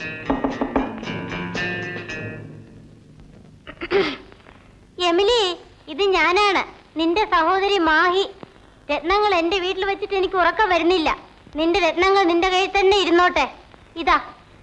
എമിലി ഇത് ഞാനാണ് നിന്റെ സഹോദരി മാഹി രത്നങ്ങൾ എന്റെ വീട്ടിൽ വെച്ചിട്ട് എനിക്ക് ഉറക്കം വരുന്നില്ല നിന്റെ രത്നങ്ങൾ നിന്റെ കയ്യിൽ തന്നെ ഇരുന്നോട്ടെ ഇതാ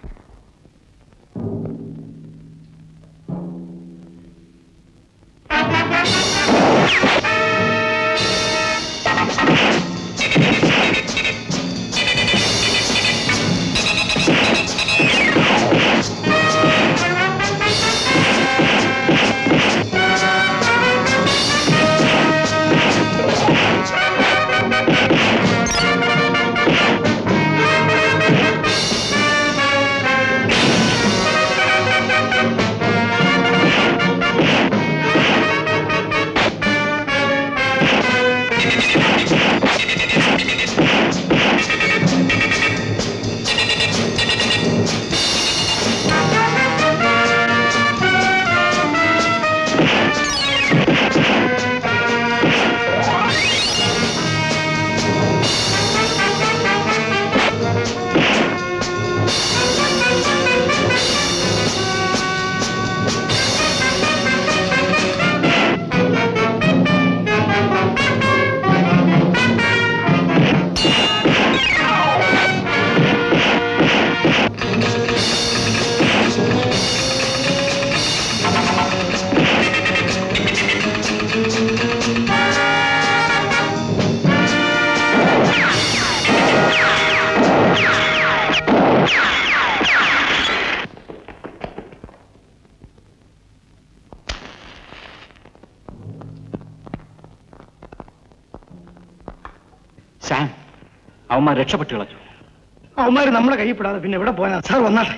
സാം അവന്മാർ രക്ഷപ്പെട്ടു കളഞ്ഞു അവന്മാര് നമ്മളെ കൈപ്പെടാതെ പിന്നെ എവിടെ പോയാ സാർ വന്നാട്ടെ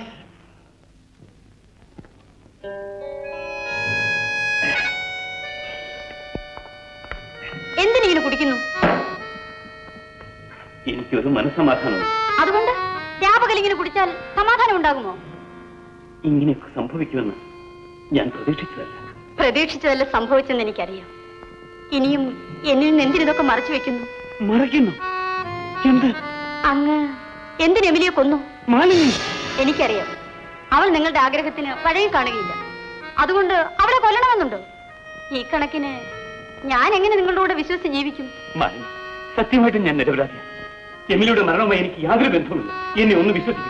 എന്തിനിങ്ങനെ കുടിക്കുന്നു എനിക്കൊരു മനസ്സമാധാനമുണ്ട് അതുകൊണ്ട് രാപകലിങ്ങനെ കുടിച്ചാൽ സമാധാനം ഉണ്ടാകുമോ ഇങ്ങനെയൊക്കെ സംഭവിക്കുമെന്ന് ഞാൻ പ്രതീക്ഷിച്ചതല്ല പ്രതീക്ഷിച്ചതല്ല സംഭവിച്ചെന്ന് എനിക്കറിയാം ഇനിയും എന്നിൽ നിന്ന് എന്തിനിതൊക്കെ മറച്ചു വെക്കുന്നു മറയ്ക്കുന്നു എന്ത് അങ്ങ് എന്തിന് എമിലിയെ കൊന്നു മാലിനി എനിക്കറിയാം അവൾ നിങ്ങളുടെ ആഗ്രഹത്തിന് പഴയ കാണുകയില്ല അതുകൊണ്ട് അവളെ കൊല്ലണമെന്നുണ്ടോ ഈ കണക്കിന് ഞാൻ എങ്ങനെ നിങ്ങളുടെ കൂടെ വിശ്വസിച്ച് ജീവിക്കും മാലിനി സത്യമായിട്ടും ഞാൻ നിരപരാധിയാണ് എമിലിയുടെ മരണവുമായി എനിക്ക് യാതൊരു ബന്ധവുമില്ല എന്നെ ഒന്ന് വിശ്വസിക്കും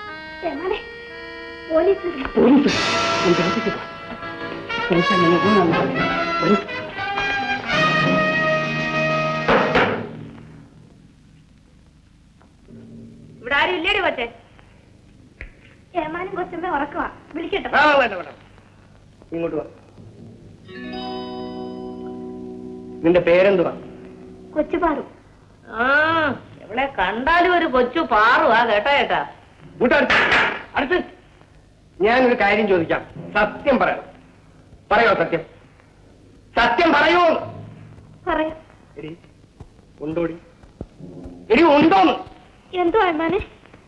പോലീസ് പോലീസ് എന്റെ അടുത്തേക്ക് വാ. പൈസ ഞങ്ങൾ കൊണ്ടുവന്നതാണ്. വരൂ. ഇവിടെ ആരും ഇല്ലേടി കൊച്ചേ ഏമാനും കൊച്ചമ്മ ഉറക്കുവാ വിളിക്കട്ടെ ആ വേണ്ട വേണ്ട ഇങ്ങോട്ട് വാ നിന്റെ പേരെന്തുവാ കൊച്ചുപാറു ആ ഇവിടെ കണ്ടാലും ഒരു കൊച്ചു പാറുവാ കേട്ടോ ചേട്ടാ ഇങ്ങോട്ട് അടുത്ത് അടുത്ത് ഞാനൊരു കാര്യം ചോദിക്കാം സത്യം പറയണം പറയോ സത്യം സത്യം പറയൂ പറയാം എടി ഉണ്ടോടി എടി ഉണ്ടോന്ന് എന്തോ ഏമാനെ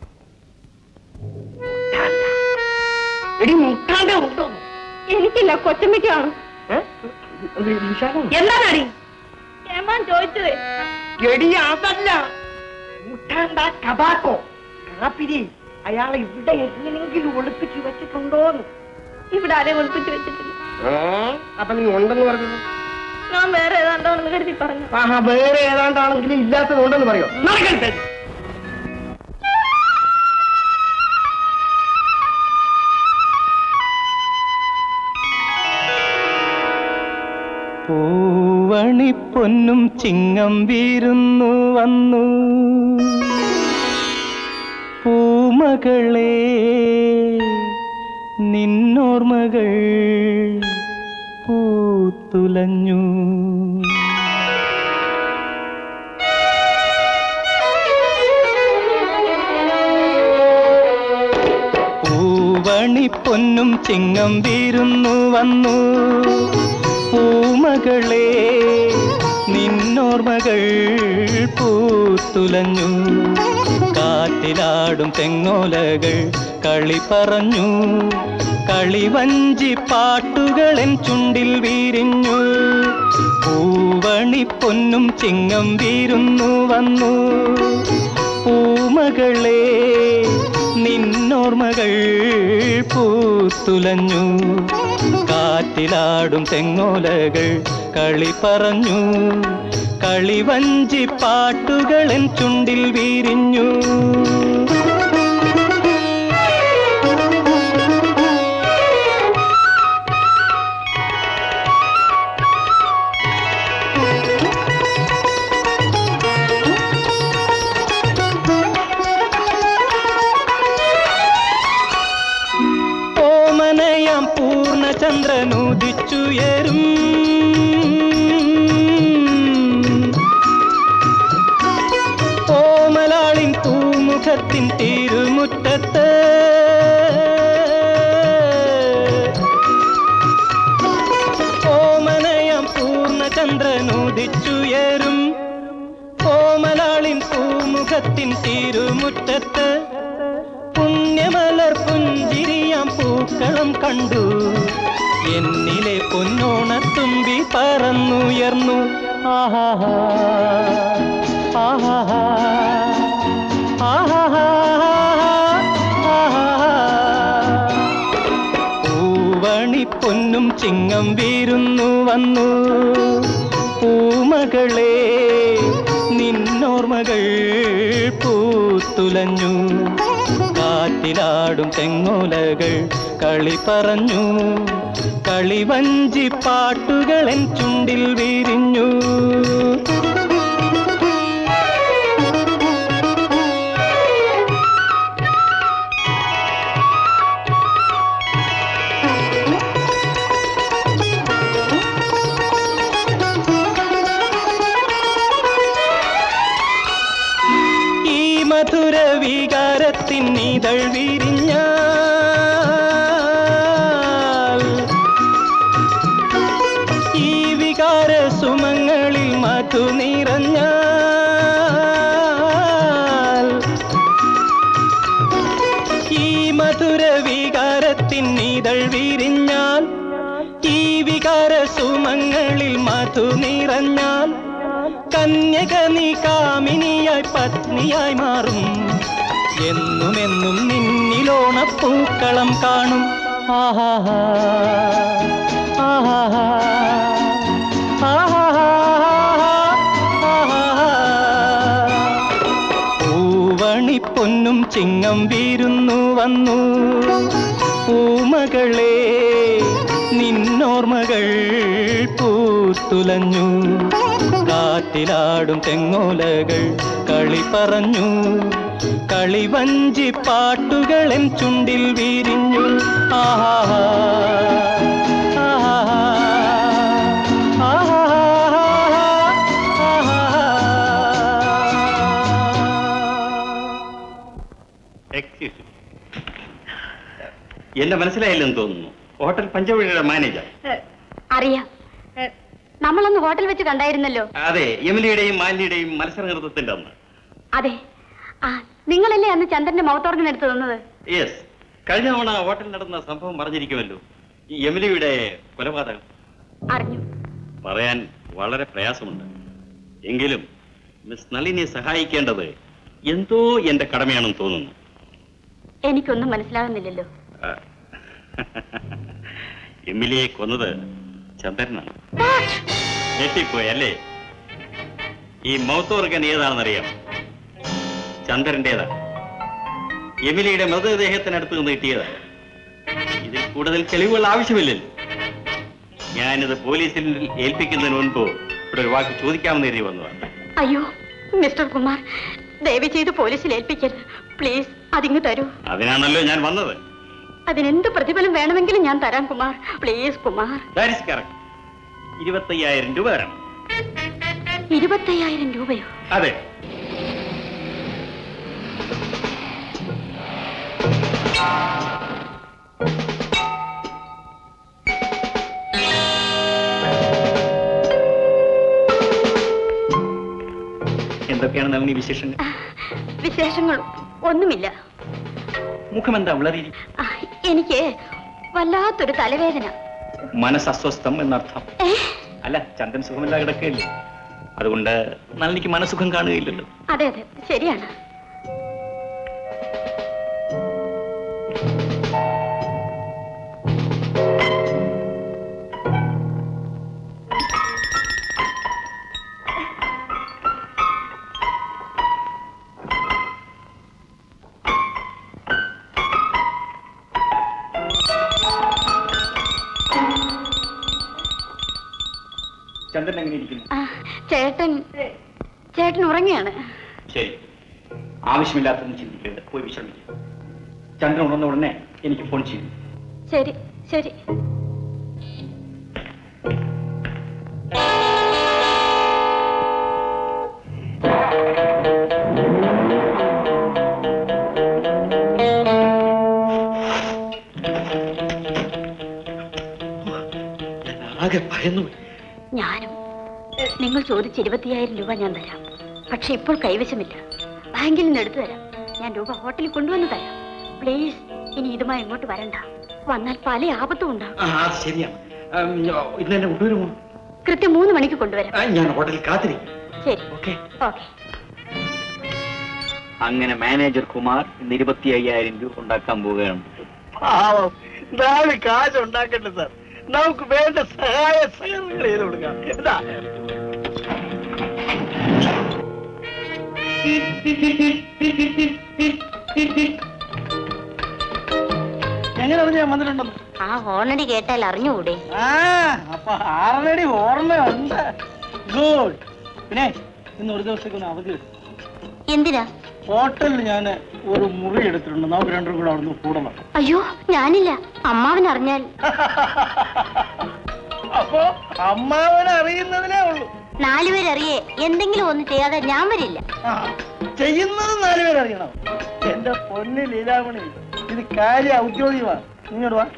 എടി മുട്ടാണ്ടേ ഉണ്ടോന്ന് എനിക്കില്ല കൊച്ചമ്മയ്ക്കാണ് എന്താണടി ഏമാൻ ചോദിച്ചത് എടി അതല്ല മുട്ടാണ്ട കബാക്കോ കാപ്പിരി അയാളെ ഇവിടെ എങ്ങനെയെങ്കിലും ഒളിപ്പിച്ച് വെച്ചിട്ടുണ്ടോന്ന് ഇവിടെ ആരെയും ഒളിപ്പിച്ച് വെച്ചിട്ടില്ല അപ്പൊ നീ ഉണ്ടെന്ന് പറഞ്ഞു ഞാൻ വേറെ ഏതാണ്ടാണെന്ന് കരുതി പറഞ്ഞു ആഹാ വേറെ ഏതാണ്ടാണെങ്കിലും ഇല്ലാത്തത് ഉണ്ടെന്ന് പറയോ നടക്കരുത് പൂവണിപ്പൊന്നും ചിങ്ങം വീരുന്നു വന്നു പൂമകളെ നിന്നോർമകൾ പൂത്തുലഞ്ഞു പൂവണിപ്പൊന്നും ചിങ്ങം വീരുന്നു വന്നു പൂമകളെ നിന്നോർമകൾ പൂത്തുലഞ്ഞു കാറ്റിലാടും തെങ്ങോലകൾ കളി പറഞ്ഞു കളിവഞ്ചി പാട്ടുകളൻ ചുണ്ടിൽ വീരിഞ്ഞു പൂവണി പൊന്നും ചിങ്ങം വീരുന്നു വന്നു പൂമകളെ നിന്നോർമകൾ പൂത്തുലഞ്ഞു കാറ്റിലാടും തെങ്ങോലകൾ കളി പറഞ്ഞു കളിവഞ്ചി പാട്ടുകളൻ ചുണ്ടിൽ വീരിഞ്ഞു ഓമനയാം പൂർണ്ണചന്ദ്രനുദിച്ചുയരും ഓമലാളിൻ പൂമുഖത്തിൻ തിരുമുറ്റത്ത് ഓമനയാം പൂർണ്ണചന്ദ്രനുദിച്ചുയരും ഓമലാളിൻ പൂമുഖത്തിൻ തിരുമുറ്റത്ത് പുണ്യമലർ പുഞ്ചിരിയാം പൂക്കളം കണ്ടു എന്നിലെ പൊന്നോണത്തുമ്പി പറന്നുയർന്നു ആഹാഹാ ആഹാഹാ ആഹാഹാ ആഹാഹാ പൂവണി പൊന്നും ചിങ്ങം വീരുന്നു വന്നു പൂമകളെ നിന്നോർമകൾ പൂത്തുലഞ്ഞു കാറ്റിലാടും തെങ്ങോലകൾ കളി പറഞ്ഞു കളിവഞ്ചി പാട്ടുകളൻ ചുണ്ടിൽ വിരിഞ്ഞു ഈ മധുര വികാരത്തിൻ ഇതൾ വിരിഞ്ഞാൽ ഈ വികാര സുമങ്ങളിൽ മധു നിറഞ്ഞാൽ ഈ മധുര വികാരത്തിൻ ഇതൾ വിരിഞ്ഞാൽ ഈ വികാര സുമങ്ങളിൽ മധു നിറഞ്ഞാൽ കന്യക നീ കാമിനിയായി പത്നിയായി മാറും എന്നുമെന്നും നിന്നിലോണപ്പൂക്കളം കാണും ആഹാഹാ ആഹാഹാ ആഹാഹാ ആഹാഹാ പൂവണി പൊന്നും ചിങ്ങം വീരുന്നു വന്നു പൂമകളെ നിന്നോർമകൾ പൂത്തുലഞ്ഞു കാറ്റിലാടും തെങ്ങോലകൾ കളി പറഞ്ഞു കളിവഞ്ചി പാട്ടുകളൻ ചുണ്ടിൽ വിരിഞ്ഞു ആഹാഹാ ആഹാഹാ ആഹാഹാ എക്സ്ക്യൂസ് എന്നെ മനസ്സിലായില്ലെന്ന് തോന്നുന്നു ഹോട്ടൽ പഞ്ചവഴിയുടെ മാനേജർ അറിയാം നമ്മളൊന്ന് ഹോട്ടൽ വെച്ച് കണ്ടായിരുന്നല്ലോ അതെ എമിലിയുടെയും മാലിന്യയുടെയും മത്സര നൃത്തത്തിന്റെ അന്ന് അതെ ആ നിങ്ങളല്ലേ അന്ന് ചന്ദ്രന്റെ മൗത്തോർഗൻ എടുത്തു തന്നത് യെസ് കഴിഞ്ഞ തവണ ഹോട്ടലിൽ നടന്ന സംഭവം പറഞ്ഞിരിക്കുമല്ലോ ഈ എമിലിയുടെ കൊലപാതകം അറിഞ്ഞു പറയാൻ വളരെ പ്രയാസമുണ്ട് എങ്കിലും മിസ് നളിനിയെ സഹായിക്കേണ്ടത് എന്തോ എന്റെ കടമയാണെന്ന് തോന്നുന്നു എനിക്കൊന്നും മനസ്സിലാകുന്നില്ലല്ലോ ആ. എമിലിയെ കൊന്നത് ചന്ദ്രനാണ് ഞെട്ടിപ്പോയി അല്ലേ ഈ മൗത്ത് ഓർഗൻ ഏതാണെന്നറിയാം ചന്ദ്രന്റേതാ എമിലിയുടെ മൃതദേഹത്തിനടുത്ത് നിന്ന് കിട്ടിയതാണ് ഇതിൽ കൂടുതൽ തെളിവുകൾ ആവശ്യമില്ലല്ലോ ഞാനിത് പോലീസിൽ ഏൽപ്പിക്കുന്നതിന് മുൻപ് ഇവിടെ ഒരു വാക്ക് ചോദിക്കാമെന്ന് കരുതി വന്നതാണ് അയ്യോ മിസ്റ്റർ കുമാർ ദയവ് ചെയ്ത് പോലീസിൽ ഏൽപ്പിക്കരുത് പ്ലീസ് അതിങ്ങ് തരൂ അതിനാണല്ലോ ഞാൻ വന്നത് അതിനെന്ത് പ്രതിഫലം വേണമെങ്കിലും ഞാൻ തരാം Kumar please Kumar That is correct. ഇരുപത്തയ്യായിരം രൂപ തരണം ഇരുപത്തയ്യായിരം രൂപയോ അതെ എന്തൊക്കെയാണ് നളിനി വിശേഷങ്ങൾ വിശേഷങ്ങൾ ഒന്നുമില്ല മുഖമെന്താ വിളറിയിരിക്കും ആ, എനിക്ക് വല്ലാത്തൊരു തലവേദന മനസ്സസ്വസ്ഥം എന്നർത്ഥം ഏ അല്ല ചന്ദ്രൻ സുഖമില്ല കിടക്കുകയില്ലേ അതുകൊണ്ട് നളിനിക്ക് മനസ്സുഖം കാണുകയില്ലല്ലോ അതെ അതെ ശരിയാണ് ചന്ദ്രൻ എങ്ങനെ ഇരിക്കുന്നു ആ, ചേട്ടൻ ചേട്ടൻ ഉറങ്ങിയാണ് ശരി ആവശ്യമില്ലാത്തൊന്നും ചിന്തിക്കരുത് പോയി വിശ്രമിക്കുക ചന്ദ്രൻ ഉണർന്ന ഉടനെ എനിക്ക് ഫോൺ ചെയ്യും ശരി ശരി ആകെ ഭയന്നു ഞാനും നിങ്ങൾ ചോദിച്ച ഇരുപത്തിയായിരം രൂപ ഞാൻ തരാം പക്ഷെ ഇപ്പോൾ കൈവശമില്ല ബാങ്കിൽ നിന്ന് എടുത്തു തരാം ഞാൻ രൂപ ഹോട്ടലിൽ കൊണ്ടുവന്ന് തരാം പ്ലീസ് ഇനി ഇതുമായി ഇങ്ങോട്ട് വരണ്ട വന്നാൽ പല ആപത്തും ഉണ്ടാകും ആ അത് ശരിയാണ് ഉം, ഇന്ന് എന്നെ കൊണ്ടുവരുമോ കൃത്യം മൂന്ന് മണിക്ക് കൊണ്ടുവരാം ആ, ഞാൻ ഹോട്ടലിൽ കാത്തിരിക്കും ശരി ഓക്കെ ഓക്കെ അങ്ങനെ മാനേജർ കുമാർ ഇന്ന് ഇരുപത്തി അയ്യായിരം രൂപ ഉണ്ടാക്കാൻ പോവുകയാണ് പാവം നാളെ കാശ് ഉണ്ടാക്കട്ടെ സാർ നമുക്ക് വേണ്ട സഹായ സഹകരണങ്ങൾ ചെയ്ത് കൊടുക്കാം എന്താ എങ്ങനെ അറിഞ്ഞ ഞാൻ വന്നിട്ടുണ്ടെന്ന് ആ ഹോണടി കേട്ടാൽ അറിഞ്ഞുകൂടെ ആ അപ്പൊ ആറടി ഓർമ്മയുണ്ട് ഗുഡ് പിന്നെ ഇന്ന് ഒരു ദിവസത്തേക്ക് ഒന്ന് അവധി എടുത്തു എന്തിനാ ഹോട്ടലിൽ ഞാൻ ഒരു മുറി എടുത്തിട്ടുണ്ട് നമുക്ക് രണ്ടും കൂടെ അവിടുന്ന് കൂടണം അയ്യോ ഞാനില്ല അമ്മാവൻ അറിഞ്ഞാൽ അപ്പോ അമ്മാവനെ അറിയുന്നതിനേ ഉള്ളൂ നാലുപേരറിയേ എന്തെങ്കിലും ഒന്ന് ചെയ്യാതെ ഞാൻ വരില്ല ആ, ചെയ്യുന്നത് നാലുപേര് അറിയണം എന്റെ പൊന്ന് ലീലാമണി ഇത് കാര്യ ഔദ്യോഗികമാണ് ഇങ്ങോട്ട് വാ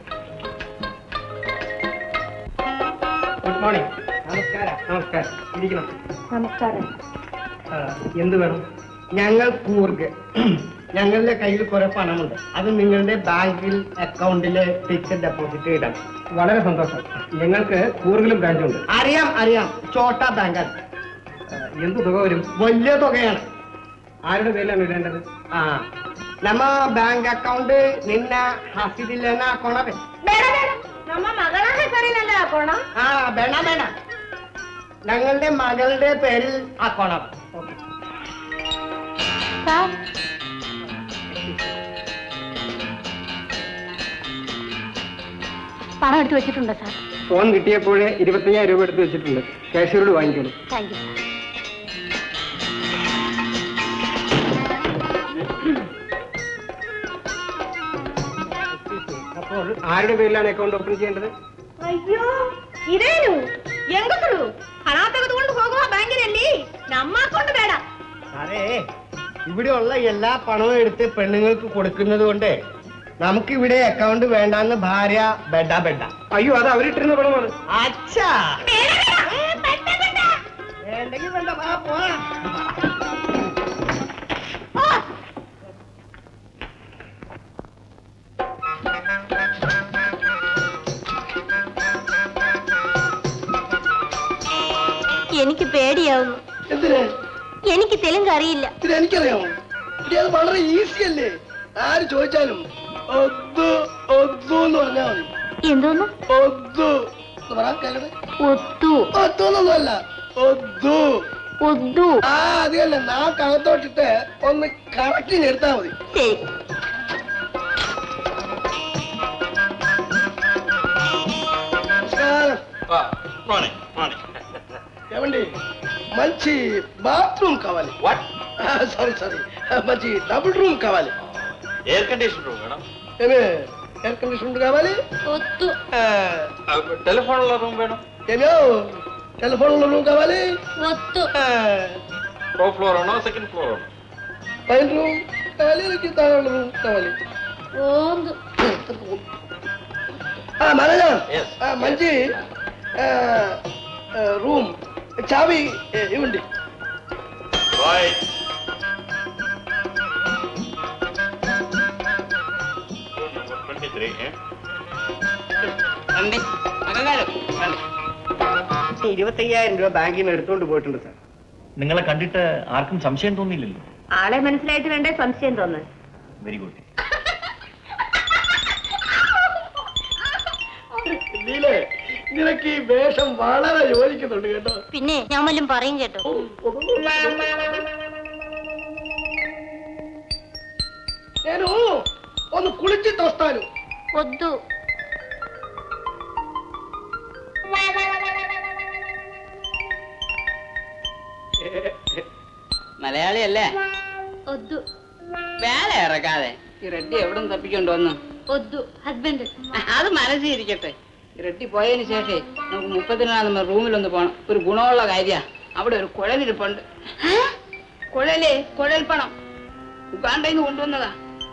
ഗുഡ് മോർണിംഗ് നമസ്കാരം നമസ്കാരം ഇരിക്കണം നമസ്കാരം ആ, എന്ത് വേണം ഞങ്ങൾ കൂർഗ് ഞങ്ങളുടെ കയ്യിൽ കുറെ പണമുണ്ട് അത് നിങ്ങളുടെ ബാങ്കിൽ അക്കൗണ്ടിലെ ഫിക്സഡ് ഡെപ്പോസിറ്റ് ഇടണം വളരെ സന്തോഷം ഞങ്ങൾക്ക് കൂർഗിലും ബ്രാഞ്ച് ഉണ്ട് അറിയാം അറിയാം ചോട്ട ബാങ്കാണ് എന്ത് തുക വരും വലിയ തുകയാണ് ആരുടെ പേരിലാണ് ഇടേണ്ടത് ആ നമ്മ ಬ್ಯಾಂಕ್ ಅಕೌಂಟ್ ನಿನ್ನ ಹಸಿದಿಲ್ಲೇನ ಹಾಕೋಣವೆ ಬೇಡ ಬೇಡ ನಮ್ಮ ಮಗಳ ಹೆಸರಿನಲ್ಲ ಹಾಕೋಣ ആ വേണ്ട വേണ്ട ഞങ്ങളുടെ മകളുടെ പേരിൽ ആക്കണം ഓക്കെ സാർ പണം എടുത്തു വെച്ചിട്ടുണ്ടോ സാർ ഫോൺ കിട്ടിയപ്പോഴേ ഇരുപത്തയ്യായിരം രൂപ എടുത്ത് വെച്ചിട്ടുണ്ട് കാഷ്യറോട് വാങ്ങിക്കോളൂ താങ്ക് യു അപ്പോൾ ആരുടെ പേരിലാണ് അക്കൗണ്ട് ഓപ്പൺ ചെയ്യേണ്ടത് ಅಯ್ಯೋ ಇದೇನು ಹೆಂಗಸರು ಹಣ ತೆಗೆದುಕೊಂಡು ಹೋಗುವ ಬ್ಯಾಂಕಿನಲ್ಲಿ ನಮ್ಮ ಅಕೌಂಟ್ ಬೇಡ അതെ ഇവിടെയുള്ള എല്ലാ പണവും എടുത്ത് പെണ്ണുങ്ങൾക്ക് കൊടുക്കുന്നത് കൊണ്ട് നമുക്ക് ഇവിടെ അക്കൗണ്ട് വേണ്ടാന്ന് ഭാര്യ ബെഡ ബെഡ അയ്യോ അത് അവരിട്ടിരുന്ന പണമാണ് അച്ഛാ വേണ്ടെങ്കിൽ വേണ്ട വാ പോവാ എനിക്ക് പേടിയാവുന്നു എന്തിനാ എനിക്ക് തെലുങ്ക് അറിയില്ല ഇത് എനിക്കറിയാമോ ഇത് അത് വളരെ ഈസി അല്ലേ ആര് ചോദിച്ചാലും ഒതു ഒതു എന്ന് പറഞ്ഞാൽ മതി എന്തോന്ന് ഒതു എന്ന് പറയാൻ കേൾക്കട്ടെ ഒത്തു ഒത്തൊന്നല്ല ഒതു ഒത്തു ആ അത് തന്നെ നാക്കകത്തോട്ടിട്ട് ഒന്ന് കറക്റ്റിന് എടുത്താൽ മതി ശരി నమస్కారం ఏమండి మంచి బాత్రూమ్ కావాలి వాట్ సారీ సారీ మంచి డబుల్ రూమ్ కావాలి ఎయిర్ కండిషన్ రూమ్ మేడం ఏమే ఎయిర్ కండిషన్ కావాలి ఒత్తు టెలిఫోన్ రూమ్ మేడం ఏమో టెలిఫోన్ రూమ్ కావాలి ఒత్తు టో ఫ్లోర్ అన్నా సెకండ్ ఫ్లోర్ పైన రూమ్ కావాలి కింద రూమ్ కావాలి ఓందు ఆ, మేనేజర్ Yes. ఆ, మంచి ఆ, ఆ, రూమ్ చావి ఏ, ఇవ్వండి రైట్ ట్వంటీ త్రీ ഇരുപത്തയ്യായിരം രൂപ ബാങ്കിൽ നിന്ന് എടുത്തുകൊണ്ട് പോയിട്ടുണ്ട് സാർ നിങ്ങളെ കണ്ടിട്ട് ആർക്കും സംശയം തോന്നിയില്ലല്ലോ ആളെ മനസ്സിലായിട്ട് വേണ്ടേ സംശയം തോന്നാൻ വെരി ഗുഡ് നീലേ നിനക്ക് ഈ വേഷം വളരെ യോജിക്കുന്നുണ്ട് കേട്ടോ പിന്നെ ഞാൻ വല്ലതും പറയും കേട്ടോ నేను ഒന്ന് കുളിച്ചിട്ട് വస్తాను ഒത്തു മലയാളിയല്ലേ ഒദ്ദു വേല ഇറക്കാതെ ഈ റെഡ്ഡി എവിടെ നിന്ന് തപ്പിക്കൊണ്ട് വന്നു ഒദ്ദു ഹസ്ബൻഡ് അത് മനസ്സിൽ ഇരിക്കട്ടെ ഈ റെഡ്ഡി പോയതിന് ശേഷേ നമുക്ക് മുപ്പത്തിനാല് നമ്പർ റൂമിലൊന്ന് പോകണം ഒരു ഗുണമുള്ള കാര്യ അവിടെ ഒരു കുഴലിരിപ്പുണ്ട് കുഴലേ കുഴൽ പണം ഉഗാണ്ടയിൽ നിന്ന് കൊണ്ടുവന്നതാ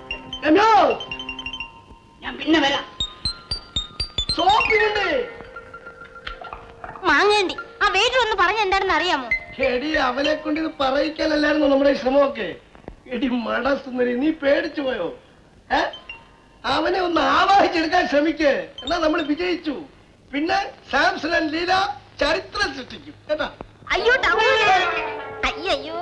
ഞാൻ പിന്നെ വരാം സോപ്പിനുണ്ട് മാങ്ങേണ്ടി ആ വെയിറ്റർ ഒന്ന് പറഞ്ഞ എന്താണെന്ന് അറിയാമോ എടി അവനെ കൊണ്ട് ഇത് പറയിക്കാനല്ലായിരുന്നു നമ്മുടെ ഈ ശ്രമമൊക്കെ എടി മടസുന്ദരി നീ പേടിച്ചു പോയോ ഏ അവനെ ഒന്ന് ആവാഹിച്ചെടുക്കാൻ ശ്രമിക്കേ എന്നാ നമ്മൾ വിജയിച്ചു പിന്നെ സാംസൺ ആൻഡ് ലീല ചരിത്രം സൃഷ്ടിക്കും കേട്ടാ അയ്യോ ടവല് അയ്യോ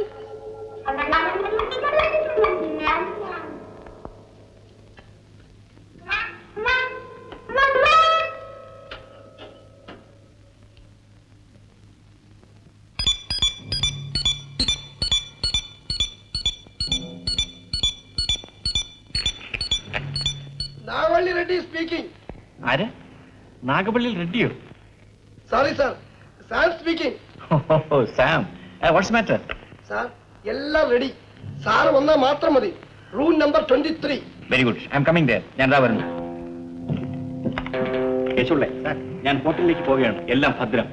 നാവള്ളി റെഡ്ഡി സ്പീക്കിംഗ് ആര് നാഗപള്ളിയിൽ റെഡ്ഡിയോ sorry sir Sam speaking oh Sam what's matter sir എല്ലാം റെഡി സാർ വന്നാൽ മാത്രം മതി room number twenty three very good I am coming there ഞാൻ ദാ വരുന്നു യേശുള്ളേ ഞാൻ ഹോട്ടലിലേക്ക് പോവുകയാണ് എല്ലാം ഭദ്രം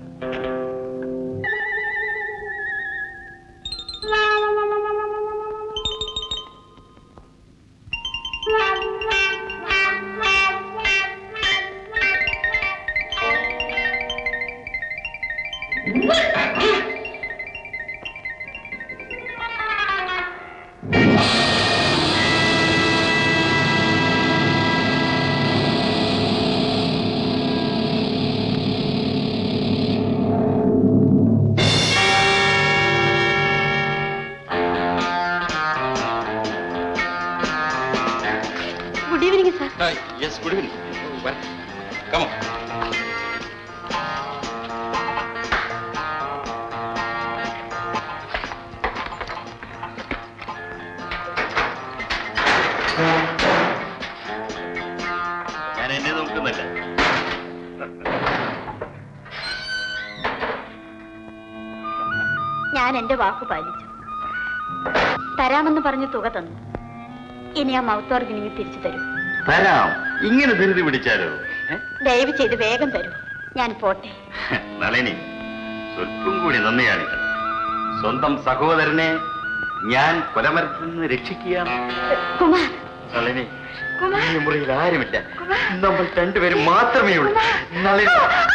good evening sir yes good evening come on ഞാൻ എന്നെ നോക്കുന്നില്ല ഞാൻ എന്റെ വാക്ക് പാലിച്ചു തരാമെന്ന് പറഞ്ഞ് തുക തന്നു ഇനി ആ മൗത്ത് ഓർഗനിങ് തിരിച്ചു തരൂ തരാം ഇങ്ങനെ ധൃതി പിടിച്ചാലോ ദയവ് ചെയ്ത് വേഗം തരൂ ഞാൻ പോട്ടെ നളിനി സ്വല്പം കൂടി നന്ദിയാണ് സ്വന്തം സഹോദരനെ ഞാൻ കൊലമരത്തിൽ നിന്ന് രക്ഷിക്കുകയാണ് കുമാർ നളിനി ഈ മുറിയിൽ ആരുമില്ല നമ്മൾ രണ്ടുപേരും മാത്രമേ ഉള്ളൂ നളിനി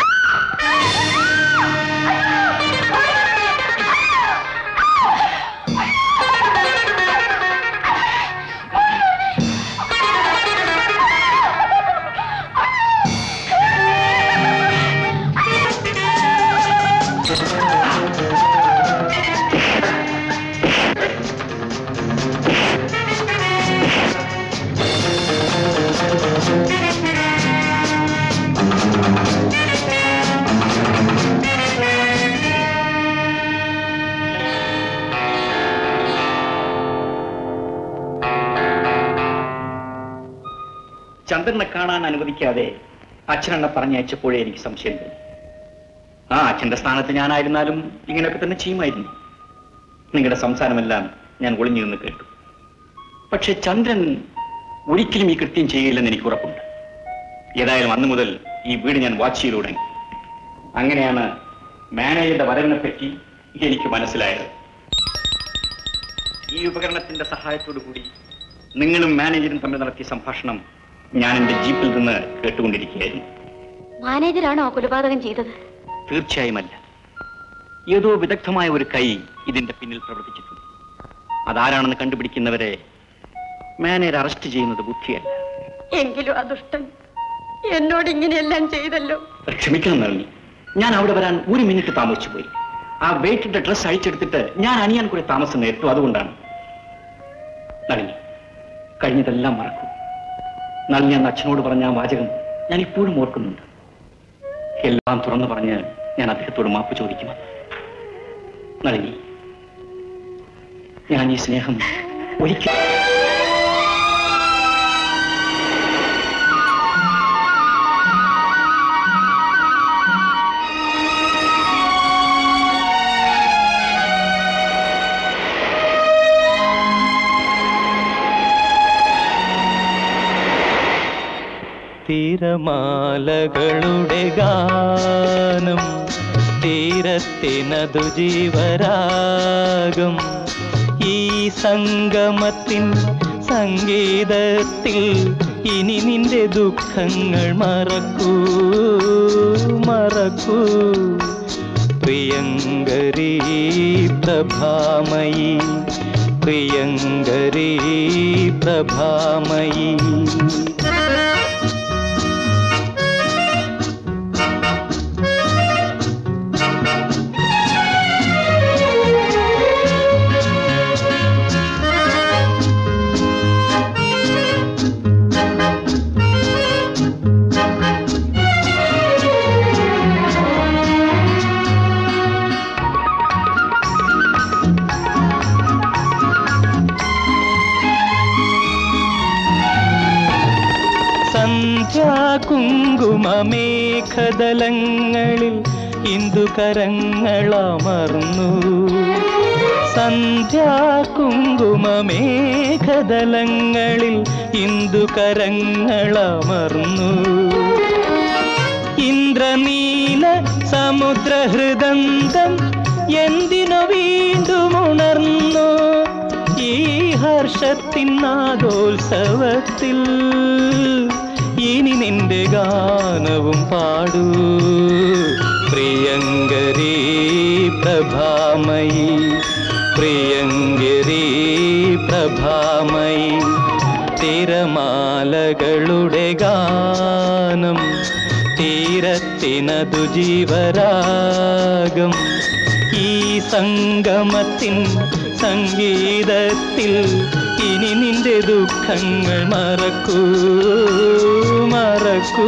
ചന്ദ്രനെ കാണാൻ അനുവദിക്കാതെ അച്ഛനെന്നെ പറഞ്ഞയച്ചപ്പോഴേ എനിക്ക് സംശയം തോന്നി ആ അച്ഛന്റെ സ്ഥാനത്ത് ഞാനായിരുന്നാലും ഇങ്ങനെയൊക്കെ തന്നെ ചെയ്യുമായിരുന്നു നിങ്ങളുടെ സംസാരമെല്ലാം ഞാൻ ഒളിഞ്ഞു നിന്ന് കേട്ടു പക്ഷെ ചന്ദ്രൻ ഒരിക്കലും ഈ കൃത്യം ചെയ്യില്ലെന്ന് എനിക്ക് ഉറപ്പുണ്ട് ഏതായാലും അന്നു മുതൽ ഈ വീട് ഞാൻ വാച്ച് ചെയ്തു തുടങ്ങി അങ്ങനെയാണ് മാനേജറുടെ വരവിനെ പറ്റി എനിക്ക് മനസ്സിലായത് ഈ ഉപകരണത്തിന്റെ സഹായത്തോടു കൂടി നിങ്ങളും മാനേജറും തമ്മിൽ നടത്തിയ സംഭാഷണം ഞാൻ എന്റെ ജീപ്പിൽ നിന്ന് കേട്ടുകൊണ്ടിരിക്കുകയായിരുന്നു മാനേജരാണോ കൊലപാതകം ചെയ്തത് തീർച്ചയായുമല്ല ഏതോ വിദഗ്ധമായ ഒരു കൈ ഇതിന്റെ പിന്നിൽ പ്രവർത്തിച്ചിട്ടുണ്ട് അതാരാണെന്ന് കണ്ടുപിടിക്കുന്നവരെ മാനേജർ അറസ്റ്റ് ചെയ്യുന്നത് ബുദ്ധിയല്ല എങ്കിലും ആ ദുഷ്ടൻ എന്നോട് ഇങ്ങനെയെല്ലാം ചെയ്തല്ലോ ക്ഷമിക്കണം നളിനി ഞാൻ അവിടെ വരാൻ ഒരു മിനിറ്റ് താമസിച്ചു പോയി ആ വെയിറ്റിന്റെ ഡ്രസ് അഴിച്ചെടുത്തിട്ട് ഞാൻ അണിയാൻ കൂടി താമസം നേരിട്ടു അതുകൊണ്ടാണ് നളിനി കഴിഞ്ഞതെല്ലാം മറക്കൂ നളിനി അന്ന് അച്ഛനോട് പറഞ്ഞ ആ വാചകം ഞാൻ ഇപ്പോഴും ഓർക്കുന്നുണ്ട് എല്ലാം തുറന്നു പറഞ്ഞ് ഞാൻ അദ്ദേഹത്തോട് മാപ്പ് ചോദിക്കുമെന്ന് നളിനി ഞാൻ ഈ സ്നേഹം ഒരിക്കലും തീരമാലകളുടെ ഗാനം തീരത്തിനതു ജീവരാഗം ഈ സംഗമത്തിൻ സംഗീതത്തിൽ ഇനി നിന്റെ ദുഃഖങ്ങൾ മറക്കൂ മറക്കൂ പ്രിയങ്കരീ പ്രഭാമയി പ്രിയങ്കരീ പ്രഭാമയി സന്ധ്യാകുങ്കുമേഘതലങ്ങളിൽ ഇന്ദുകരങ്ങളമർന്നു സന്ധ്യാകുങ്കുമേഘതലങ്ങളിൽ ഇന്ദുകരങ്ങളമർന്നു ഇന്ദ്രനീല സമുദ്രഹൃദന്തം എന്തിനു വീണ്ടും ഉണർന്നു ഈ ഹർഷത്തിൻ നാദോത്സവത്തിൽ ഇനി നിന്റെ ഗാനവും പാടൂ പ്രിയങ്കരീ പ്രഭാമയി പ്രിയങ്കരീ പ്രഭാമയി തിരമാലകളുടെ ഗാനം തീരത്തിനതു ജീവരാഗം ഈ സംഗമത്തിൻ സംഗീതത്തിൽ ഇനി നിന്റെ ദുഃഖങ്ങൾ മറക്കൂ മറക്കൂ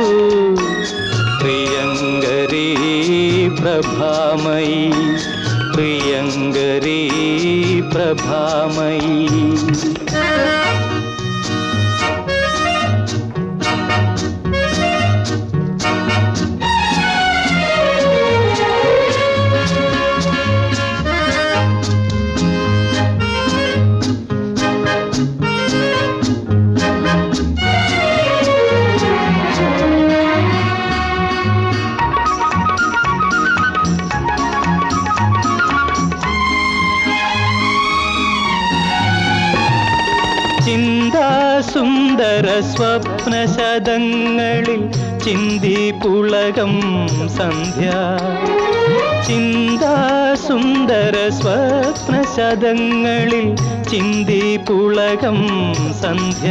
പ്രിയങ്കരീ പ്രഭാമയി പ്രിയങ്കരീ പ്രഭാമയി ചിന്താസുന്ദര സ്വപ്നശതങ്ങളിൽ ചിന്തി പുളകം സന്ധ്യ ചിന്താസുന്ദര സ്വപ്നശതങ്ങളിൽ ചിന്തി പുളകം സന്ധ്യ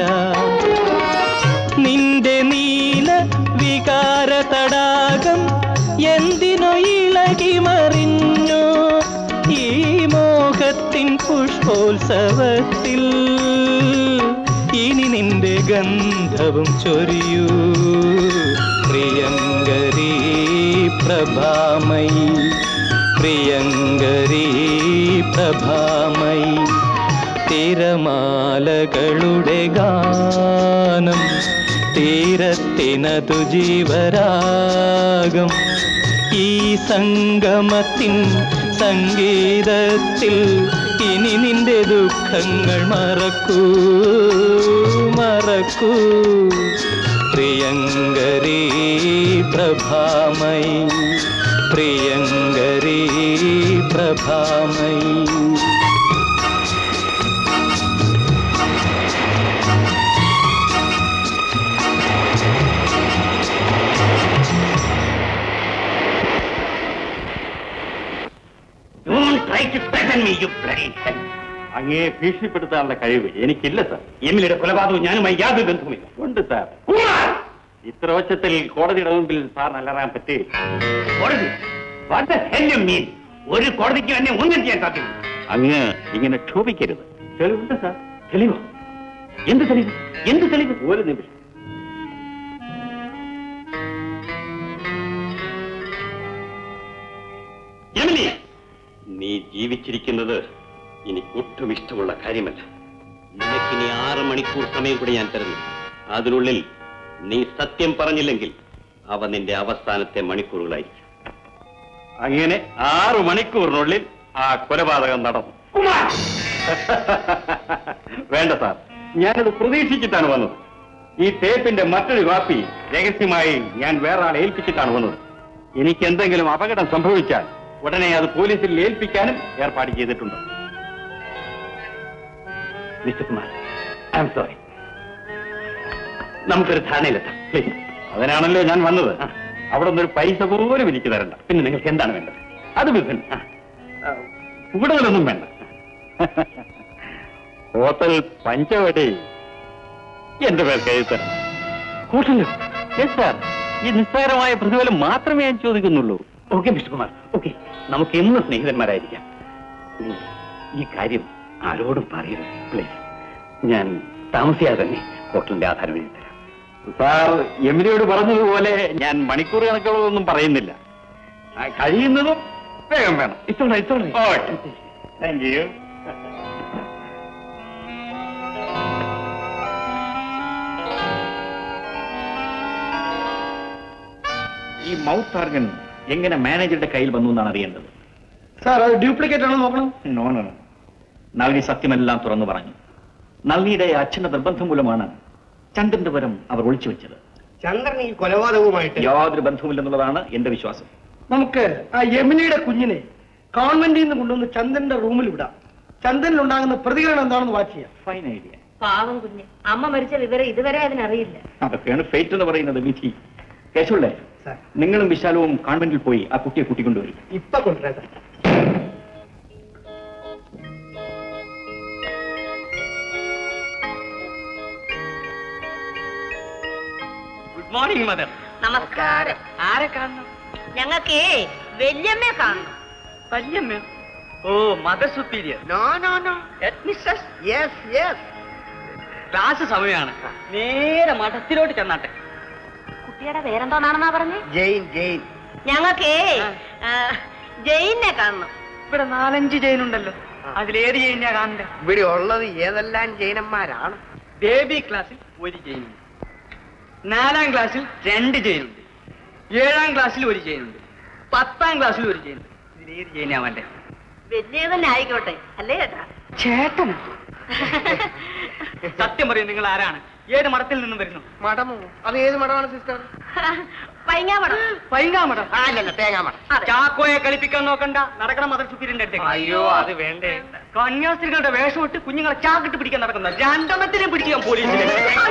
നിന്റെ നീല വികാര തടാകം എന്തിനു ഇളകി മറിഞ്ഞു ഈ മോഹത്തിൻ പുഷ്പോത്സവത്തിൽ ഇനി നിന്റെ ഗന്ധവും ചൊരിയൂ പ്രിയങ്കരീ പ്രഭാമയി പ്രിയങ്കരീ പ്രഭാമയി തിരമാലകളുടെ ഗാനം തീരത്തിനതു ജീവരാഗം ഈ സംഗമത്തിൻ സംഗീതത്തിൽ ഇനി നിന്റെ ദുഃഖങ്ങൾ മറക്കൂ മറക്കൂ പ്രിയങ്കരീ പ്രഭാമയി പ്രിയങ്കരീ പ്രഭാമയി അങ്ങേ ഭീഷണിപ്പെടുത്താനുള്ള കഴിവ് എനിക്കില്ല സാർ എമിലിയുടെ കൊലപാതകവും ഞാനുമായി യാതൊരു ബന്ധവുമില്ല ഉണ്ട് സാർ ഇത്ര വശത്തിൽ കോടതിയുടെ മുമ്പിൽ സാറിന് അലറാൻ പറ്റേ കോടതി What the hell you mean? ഒരു കോടതിക്ക് എന്നെ ഒന്നും ചെയ്യാൻ സാധ്യമല്ല അങ്ങ് ഇങ്ങനെ ക്ഷോഭിക്കരുത് തെളിവുണ്ട് സാർ തെളിവോ എന്ത് തെളിവ് എന്ത് തെളിവ് ഒരു നിമിഷം എമിലി നീ ജീവിച്ചിരിക്കുന്നത് എനിക്കൊട്ടും ഇഷ്ടമുള്ള കാര്യമല്ല നിനക്കിനി ആറ് മണിക്കൂർ സമയം കൂടി ഞാൻ തരുന്നു അതിനുള്ളിൽ നീ സത്യം പറഞ്ഞില്ലെങ്കിൽ അവ നിന്റെ അവസാനത്തെ മണിക്കൂറുകളായിരിക്കും അങ്ങനെ ആറു മണിക്കൂറിനുള്ളിൽ ആ കൊലപാതകം നടന്നു വേണ്ട സാർ ഞാനത് പ്രതീക്ഷിച്ചിട്ടാണ് വന്നത് ഈ ടേപ്പിന്റെ മറ്റൊരു കോപ്പി രഹസ്യമായി ഞാൻ വേറെ ആളെ ഏൽപ്പിച്ചിട്ടാണ് വന്നത് എനിക്ക് എന്തെങ്കിലും അപകടം സംഭവിച്ചാൽ ഉടനെ അത് പോലീസിൽ ഏൽപ്പിക്കാനും ഏർപ്പാട് ചെയ്തിട്ടുണ്ട് mister Kumar I am sorry നമുക്കൊരു ധാരണയിലെത്താം പ്ലീസ് അതിനാണല്ലോ ഞാൻ വന്നത് അവിടെ നിന്നൊരു പൈസ പോലും എനിക്ക് തരണ്ട പിന്നെ നിങ്ങൾക്ക് എന്താണ് വേണ്ടത് അത് വിധൻ കൂടുതലൊന്നും വേണ്ട ഹോട്ടൽ പഞ്ചവടി എന്റെ പേർക്ക് എഴുതി തരണം ഹോട്ടലോ യെസ് സാർ ഈ നിസ്സാരമായ പ്രതിഫലം മാത്രമേ ഞാൻ ചോദിക്കുന്നുള്ളൂ ഓക്കെ മിസ്റ്റർ കുമാർ ഓക്കെ നമുക്ക് എന്നും സ്നേഹിതന്മാരായിരിക്കാം ഉം, ഈ കാര്യം ആരോടും പറയരുത് പ്ലീസ് ഞാൻ താമസിയാതെ തന്നെ ഹോട്ടലിന്റെ ആധാരം എഴുതി തരാം സാർ എമിലിയോട് പറഞ്ഞതുപോലെ ഞാൻ മണിക്കൂർ കണക്കുകളൊന്നും പറയുന്നില്ല ആ, കഴിയുന്നതും വേഗം വേണം ഇഷ്ടമുള്ള ഇഷ്ടമുള്ള താങ്ക് യു ഈ മൗത്ത് ഓർഗൻ എങ്ങനെ മാനേജറുടെ കയ്യിൽ വന്നു എന്നാണ് അറിയേണ്ടത് സാർ അത് ഡ്യൂപ്ലിക്കേറ്റ് ആണോ നോക്കണം നോ നോ നോ നളിനി സത്യമെല്ലാം തുറന്നു പറഞ്ഞു നളിനിയുടെ അച്ഛന്റെ നിർബന്ധം മൂലമാണ് ചന്ദ്രന്റെ വരം അവർ ഒളിച്ചു വെച്ചത് ചന്ദ്രൻ ഈ കൊലപാതകവുമായിട്ട് യാതൊരു ബന്ധവുമില്ലെന്നുള്ളതാണ് എന്റെ വിശ്വാസം നമുക്ക് ആ യമിനിയുടെ കുഞ്ഞിനെ കോൺവെന്റിൽ നിന്ന് കൊണ്ടുവന്ന് ചന്ദ്രന്റെ റൂമിൽ വിടാം ചന്ദ്രനിൽ ഉണ്ടാകുന്ന പ്രതികരണം എന്താണെന്ന് വാച്ച് ചെയ്യാം ഫൈൻ ഐഡിയ പാവം കുഞ്ഞ് അമ്മ മരിച്ച വിവരം ഇതുവരെ അതിനറിയില്ല അതൊക്കെയാണ് ഫേറ്റ് എന്ന് പറയുന്നത് വിധി കേശുള്ളേ നിങ്ങളും വിശാലവും കോൺവെന്റിൽ പോയി ആ കുട്ടിയെ കൂട്ടിക്കൊണ്ടുവരും ഇപ്പൊ കൊണ്ടുവരാം ഗുഡ് മോർണിംഗ് മദർ നമസ്കാരം ആരെ കാണണം ഞങ്ങൾക്ക് വല്യമ്മയെ കാണണം വല്യമ്മ oh mother superior no no no missus yes yes class സമയമാണ് നേരെ മഠത്തിലോട്ട് ചെന്നാട്ടെ കുട്ടിയുടെ പേരെന്തോന്നാണെന്നാ പറഞ്ഞേ ജെയിൻ ജെയിൻ ഞങ്ങൾക്ക് ജയിനെ കാണണം ഇവിടെ നാലഞ്ച് ജയിനുണ്ടല്ലോ അതിലേത് ജയിനാ കാണണ്ടേ ഇവിടെ ഉള്ളത് ഏതെല്ലാം ജൈനന്മാരാണ് ബേബി ക്ലാസ്സിൽ ഒരു ജയിനുണ്ട് നാലാം ക്ലാസ്സിൽ രണ്ട് ജയിനുണ്ട് ഏഴാം ക്ലാസ്സിൽ ഒരു ജയിനുണ്ട് പത്താം ക്ലാസ്സിൽ ഒരു ജയിനുണ്ട് ഇതിലേത് ജയിനാ വേണ്ടേ വലിയ തന്നെ ആയിക്കോട്ടെ അല്ലേ ചേട്ടാ ചേട്ടനാ സത്യം പറയും നിങ്ങൾ ആരാണ് ഏത് മഠത്തിൽ നിന്നും വരുന്നു മഠമോ അത് ഏത് മഠമാണ് സിസ്റ്റർ പൈങ്ങാമണം പൈങ്കാമഠം അല്ലല്ല തേങ്ങാമഠം ചാക്കോയെ കളിപ്പിക്കാൻ നോക്കണ്ട നടക്കണം മദർ സുപ്പീരിയന്റെ അടുത്തേക്ക് അയ്യോ അത് വേണ്ടേ കന്യാസ്ത്രീകളുടെ വേഷം ഇട്ട് കുഞ്ഞുങ്ങളെ ചാക്കിട്ട് പിടിക്കാൻ നടക്കുന്ന രണ്ടെണ്ണത്തിനെ പിടിക്കാൻ പോലീസിനെ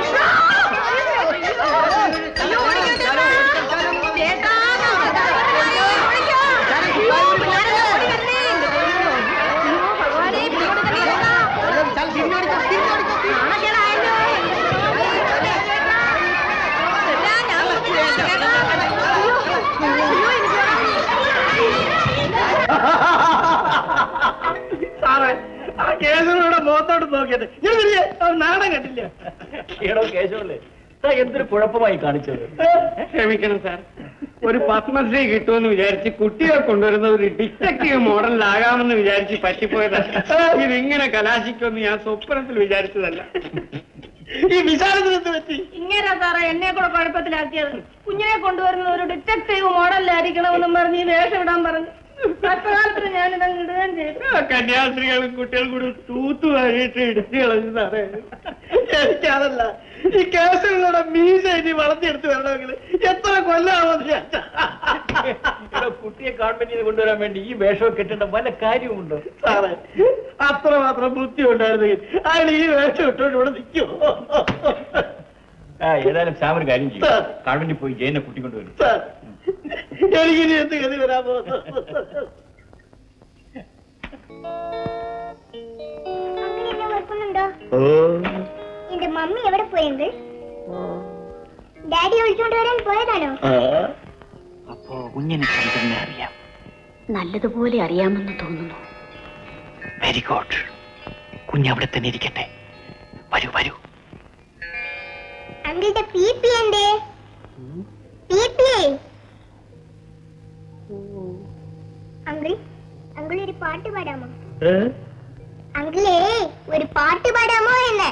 സാറേ ആ കേസിലൂടെ മുഖത്തോട്ട് നോക്കിയത് ഞാൻ വലിയ നാടൻ കണ്ടില്ല കേടോ കേശവല്ലേ എന്തൊരു കുഴപ്പമായി കാണിച്ചത് ക്ഷമിക്കണം സാർ ഒരു പത്മശ്രീ കിട്ടുമെന്ന് വിചാരിച്ച് കുട്ടിയെ കൊണ്ടുവരുന്ന ഒരു ഡിറ്റക്റ്റീവ് മോഡലിലാകാമെന്ന് വിചാരിച്ച് പറ്റിപ്പോയതാണ് ഇതിങ്ങനെ കലാശിക്കുമെന്ന് ഞാൻ സ്വപ്നത്തിൽ വിചാരിച്ചതല്ല ഈ വിശാലത്തിന് പറ്റി ഇങ്ങനെ സാറേ എന്നെ കൂടെ കുഴപ്പത്തിലാക്കിയത് കുഞ്ഞിനെ കൊണ്ടുവരുന്ന ഒരു ഡിറ്റക്റ്റീവ് മോഡലിലായിരിക്കണമെന്നും പറഞ്ഞ് ഈ വേഷം ഇടാൻ പറഞ്ഞു തൽക്കാലത്തിന് ഞാനിതങ്ങ് ഇടുകയും ചെയ്തു കന്യാസ്ത്രീകളും കുട്ടികളും കൂടി തൂത്തുവായിട്ട് ഇടിച്ചു കളഞ്ഞു സാറേ എനിക്കതല്ല ഈ കേസിലൂടെ മീശ ഇനി വളർത്തിയെടുത്ത് വരണമെങ്കിൽ എത്ര കൊല്ലാമെന്ന് വിചാരിച്ചാ എടോ, കുട്ടിയെ ഗവൺമെന്റിൽ നിന്ന് കൊണ്ടുവരാൻ വേണ്ടി ഈ വേഷം കെട്ടേണ്ട വല്ല കാര്യമുണ്ടോ സാറേ അത്രമാത്രം ബുദ്ധി ഉണ്ടായിരുന്നെങ്കിൽ അയാൾ ഈ വേഷം ഇട്ടോണ്ട് ഇവിടെ നിൽക്കുമോ ആ ഏതായാലും സാം ഒരു കാര്യം ചെയ്യും സാർ. ഗവൺമെന്റിൽ പോയി ജയനെ കൂട്ടിക്കൊണ്ടുവരും സാർ എനിക്കിനി എന്ത് ഗതി വരാൻ പോകുന്നു എന്നെ ഓർക്കുന്നുണ്ടോ ഓ എന്റെ മമ്മി എവിടെ പോയെങ്കിൽ ഡാഡി വിളിച്ചോണ്ട് വരാൻ പോയതാണോ അപ്പോ കുഞ്ഞിനെ ചന്ദ്രനെ അറിയാം നല്ലതുപോലെ അറിയാമെന്ന് തോന്നുന്നു വെരി ഗുഡ് കുഞ്ഞ് അവിടെ തന്നെ ഇരിക്കട്ടെ വരൂ വരൂ അങ്കിളുടെ പി പി എന്തേ പി പി അങ്കിൾ അങ്കിൾ ഒരു പാട്ട് പാടാമോ അങ്കിളേ ഒരു പാട്ട് പാടാമോ എന്ന്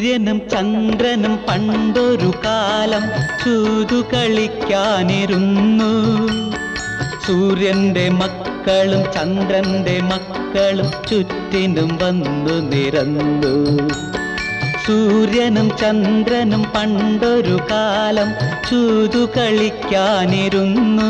സൂര്യനും ചന്ദ്രനും പണ്ടൊരു കാലം ചൂതു കളിക്കാനിരുന്നു സൂര്യന്റെ മക്കളും ചന്ദ്രന്റെ മക്കളും ചുറ്റിനും വന്നു നിരന്നു സൂര്യനും ചന്ദ്രനും പണ്ടൊരു കാലം ചൂതു കളിക്കാനിരുന്നു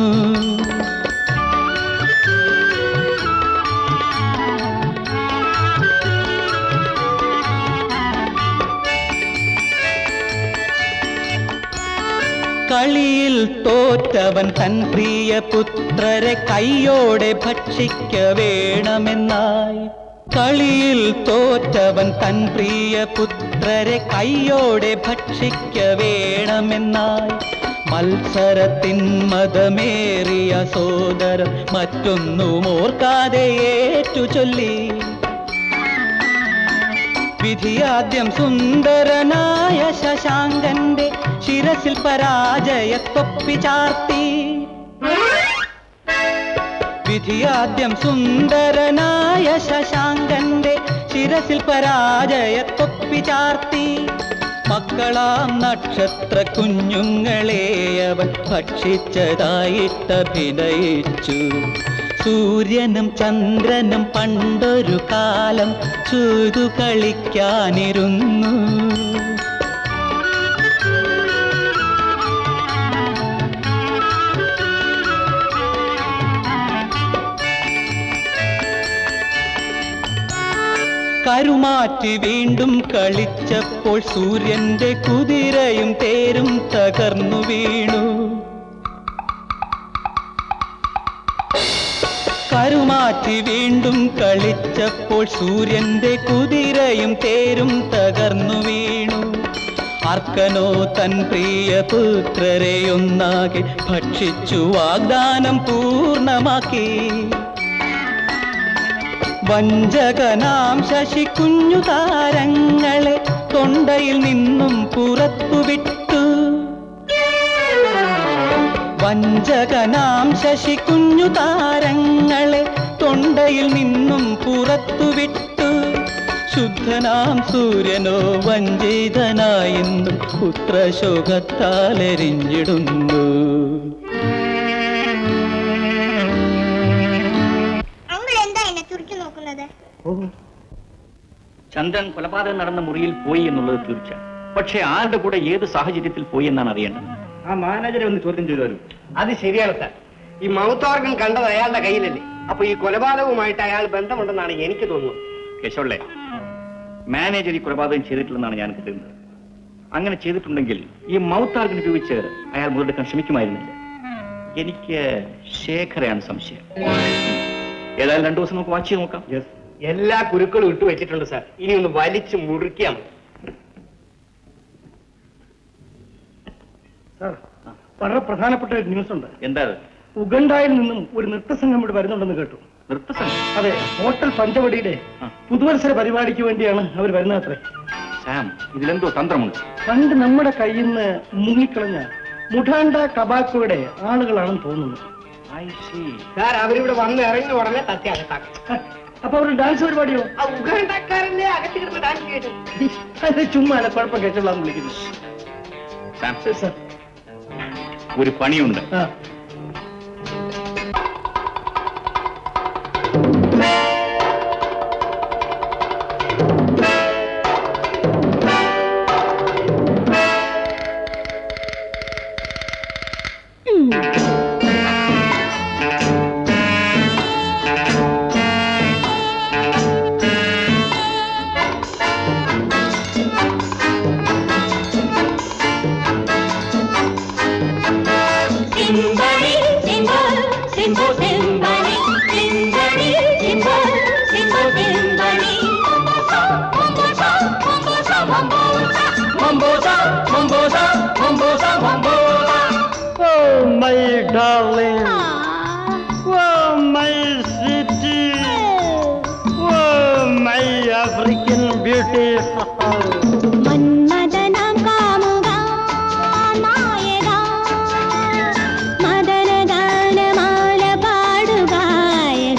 കളിയിൽ തോറ്റവൻ തൻ പ്രിയ പുത്രരെ കൈയോടെ ഭക്ഷിക്ക വേണമെന്നായി കളിയിൽ തോറ്റവൻ തൻ പ്രിയ പുത്രരെ കൈയോടെ ഭക്ഷിക്ക വേണമെന്നായി മത്സരത്തിൻ മതമേറിയ സോദരം മറ്റൊന്നും ഓർക്കാതെ ഏറ്റു ചൊല്ലി വിധിയാദ്യം സുന്ദരനായ ശശാങ്കന്റെ ശിരസിൽ പരാജയത്തൊപ്പി ചാർത്തി വിധിയാദ്യം സുന്ദരനായ ശശാങ്കന്റെ ശിരസിൽ പരാജയത്തൊപ്പി ചാർത്തി മക്കളാം നക്ഷത്ര കുഞ്ഞുങ്ങളെ അവൻ ഭക്ഷിച്ചതായിട്ടഭിനയിച്ചു സൂര്യനും ചന്ദ്രനും പണ്ടൊരു കാലം ചൂതു കളിക്കാനിരുന്നു കരുമാറ്റി വീണ്ടും കളിച്ചപ്പോൾ സൂര്യന്റെ കുതിരയും തേരും തകർന്നു വീണു കരുമാറ്റി വീണ്ടും കളിച്ചപ്പോൾ സൂര്യന്റെ കുതിരയും തേരും തകർന്നു വീണു അർക്കനോ തൻ പ്രിയ പുത്രരെ ഒന്നാകെ ഭക്ഷിച്ചു വാഗ്ദാനം പൂർണ്ണമാക്കി വഞ്ചകനാം ശശി കുഞ്ഞു താരങ്ങളെ തൊണ്ടയിൽ നിന്നും പുറത്തുവിട്ടു വഞ്ചകനാം ശശി കുഞ്ഞു താരങ്ങളെ തൊണ്ടയിൽ നിന്നും പുറത്തുവിട്ടു ശുദ്ധനാം സൂര്യനോ വഞ്ചിതനായെന്നു പുത്രശോകത്താലെരിഞ്ഞിടുന്നു അങ്കിൾ എന്താ എന്നെ തുറച്ചു നോക്കുന്നത് ചന്ദ്രൻ കൊലപാതകം നടന്ന മുറിയിൽ പോയി എന്നുള്ളത് തീർച്ച പക്ഷേ ആരുടെ കൂടെ ഏത് സാഹചര്യത്തിൽ പോയി എന്നാണ് അറിയേണ്ടത് ആ മാനേജറെ ഒന്ന് ചോദ്യം ചെയ്തു വരും അത് ശരിയാണ് സാർ ഈ മൗത്ത് ഓർഗൻ കണ്ടത് അയാളുടെ കയ്യിലല്ലേ അപ്പൊ ഈ കൊലപാതകവുമായിട്ട് അയാൾ ബന്ധമുണ്ടെന്നാണ് എനിക്ക് തോന്നുന്നത് കേശവള്ളേ മാനേജർ ഈ കൊലപാതകം ചെയ്തിട്ടില്ലെന്നാണ് ഞാൻ കരുതുന്നത് അങ്ങനെ ചെയ്തിട്ടുണ്ടെങ്കിൽ ഈ മൗത്ത് ആർഗൻ ഉപയോഗിച്ച് അയാൾ മുതലെടുക്കാൻ ശ്രമിക്കുമായിരുന്നില്ല എനിക്ക് ശേഖരയാണ് സംശയം ഏതായാലും രണ്ടു ദിവസം നമുക്ക് വാച്ച് ചെയ്ത് നോക്കാം എല്ലാ കുരുക്കളും ഇട്ട് വെച്ചിട്ടുണ്ട് സാർ ഇനി ഒന്ന് വലിച്ചു മുറിക്കാം സാർ വളരെ പ്രധാനപ്പെട്ട ഒരു ന്യൂസ് ഉണ്ട് എന്താ അത്? ഉഗണ്ടായിൽ നിന്നും ഒരു നൃത്തസംഘം ഇവിടെ വരുന്നുണ്ടെന്ന് കേട്ടു നൃത്തസംഘം അതെ ഹോട്ടൽ പഞ്ചവടിയുടെ പുതുവത്സര പരിപാടിക്ക് വേണ്ടിയാണ് അവർ വരുന്നത്രേ സാം ഇതിലെന്തോ തന്ത്രമുണ്ട് പണ്ട് നമ്മുടെ കയ്യിൽ നിന്ന് മുങ്ങിക്കളഞ്ഞ മുഠാണ്ട ടബാക്കോയുടെ ആളുകളാണെന്ന് തോന്നുന്നു സാർ അവരിവിടെ വന്ന് ഇറങ്ങിയ ഉടനെ തത്തി അകത്താക്കാം അപ്പൊ അവർ ഡാൻസ് പരിപാടിയോ ആ ഉഗണ്ടക്കാരല്ലേ അകത്ത് കിടന്ന് ഡാൻസ് കേട്ടു അത് ചുമ്മാ അല്ല, കുഴപ്പം കേട്ടോളാന്ന് വിളിക്കുന്നു സാം ഒരു പണിയുണ്ട് ആ Simbali, simbol, simbol, simbali, simbali, simbol, simbol, simbali. Mombosa, mombosa, mombosa, mombosa, mombosa, mombosa, mombosa. Oh, my darling. Oh, my city. Oh, my African beauty. മന്മഥനാം കാമുക നായക മദനഗാനമാല പാടുകായക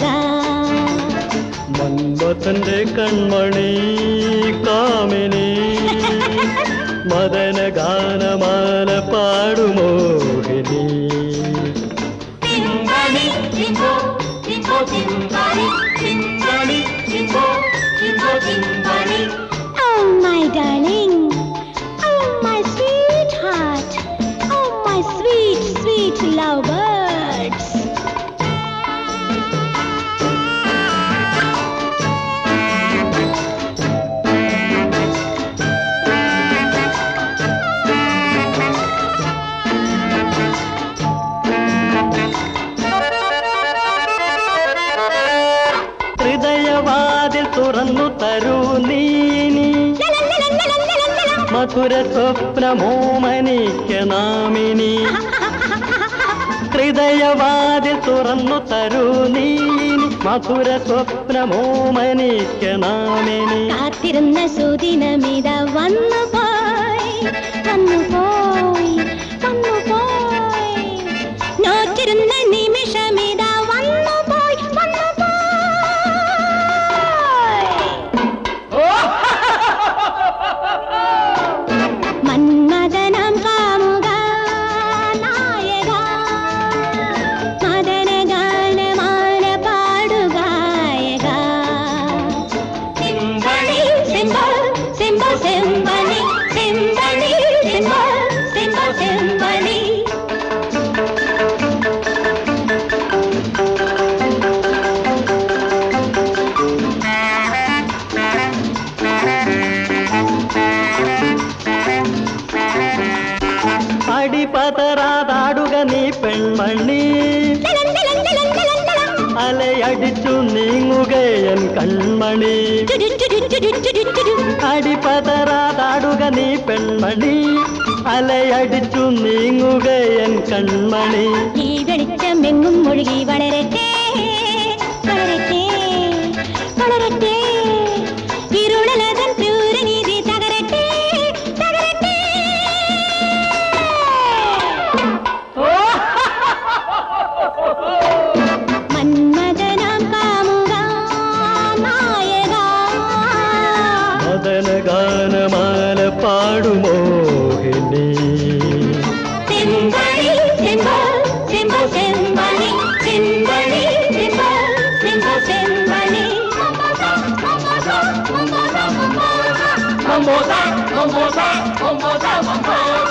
മന്മഥന്റെ കൺമണി കാമിനി പാടുമോഹിനി Timbali, timbo, timbo, timbali, timbali, timbo, timbo, timbali. Oh, my darling. Oh, my sweetheart. Oh, my sweet, sweet lovebirds. ഹൃദയവാതിൽ തുറന്നു തരൂ നീനി മധുര സ്വപ്നമോമനിക്ക നാമിനി ഹൃദയവാതിൽ തുറന്നു തരൂ നീനി മധുര സ്വപ്നമോമനിക്ക നാമിനി കാത്തിരുന്ന സുദിനമിത വന്നു പോയി വന്നു പോയി വന്നു പോയി നോറ്റിരുന്ന നിമിഷമിത വന്നു പോയി വന്നു പോയി മന്മദനം കാമുക നായക മദന ഗാനമാല പാടുകായക symphony cymbal cymbal symphony symphony cymbal cymbal symphony അടിപതറാതാടുക നീ പെൺമണി അലയടിച്ചു നീങ്ങുകയൻ കൺമണി അടിപതറാതാടുക നീ പെൺമണി അലയടിച്ചു നീങ്ങുകയൻ കൺമണി ഈ വെളിച്ചമെങ്ങും ഒഴുകി വളരട്ടെ വളരട്ടെ വളരട്ടെ ഇരുളലതൻ ക്രൂരനീതി തകരട്ടെ തകരട്ടെ മന്മഥനാം കാമുക നായക മദന ഗാനമാല പാടുമോഹിനി symphony cymbal cymbal symphony symphony cymbal cymbal symphony മമോദ മമോദ മമോദ മമോദ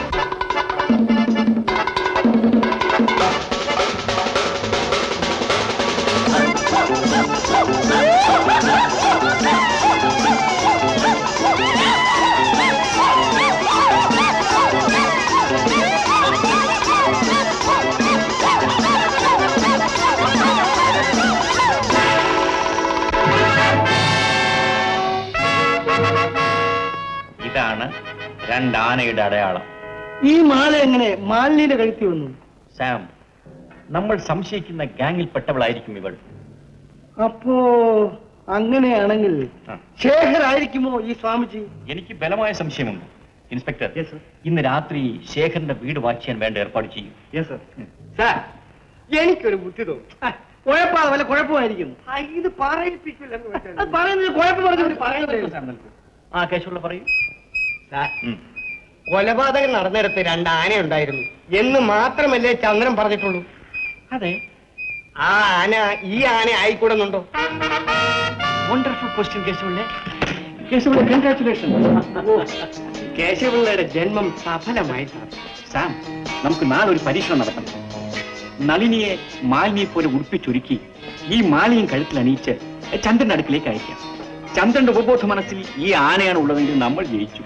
ഇതാണ് രണ്ടാനയുടെ അടയാളം ഈ മാല എങ്ങനെ മാലിന്യയുടെ കഴുത്തി വന്നു സാം നമ്മൾ സംശയിക്കുന്ന ഗാങ്ങിൽപ്പെട്ടവളായിരിക്കും ഇവൾ അപ്പോ അങ്ങനെയാണെങ്കിൽ ശേഖരായിരിക്കുമോ ഈ സ്വാമിജി എനിക്ക് ബലമായ സംശയമുണ്ട് ഇൻസ്പെക്ടർ ഇന്ന് രാത്രി ശേഖറിന്റെ വീട് വാച്ച് ചെയ്യാൻ വേണ്ട ഏർപ്പാട് ചെയ്യും യെസ് സാർ എനിക്കൊരു ബുദ്ധി തോന്നും കുഴപ്പമാണ് വല്ല കുഴപ്പമായിരിക്കും ആ, ഇത് പറയിപ്പിക്കില്ലെന്ന് വെച്ചാൽ അത് പറയുന്നത് കുഴപ്പം പറഞ്ഞിട്ട് പറയുന്നത് ആ കേശുള്ള പറയൂ സാർ കൊലപാതകം നടന്നിടത്ത് രണ്ട് ആന ഉണ്ടായിരുന്നു എന്ന് മാത്രമല്ലേ ചന്ദ്രൻ പറഞ്ഞിട്ടുള്ളൂ അതെ ആ ആന ഈ ആന ആയിക്കൂടുന്നുണ്ടോ വണ്ടർഫുൾ ക്വസ്റ്റ്യൻ കേശുള്ളേ കേശവ കൺഗ്രാറ്റുലേഷൻ കേശവപിള്ളയുടെ ജന്മം സഫലമായി സാർ സാം നമുക്ക് നാളെ ഒരു പരീക്ഷണം നടത്തണം നളിനിയെ മാലിനിയെ പോലെ ഉടുപ്പിച്ചൊരുക്കി ഈ മാലിയും കഴുത്തിൽ അണിയിച്ച് ചന്ദ്രന്റെ അടുക്കിലേക്ക് അയക്കാം ചന്ദ്രന്റെ ഉപബോധ മനസ്സിൽ ഈ ആനയാണ് ഉള്ളതെങ്കിൽ നമ്മൾ ജയിച്ചു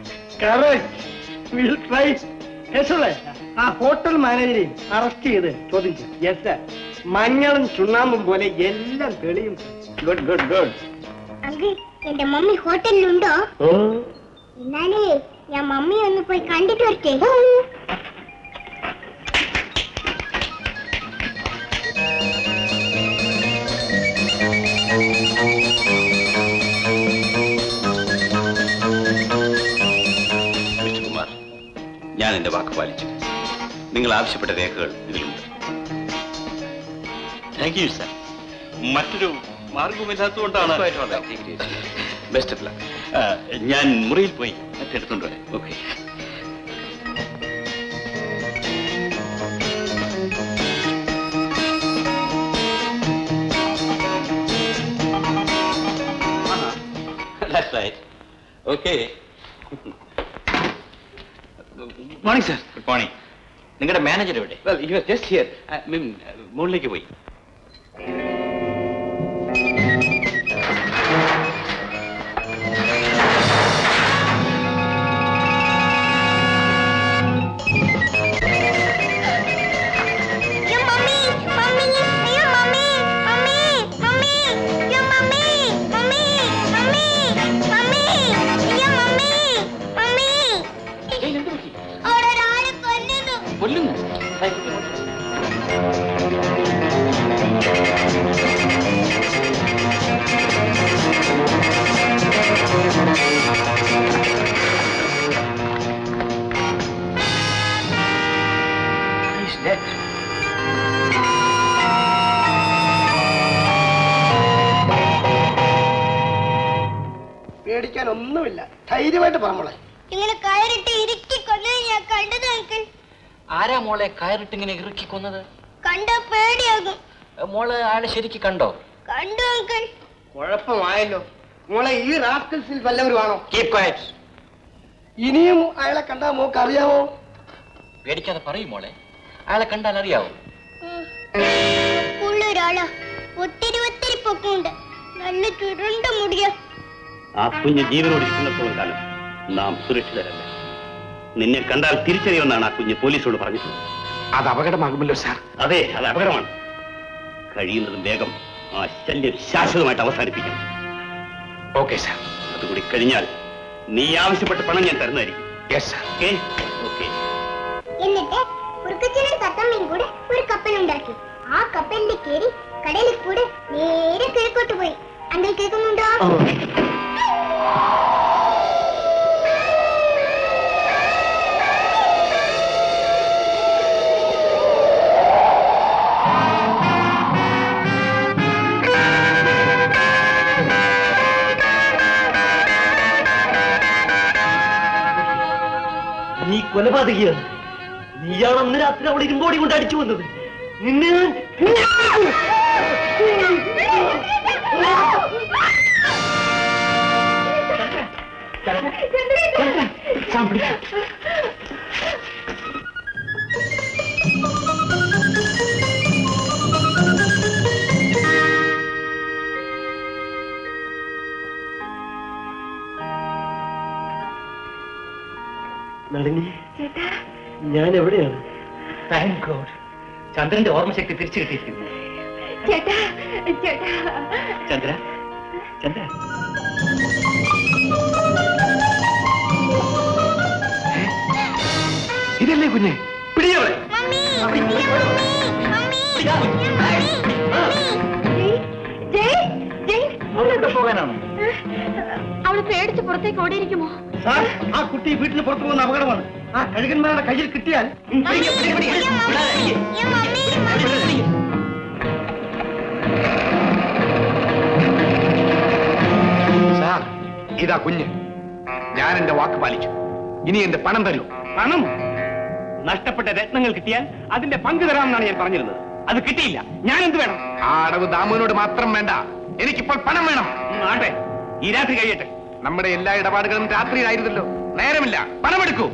കേശവളെ ആ ഹോട്ടൽ മാനേജരെയും അറസ്റ്റ് ചെയ്ത് ചോദ്യം ചെയ്യാം യെസ് സാർ മഞ്ഞളും ചുണ്ണാമ്പും പോലെ എല്ലാം തെളിയും ഗുഡ് ഗുഡ് ഗുഡ് അങ്കിൾ എന്റെ മമ്മി ഹോട്ടലിലുണ്ടോ എന്നാലേ ഞാൻ മമ്മി ഒന്ന് പോയി കണ്ടിട്ട് വരട്ടെ മിസ്റ്റർ കുമാർ ഞാൻ എന്റെ വാക്ക് പാലിച്ചു നിങ്ങൾ ആവശ്യപ്പെട്ട രേഖകൾ ഇതിലുണ്ട് താങ്ക് യു സാർ മറ്റൊരു മാർഗവുമില്ലാത്തതുകൊണ്ടാണ് ബെസ്റ്റ് ഓഫ് ലക്ക് ഞാൻ മുറിയിൽ പോയി മറ്റെടുത്തോണ്ട് വരാം okay That's right. Okay. Morning sir good morning നിങ്ങളുടെ മാനേജർ എവിടെ well you are just here മീൻ മുകളിലേക്ക് പോയി അയ്യോ മമ്മി മമ്മി അയ്യോ മമ്മി മമ്മി മമ്മി അയ്യോ മമ്മി മമ്മി മമ്മി മമ്മി അയ്യോ മമ്മി മമ്മി അവിടെ ഒരാളെ കൊല്ലുന്നു കൊല്ലുന്നു He's dead. പേടിക്കാൻ ഒന്നുമില്ല ധൈര്യമായിട്ട് പറഞ്ഞോളെ ഇങ്ങനെ കയറിട്ട് ഇറുക്കി കൊന്നത് ഞാൻ കണ്ടത് അങ്കിൾ ആരാ മോളെ കയറിട്ട് ഇങ്ങനെ ഇറുക്കി കൊന്നത് കണ്ട പേടിയാകും മോള് ആളെ ശരിക്ക് കണ്ടോ കണ്ടു അങ്കിൾ കുഴപ്പമായല്ലോ മോളെ ഈ റാസ്കൽസിൽ വല്ലവരുമാണോ കീപ് ക്വയറ്റ് ഇനിയും അയാളെ കണ്ടാ മോക്ക് അറിയാമോ പേടിക്കാതെ പറയും മോളെ അയാളെ കണ്ടാൽ അറിയാവോ ഉള്ളൊരാളാ ഒത്തിരി ഒത്തിരി പൊക്കമുണ്ട് നല്ല ചുരുണ്ട മുടിയ ആ കുഞ്ഞ് ജീവനോട് ഇരിക്കുന്നിടത്തോളം കാലം നാം സുരക്ഷിതരല്ല നിന്നെ കണ്ടാൽ തിരിച്ചറിയുമെന്നാണ് ആ കുഞ്ഞ് പോലീസോട് പറഞ്ഞിട്ടുള്ളത് അത് അപകടമാകുമല്ലോ സാർ അതെ അത് അപകടമാണ് കഴിയുന്നതും വേഗം ആ ശല്യം ശാശ്വതമായിട്ട് അവസാനിപ്പിക്കണം ഓക്കെ സാർ അതുകൂടി കഴിഞ്ഞാൽ നീ ആവശ്യപ്പെട്ട പണം ഞാൻ തരുന്നതായിരിക്കും യെസ് സാർ ഓക്കെ ഓക്കെ എന്നിട്ട് കുറുക്കച്ചനും തത്തമ്മയും കൂടെ ഒരു കപ്പലുണ്ടാക്കി ആ കപ്പലിൽ കയറി കടലിൽ കൂടെ നേരെ കിഴക്കോട്ട് പോയി അങ്കിൾ കേൾക്കുന്നുണ്ടോ നീ കൊലപാതകിയാണ് നീയാണ് അന്ന് രാത്രി അവൾ ഇരുമ്പോടി കൊണ്ട് അടിച്ചു വന്നത് നിന്നെ ഞാൻ നളിനി ഞാൻ എവിടെയാണ് താങ്ക് ഗോഡ് ചന്ദ്രന്റെ ഓർമ്മശക്തി തിരിച്ചു കിട്ടിയിരിക്കുന്നു ചേട്ടാ ചേട്ടാ ചന്ദ്ര ചന്ദ്ര ഇതല്ലേ കുഞ്ഞെ പിടിയവളെ അവളെവിടെ പോകാനാണ് അവള് പേടിച്ച് പുറത്തേക്ക് ഓടിയിരിക്കുമോ സാർ ആ കുട്ടി വീട്ടിൽ പുറത്തു പോകുന്ന അപകടമാണ് ആ കഴുകന്മാരുടെ കയ്യിൽ കിട്ടിയാൽ സാർ ഇതാ കുഞ്ഞ് ഞാൻ എന്റെ വാക്ക് പാലിച്ചു ഇനി എന്റെ പണം തരൂ പണം നഷ്ടപ്പെട്ട രത്നങ്ങൾ കിട്ടിയാൽ അതിന്റെ പങ്ക് തരാമെന്നാണ് ഞാൻ പറഞ്ഞിരുന്നത് അത് കിട്ടിയില്ല ഞാൻ എന്ത് വേണം ആ അടവ് ദാമുവിനോട് മാത്രം വേണ്ട എനിക്കിപ്പോൾ പണം വേണം ആട്ടെ ഈ രാത്രി കഴിയട്ടെ നമ്മുടെ എല്ലാ ഇടപാടുകളും രാത്രിയിലായിരുന്നല്ലോ നേരമില്ല പണമെടുക്കൂ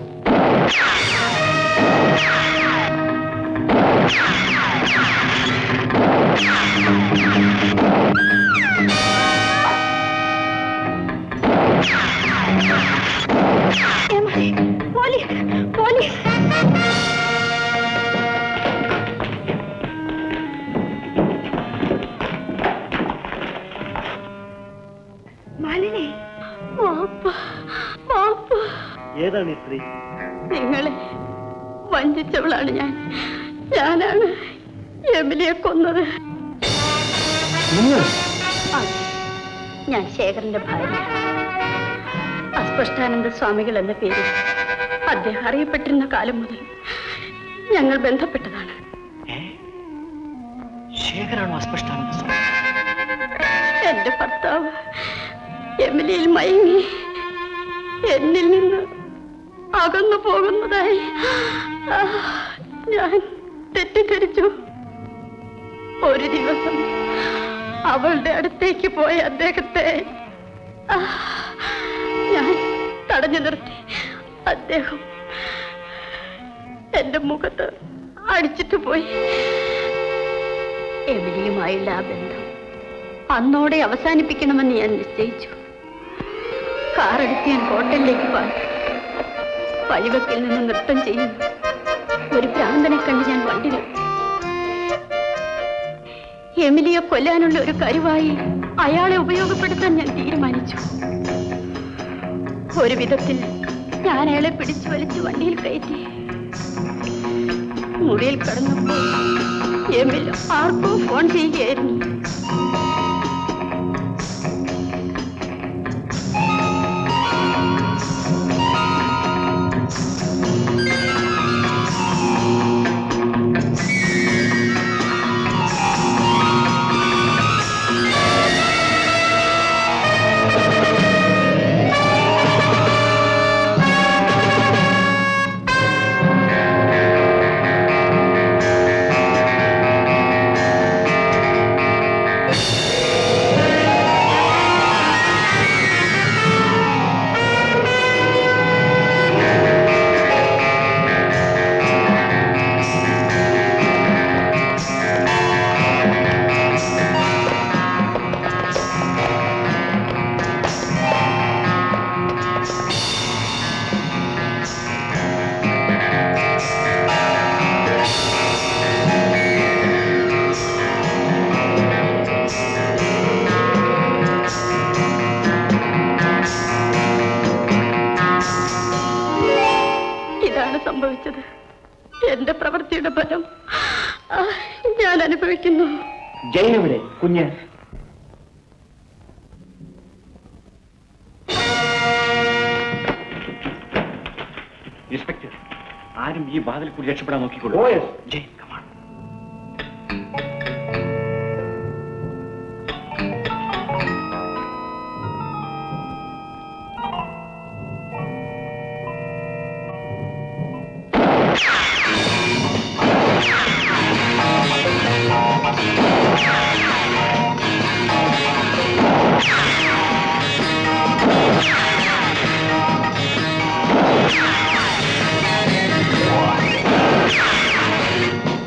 പോലീസ് പോലീസ് മാലിനി പാപ്പ പാപ്പ ഏതാണ് ഈ സ്ത്രീ നിങ്ങളെ വഞ്ചിച്ചവളാണ് ഞാൻ ഞാനാണ് എമിലിയെ കൊന്നത് അതെ, ഞാൻ ശേഖരന്റെ ഭാര്യ അസ്പഷ്ടാനന്ദ സ്വാമികൾ എന്ന പേരിൽ അദ്ദേഹം അറിയപ്പെട്ടിരുന്ന കാലം മുതൽ ഞങ്ങൾ ബന്ധപ്പെട്ടതാണ് ശേഖരാണോ അസ്പഷ്ടാനന്ദ സ്വാമി എന്റെ ഭർത്താവ് എമിലിയിൽ മയങ്ങി എന്നിൽ നിന്ന് അകന്നു പോകുന്നതായി ആ, ഞാൻ തെറ്റിദ്ധരിച്ചു ഒരു ദിവസം അവളുടെ അടുത്തേക്ക് പോയ അദ്ദേഹത്തെ ആ, തടഞ്ഞു നിർത്തി അദ്ദേഹം എന്റെ മുഖത്ത് അടിച്ചിട്ട് പോയി എമിലിയുമായുള്ള ആ ബന്ധം അന്നോടെ അവസാനിപ്പിക്കണമെന്ന് ഞാൻ നിശ്ചയിച്ചു കാറെടുത്ത് ഞാൻ ഹോട്ടലിലേക്ക് പോയി വഴിവെക്കിൽ നിന്ന് നൃത്തം ചെയ്യുന്നു ഒരു ഭ്രാന്തനെ കണ്ട് ഞാൻ വണ്ടി നിർത്തി എമിലിയെ കൊല്ലാനുള്ള ഒരു കരുവായി അയാളെ ഉപയോഗപ്പെടുത്താൻ ഞാൻ തീരുമാനിച്ചു ഒരു വിധത്തിൽ ഞാൻ അയാളെ പിടിച്ചു വലിച്ച് വണ്ടിയിൽ കയറ്റി മുറിയിൽ കടന്നപ്പോൾ എമിൽ ആർക്കോ ഫോൺ ചെയ്യുകയായിരുന്നു ഇതാണ് സംഭവിച്ചത് എന്റെ പ്രവൃത്തിയുടെ ഫലം ആ, ഞാൻ അനുഭവിക്കുന്നു ജയനെവിടെ കുഞ്ഞ് ഇൻസ്പെക്ടർ ആരും ഈ വാതിൽ കൂടി രക്ഷപ്പെടാൻ നോക്കിക്കോളൂ ജയ് കമാൺ Thank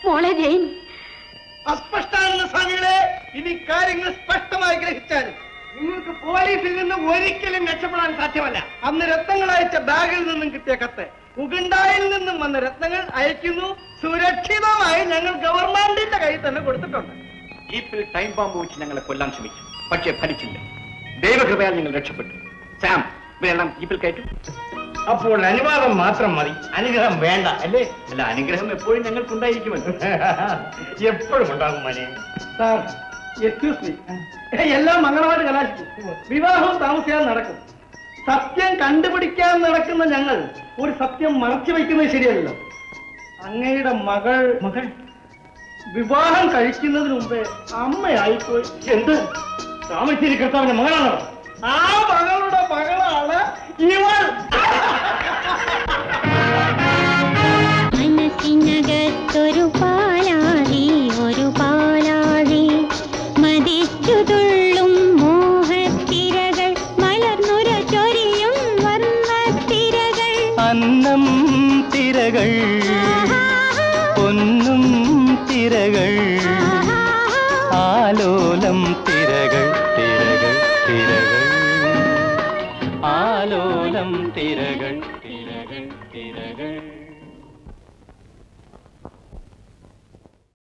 മോളെ ജെയിൻ അസ്പഷ്ടാനന്ദ സ്വാമികളെ ഇനി കാര്യങ്ങൾ സ്പഷ്ടമായി ഗ്രഹിച്ചാലും നിങ്ങൾക്ക് പോലീസിൽ നിന്ന് ഒരിക്കലും രക്ഷപ്പെടാൻ സാധ്യമല്ല അന്ന് രത്നങ്ങൾ അയച്ച ബാഗിൽ നിന്നും കിട്ടിയ കത്ത് ഉഗണ്ടായിൽ നിന്നും വന്ന രത്നങ്ങൾ അയക്കുന്നു സുരക്ഷിതമായി ഞങ്ങൾ ഗവൺമെന്റിന്റെ കയ്യിൽ തന്നെ കൊടുത്തിട്ടുണ്ട് ജീപ്പിൽ ടൈം ബോംബ് വെച്ച് ഞങ്ങളെ കൊല്ലാൻ ശ്രമിച്ചു പക്ഷേ ഫലിച്ചില്ല ദൈവകൃപയാൽ ഞങ്ങൾ രക്ഷപ്പെട്ടു സാം ഇവരെല്ലാം ജീപ്പിൽ കയറ്റും അപ്പോൾ അനുവാദം മാത്രം മതി അനുഗ്രഹം വേണ്ട അല്ലേ അല്ല അനുഗ്രഹം എപ്പോഴും ഞങ്ങൾക്കുണ്ടായിരിക്കുമല്ലോ എപ്പോഴും ഉണ്ടാകും മനെ സാർ എക്സ്ക്യൂസ് മീ എല്ലാം മംഗളമായിട്ട് കലാശിക്കും വിവാഹവും താമസിയാതെ നടക്കും സത്യം കണ്ടുപിടിക്കാൻ നടക്കുന്ന ഞങ്ങൾ ഒരു സത്യം മറച്ചു വയ്ക്കുന്നത് ശരിയല്ലല്ലോ അങ്ങയുടെ മകൾ മകൾ വിവാഹം കഴിക്കുന്നതിന് മുമ്പേ അമ്മയായിപ്പോയി എന്ത് താമരശ്ശേരി കർത്താവിന്റെ മകളാണോ ആ മകളുടെ മകളാണ് ഇവൾ മനസ്സിനകത്തൊരു പാലാഴി ഒരു പാലാഴി മതിച്ചു തുള്ളും മോഹത്തിരകൾ മലർന്നുര ചൊരിയും വർണ്ണത്തിരകൾ അന്നം തിരകൾ പൊന്നും തിരകൾ ആലോലം തിരകൾ തിരകൾ തിരകൾ ആലോലം തിരകൾ